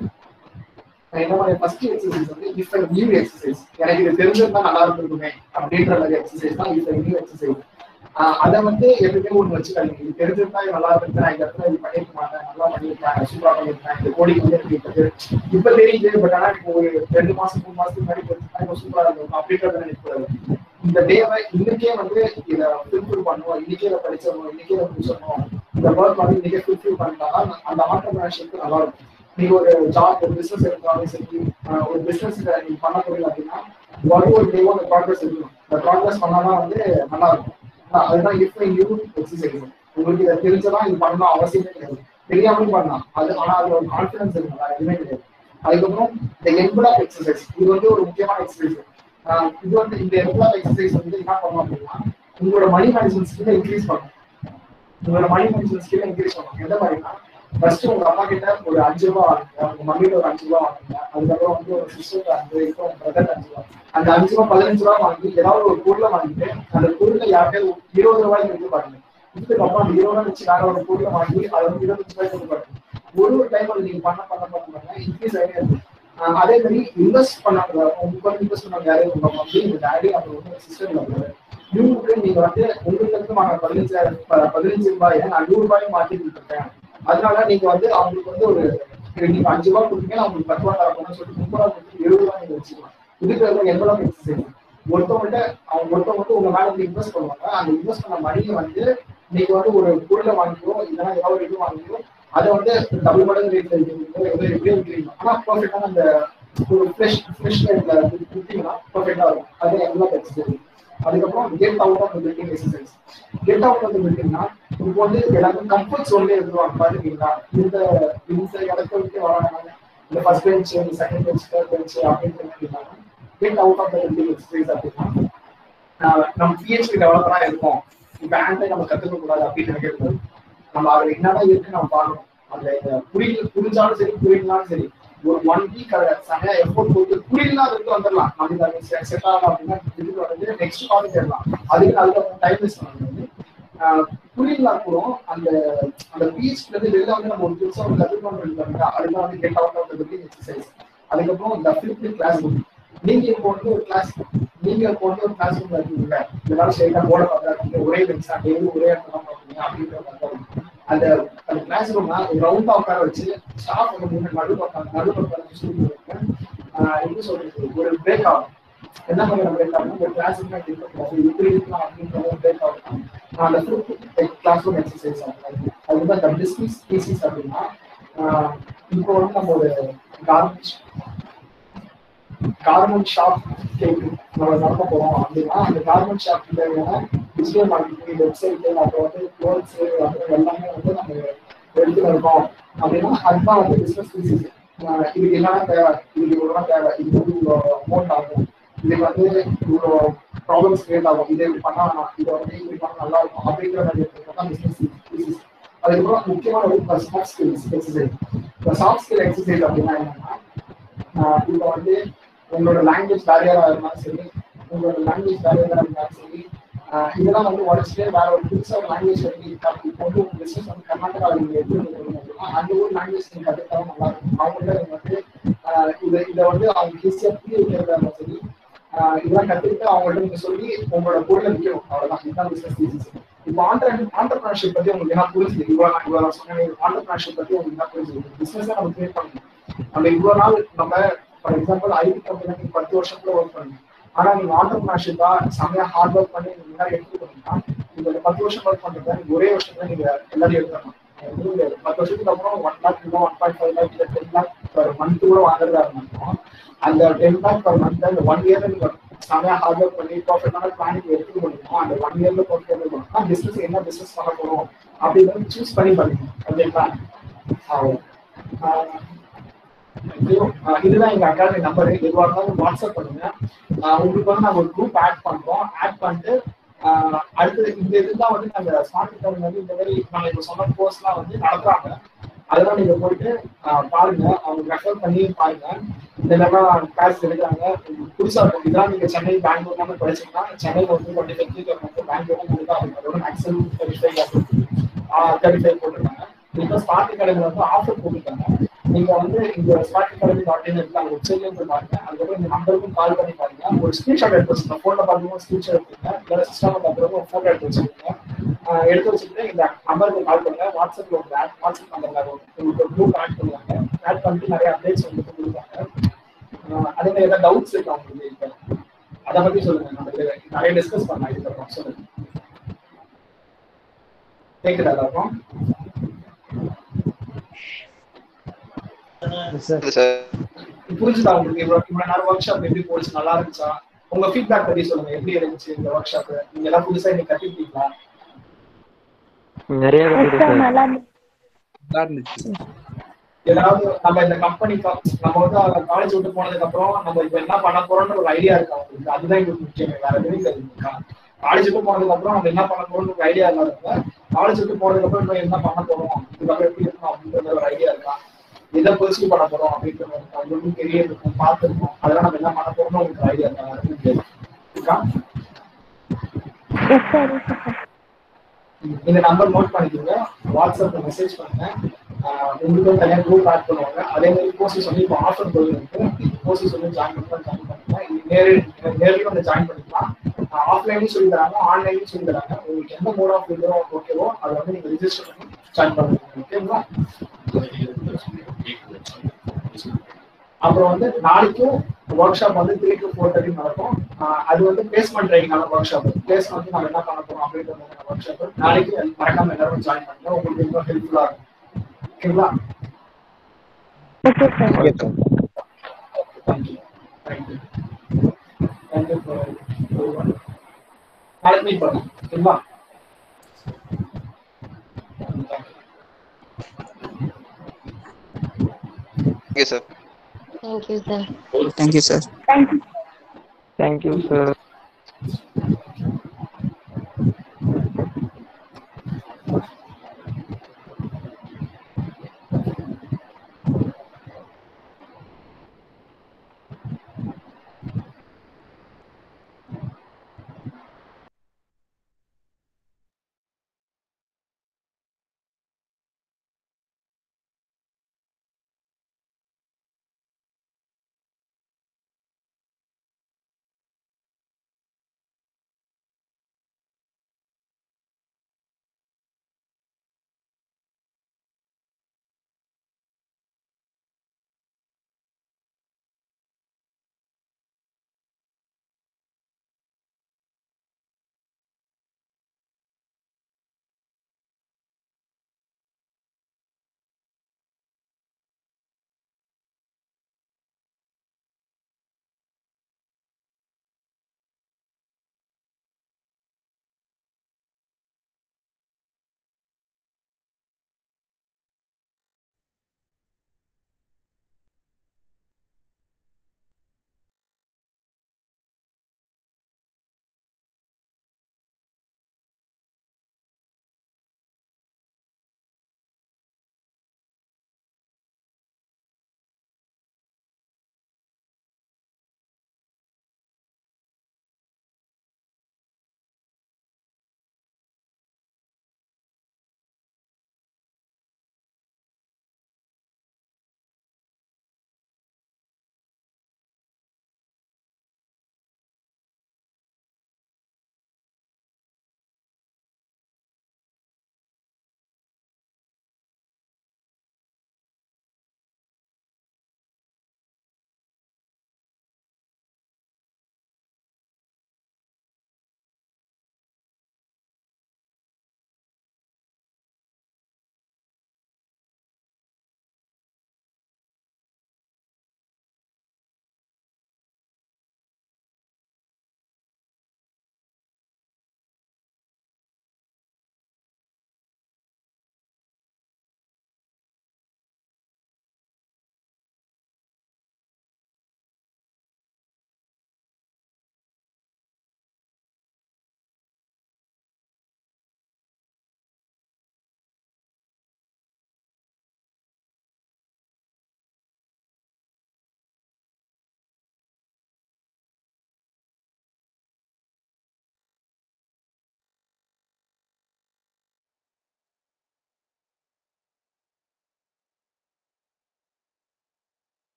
நான் என்ன பண்ணேன் ஃபர்ஸ்ட் எக்ஸசைஸ் வந்து இஃப் ஐ நியூ எக்ஸசைஸ் எனக்கு இது தெரிஞ்சிருந்தா நல்லா இருந்திருக்குமே அப்படின்ற மாதிரி எக்ஸசைஸ் தான் இஃப் ஐ நியூ எக்ஸசைஸ் அதை வந்து எப்பவுமே ஒண்ணு வச்சுக்காதீங்க இது தெரிஞ்சிருந்தா இது நல்லா இருக்கு நான் இந்த இடத்துல இது பண்ணிருக்க மாட்டேன் நல்லா பண்ணிருக்கேன் சூப்பரா பண்ணிருக்கேன் இந்த கோடிங் வந்து எப்படி இருக்குது இப்ப தெரியுது பட் ஆனா இப்போ ஒரு ரெண்டு மாசம் மூணு மாசத்துக்கு முன்னாடி தெரிஞ்சுட்டா இப்போ சூப்பரா இருக்கும் அப்படின்றத நினைக்கூடாது இந்த டேவை இன்னைக்கே வந்து இதை ஃபுல்ஃபில் பண்ணுவோம் இன்னைக்கே இதை படிச்சிடணும் இன்னைக்கே இதை முடிச்சிடணும் இந்த ஒர்க் வந்து இன்னைக்கே ஃபுல்ஃபில் பண்ணிட்டாதான் அந்த ஆண்டர்பிரினர்ஷிப் நல்லா இருக்கும் நீங்க ஒரு ஜாப் ஒரு பிசினஸ் எடுத்தாலும் சரி ஆஹ் ஒரு பிசினஸ் நீங்க பண்ண போறீங்க அப்படின்னா ஒரு ஒரு டேவும் அந்த ப்ராக்ரஸ் இருக்கணும் இந்த ப்ராக்ரஸ் பண்ணாதான் வந்து நல்லா இருக்கும் ஆனா அதுதான் இஃப் நியூ எக்ஸசைஸ் உங்களுக்கு இதை தெரிஞ்சதான் இது பண்ணணும் அவசியமே கிடையாது தெரியாமலும் பண்ணலாம் அது ஆனா அதுல ஒரு கான்பிடன்ஸ் இருக்கணும் வேற எதுவுமே கிடையாது அதுக்கப்புறம் இந்த எம்புலாக் எக்ஸசைஸ் இது வந்து ஒரு முக்கியமான எக்ஸசைஸ் இது வந்து இந்த எம்புலாக் எக்ஸசைஸ் வந்து என்ன பண்ணும் அப்படின்னா உங்களோட மணி மேனேஜ்மெண்ட் ஸ்கில்ல இன்க்ரீஸ் பண்ணும் உங்களோட மணி மேனேஜ்மெண்ட் ஸ்கில்ல இன்க்ரீஸ் பண்ணும் எந்த மாதிரினா ஃபர்ஸ்ட் உங்க அம்மா கிட்ட ஒரு அஞ்சு ரூபா வாங்குங்க உங்க மம்மிட்ட ஒரு அஞ்சு ரூபா வாங்குங்க அதுக்கப்புறம் வந்து ஒரு சிஸ்டர் அஞ்சு இப்போ உங்க பிரதர் அஞ்சு ரூபா அந்த அஞ்சு ரூபா பதினஞ்சு ரூபா வாங்கி ஏதாவது ஒரு பொருளை வாங்கிட்டு அந்த பொருளை யார்கிட்ட இருபது ரூபாய்க்கு எடுத்து பாருங்க இதுக்கு அப்புறம் அந்த இருபது ரூபாய் வச்சு வேற ஒரு பொருளை வாங்கி அதை வந்து இருபத்தஞ்சு ரூபாய்க்கு எடுத்து பாருங்க ஒரு ஒரு டைம் அது நீங்க பண்ண பண்ண பண்ண பண்ண இன்க்ரீஸ் ஆகிட்டே இருக்கும் ஆஹ் அதே மாதிரி இன்வெஸ்ட் பண்ணாங்க உங்க இன்வெஸ்ட் பண்ணாங்க யாரு உங்க மம்மி உங்க டேடி அப்புறம் வந்து சிஸ்டர்ல உள்ளது இவங்களுக்கு நீங்க வந்து உங்களுக்கு இருந்து வாங்க பதினஞ்சாயிரம் ப- பதினஞ்சு ரூபாய் நான் நூறு ரூபாயும் மாத்தி கொடுத்துருக்கேன் அதனால நீங்க வந்து அவங்களுக்கு வந்து ஒரு நீங்க அஞ்சு ரூபா கொடுத்தீங்கன்னா அவங்களுக்கு பத்து ரூபா தரப்போம்னு சொல்லிட்டு முப்பது ரூபா கொடுத்து எழுபது ரூபா நீங்க வச்சுக்கலாம் இதுக்கு எவ்வளவு எக்ஸசைஸ் ஒருத்தவங்கள்ட்ட அவங்க ஒருத்தவங்க வந்து உங்க மேல வந்து இன்வெஸ்ட் பண்ணுவாங்க அந்த இன்வெஸ்ட் பண்ண மணியை வந்து நீங்க வந்து ஒரு பொருளை வாங்கிக்கோ இல்லைன்னா ஏதாவது இது வாங்கிக்கோ அதை வந்து டபுள் மடங்கு ரேட்ல இருக்கிறீங்களோ எதோ எப்படியோ இருக்கிறீங்க ஆனா பர்ஃபெக்டான அந்த ஒரு ஃப்ரெஷ் ஃப்ரெஷ் ரேட்ல கொடுத்தீங்கன்னா பர்ஃபெக்டா இருக்கும் அது எவ்வளவு எக்ஸசைஸ் அதுக்கப்புறம் get out of building exercise get out of பில்டிங்னா இப்போ வந்து எல்லாரும் கம்ஃபர்ட் ஜோன்லேயே இருந்துருவாங்க பாத்துக்கீங்களா இந்த இந்த இடத்த விட்டு வராங்க இந்த first bench second bench third bench அப்படின்னு get out of building exercise அப்படின்னா ஆஹ் நம்ம பிஹெச்பி டெவலப்பரா இருக்கோம் இப்ப ஆண்டை நம்ம கத்துக்க கூடாது அப்படின்னு நினைக்கிறது நம்ம அதுல என்னதான் இருக்கு நம்ம பார்க்கணும் அந்த இந்த புரியல புரிஞ்சாலும் சரி புரியலனாலும் சரி ஒரு ஒன் வீக் அதை சரியா எஃபோர்ட் போட்டு புரியலனா அதுக்கு வந்துடலாம் நமக்கு அது செட் ஆகலாம் அப்படின்னா இதுக்கு வந்து நெக்ஸ்ட் காலேஜ் ஏறலாம் அதுக்கு அதுக்கு டைம் வேஸ்ட் பண்ணது புரியலனா கூட அந்த அந்த பீச்ல இருந்து வெளில வந்து நம்ம ஒரு புதுசா ஒரு கத்துக்கணும் அதுதான் வந்து get out of the exercise அதுக்கப்புறம் இந்த ஃபிஃப்த் கிளாஸ் ரூம் நீங்க இப்போ வந்து ஒரு கிளாஸ் நீங்க இப்போ வந்து ஒரு கிளாஸ் ரூம்ல இருக்கீங்க எல்லாரும் ஸ்ட்ரைட்டா போர்ட பார்த்தா ஒரே பெஞ்ச் தான் டெய்லி ஒரே இடத்துல தான் பார்ப்பீங்க அப்படின்ற மாதிரி அந்த அந்த கிளாஸ் ரூம்னா ரவுண்டா உட்கார வச்சு ஸ்டாஃப் வந்து முன்னாடி நடு பக்கம் நடு பக்கம் சொல்லி எப்படி சொல்றது ஒரு பிரேக் ஆகும் என்ன மாதிரி பிரேக் ஆகும் ஒரு கிளாஸ் ரூம் இப்படி இருக்கலாம் அப்படின்ற ஒரு பிரேக் ஆகும் அந்த கிளாஸ் ரூம் எக்ஸசைஸ் ஆகும் அதுதான் இந்த பிஸ்னஸ் ஸ்பீசிஸ் அப்படின்னா ஆஹ் இப்போ வந்து நம்ம ஒரு கார்மெண்ட் கார்மெண்ட் ஷாப் கேக்கு நம்ம நடத்த போறோம் அப்படின்னா அந்த கார்மெண்ட் ஷாப் தேவையான டிஜிட்டல் மார்க்கெட்டிங் வெப்சைட் அப்புறம் வந்து க்ளோத்ஸ் அப்புறம் எல்லாமே வந்து நம்ம எடுத்துட்டு இருக்கோம் அப்படின்னா அதுதான் வந்து பிசினஸ் இதுக்கு என்னென்ன தேவை இதுக்கு இவ்வளோ தேவை இது வந்து இவ்வளோ அமௌண்ட் ஆகும் இதுக்கு வந்து இவ்வளோ ப்ராப்ளம்ஸ் கிரியேட் ஆகும் இதை இப்படி பண்ணா வேணாம் இதை வந்து இப்படி பண்ணா நல்லா இருக்கும் அப்படிங்கிற மாதிரி தான் பிசினஸ் அதுக்கப்புறம் முக்கியமான ஒரு சாஃப்ட் ஸ்கில்ஸ் எக்ஸசைஸ் இந்த சாஃப்ட் ஸ்கில் எக்ஸசைஸ் அப்படின்னா என்னன்னா இப்போ வந்து உங்களோட லாங்குவேஜ் பேரியரா இருந்தாலும் சரி உங்களோட லாங்குவேஜ் பேரியரா இருந்தாலும் சரி இதெல்லாம் வந்து உடச்சிட்டு வேற ஒரு புதுசா ஒரு லாங்குவேஜ் வந்து இப்போ வந்து உங்க பிசினஸ் வந்து கர்நாடகாவில் நீங்க எடுத்து அப்படின்னா அந்த ஒரு லாங்குவேஜ் நீங்க கற்றுக்கிட்டாலும் நல்லா இருக்கும் அவங்கள்ட்ட நீங்க வந்து இதை இதை வந்து அவங்க ஈஸியா புரிய வைக்கிறதா இருந்தாலும் சரி இதெல்லாம் கத்துக்கிட்டு அவங்கள்ட்ட நீங்க சொல்லி உங்களோட பொருளை விற்கணும் அவ்வளவுதான் இதுதான் பிசினஸ் ஈஸி இப்போ ஆண்டர் ஆண்டர்பிரினர்ஷிப் பத்தி உங்களுக்கு என்ன புரிஞ்சுது இவ்வளவு நான் இவ்வளவு நான் சொன்னேன் ஆண்டர்பிரினர்ஷிப் பத்தி உங்களுக்கு என்ன புரிஞ்சுது பிசினஸ் நம்ம கிரியேட் பண்ணணும் நம்ம இவ்வளவு நாள் நம்ம ஃபார் எக்ஸாம்பிள் ஐடி கம்பெனி நீங்க பத்து வருஷத்துல ஒர்க் பண்ணுங்க ஆனா நீங்க ஆண்டர்பிரினர்ஷிப்பா செம்மையா ஹார்ட் ஒர்க் பண்ணி நீங்க முன்னாடி எடுத்துட்டு போனீங்கன்னா நீங்க இந்த பத்து வருஷம் ஒர்க் பண்றத நீங்க ஒரே வருஷத்துல நீங்க எல்லாரையும் எடுத்துடணும் பத்து வருஷத்துக்கு அப்புறம் ஒன் லேக் இல்லை ஒன் பாயிண்ட் ஃபைவ் லேக் இல்லை டென் லேக் பர் மந்த் கூட வாங்குறதா இருந்தாலும் அந்த டென் லேக் பர் மந்த் அந்த ஒன் இயர்ல நீங்க செம்மையா ஹார்ட் ஒர்க் பண்ணி ப்ராஃபிட்டான பிளானிங் எடுத்துட்டு போனீங்கன்னா அந்த ஒன் இயர்ல ப்ராஃபிட் எடுத்து போனோம்னா பிசினஸ் என்ன பிசினஸ் பண்ண போறோம் அப்படின்னு சூஸ் பண்ணி பண்ணுங்க ஓகேங்களா இதுதான் எங்க அகாடமி நம்பர் எதுவாக இருந்தாலும் வாட்ஸ்அப் பண்ணுங்க உங்களுக்கு வந்து நாங்க ஒரு குரூப் ஆட் பண்றோம் ஆட் பண்ணிட்டு அடுத்தது இந்த இதுதான் வந்து நாங்க ஸ்மார்ட் அகாடமி வந்து இந்த மாதிரி நாங்க இப்போ சொன்ன கோர்ஸ்லாம் வந்து நடத்துறாங்க அதெல்லாம் நீங்க போயிட்டு பாருங்க அவங்க ரெஃபர் பண்ணி பாருங்க இந்த மாதிரிலாம் கிளாஸ் எடுக்கிறாங்க புதுசா இருக்கும் இதெல்லாம் நீங்க சென்னை பெங்களூர்லாம் படிச்சீங்கன்னா சென்னையில் வந்து டுவெண்ட்டி ஃபைவ் கீழே வந்து பெங்களூர் உங்களுக்கு தான் அதோட maximum thirty five thirty five போட்டிருக்காங்க இப்போ ஸ்மார்ட் அகாடமி வந்து ஆஃபர் போட்டிருக்காங்க நீங்க வந்து இந்த ஸ்மார்ட் அகாடமி டாட் இன் இருக்கு அந்த வெப்சைட்ல இருந்து பாருங்க அதுக்கப்புறம் இந்த நம்பருக்கும் கால் பண்ணி பாருங்க ஒரு ஸ்கிரீன்ஷாட் எடுத்து வச்சுருங்க போன்ல பார்க்கும்போது ஸ்கிரீன்ஷாட் எடுத்துங்க இல்லை சிஸ்டம் பார்க்குறப்ப ஒரு போட்டோ எடுத்து வச்சுருங்க எடுத்து வச்சுட்டு இந்த நம்பருக்கு கால் பண்ணுங்க வாட்ஸ்அப்ல ஒரு ஆட் வாட்ஸ்அப் நம்பர்ல உங்களுக்கு ஒரு குரூப் ஆட் பண்ணுவாங்க ஆட் பண்ணிட்டு நிறைய அப்டேட்ஸ் வந்து கொடுப்பாங்க அதே மாதிரி ஏதாவது டவுட்ஸ் இருக்கா உங்களுக்கு இப்போ அதை பத்தி சொல்லுங்க நம்ம நிறைய டிஸ்கஸ் பண்ணலாம் இதுக்கப்புறம் சொல்லுங்க கேக்குதா எல்லாருக்கும் புரிஞ்சுதா உங்களுக்கு இவ்வளவு இவ்வளவு நேரம் ஒர்க் ஷாப் எப்படி போச்சு நல்லா இருந்துச்சா உங்க ஃபீட்பேக் பத்தி சொல்லுங்க எப்படி இருந்துச்சு இந்த ஒர்க் ஷாப் நீங்க எல்லாம் புதுசா நீங்க கத்துக்கிட்டீங்களா நிறைய கத்துக்கிட்டேன் நல்லா நல்லா இருந்துச்சு ஏதாவது நம்ம இந்த கம்பெனி நம்ம வந்து காலேஜ் விட்டு போனதுக்கு அப்புறம் நம்ம இப்ப என்ன பண்ண போறோம்னு ஒரு ஐடியா இருக்கா உங்களுக்கு அதுதான் எங்களுக்கு முக்கியம் வேற எதுவும் தெரியும் காலேஜ் விட்டு போனதுக்கு அப்புறம் நம்ம என்ன பண்ண போறோம்னு ஒரு ஐடியா இல்லாதவங்க காலேஜ் விட்டு போனதுக்கு அப்புறம் நம்ம என்ன பண்ண போறோம் இதுக்காக எப்படி இருக்கணும் அப்படின்ற ஒரு ஐடியா இருக்கா எதை பர்சீவ் பண்ண போறோம் அப்படின்ற உங்களுக்கு தெரிய இருக்கும் பார்த்துருக்கோம் அதெல்லாம் நம்ம என்ன பண்ண போறோம்னு உங்களுக்கு ஐடியா இருக்கா இருக்கா எஸ் சார் எஸ் சார் இந்த நம்பர் நோட் பண்ணிக்கோங்க வாட்ஸ்அப்ல மெசேஜ் பண்ணுங்க உங்களுக்கு தனியாக குரூப் ஆட் பண்ணுவாங்க அதே மாதிரி கோர்சஸ் வந்து இப்போ ஆஃபர் போயிருக்கு கோர்சஸ் வந்து ஜாயின் பண்ணலாம் ஜாயின் பண்ணிக்கலாம் இது நேரில் நேரில் வந்து ஜாயின் பண்ணிக்கலாம் ஆஃப்லைனும் சொல்லி தராங்க ஆன்லைனும் சொல்லி தராங்க உங்களுக்கு எந்த மோட் ஆஃப் வீடியோ ஓகேவோ அதை வந்து நீங்கள் ரிஜிஸ்டர் பண்ணி ஜாயின் பண்ணுங்க ஓகேங்களா அப்புறம் வந்து நாளைக்கும் ஒர்க் ஷாப் வந்து த்ரீ டு ஃபோர் தேர்ட்டி நடக்கும் ஆஹ் அது வந்து பிளேஸ்மெண்ட் ட்ரைனிங்கான ஒர்க் ஷாப் பிளேஸ்மெண்ட் நம்ம என்ன பண்ண போறோம் அப்படின்ற ஒர்க் ஷாப் நாளைக்கு மறக்காம எல்லாரும் ஜாயின் பண்ணுங்க உங்களுக்கு ரொம்ப ஹெல்ப்ஃபுல்லா இருக்கும் ஓகேங்களா okay sir okay sir thank you thank you thank you for நாளைக்கு மீட் பண்ணலாம் ஓகேங்களா okay sir thank you sir thank you sir thank you thank you sir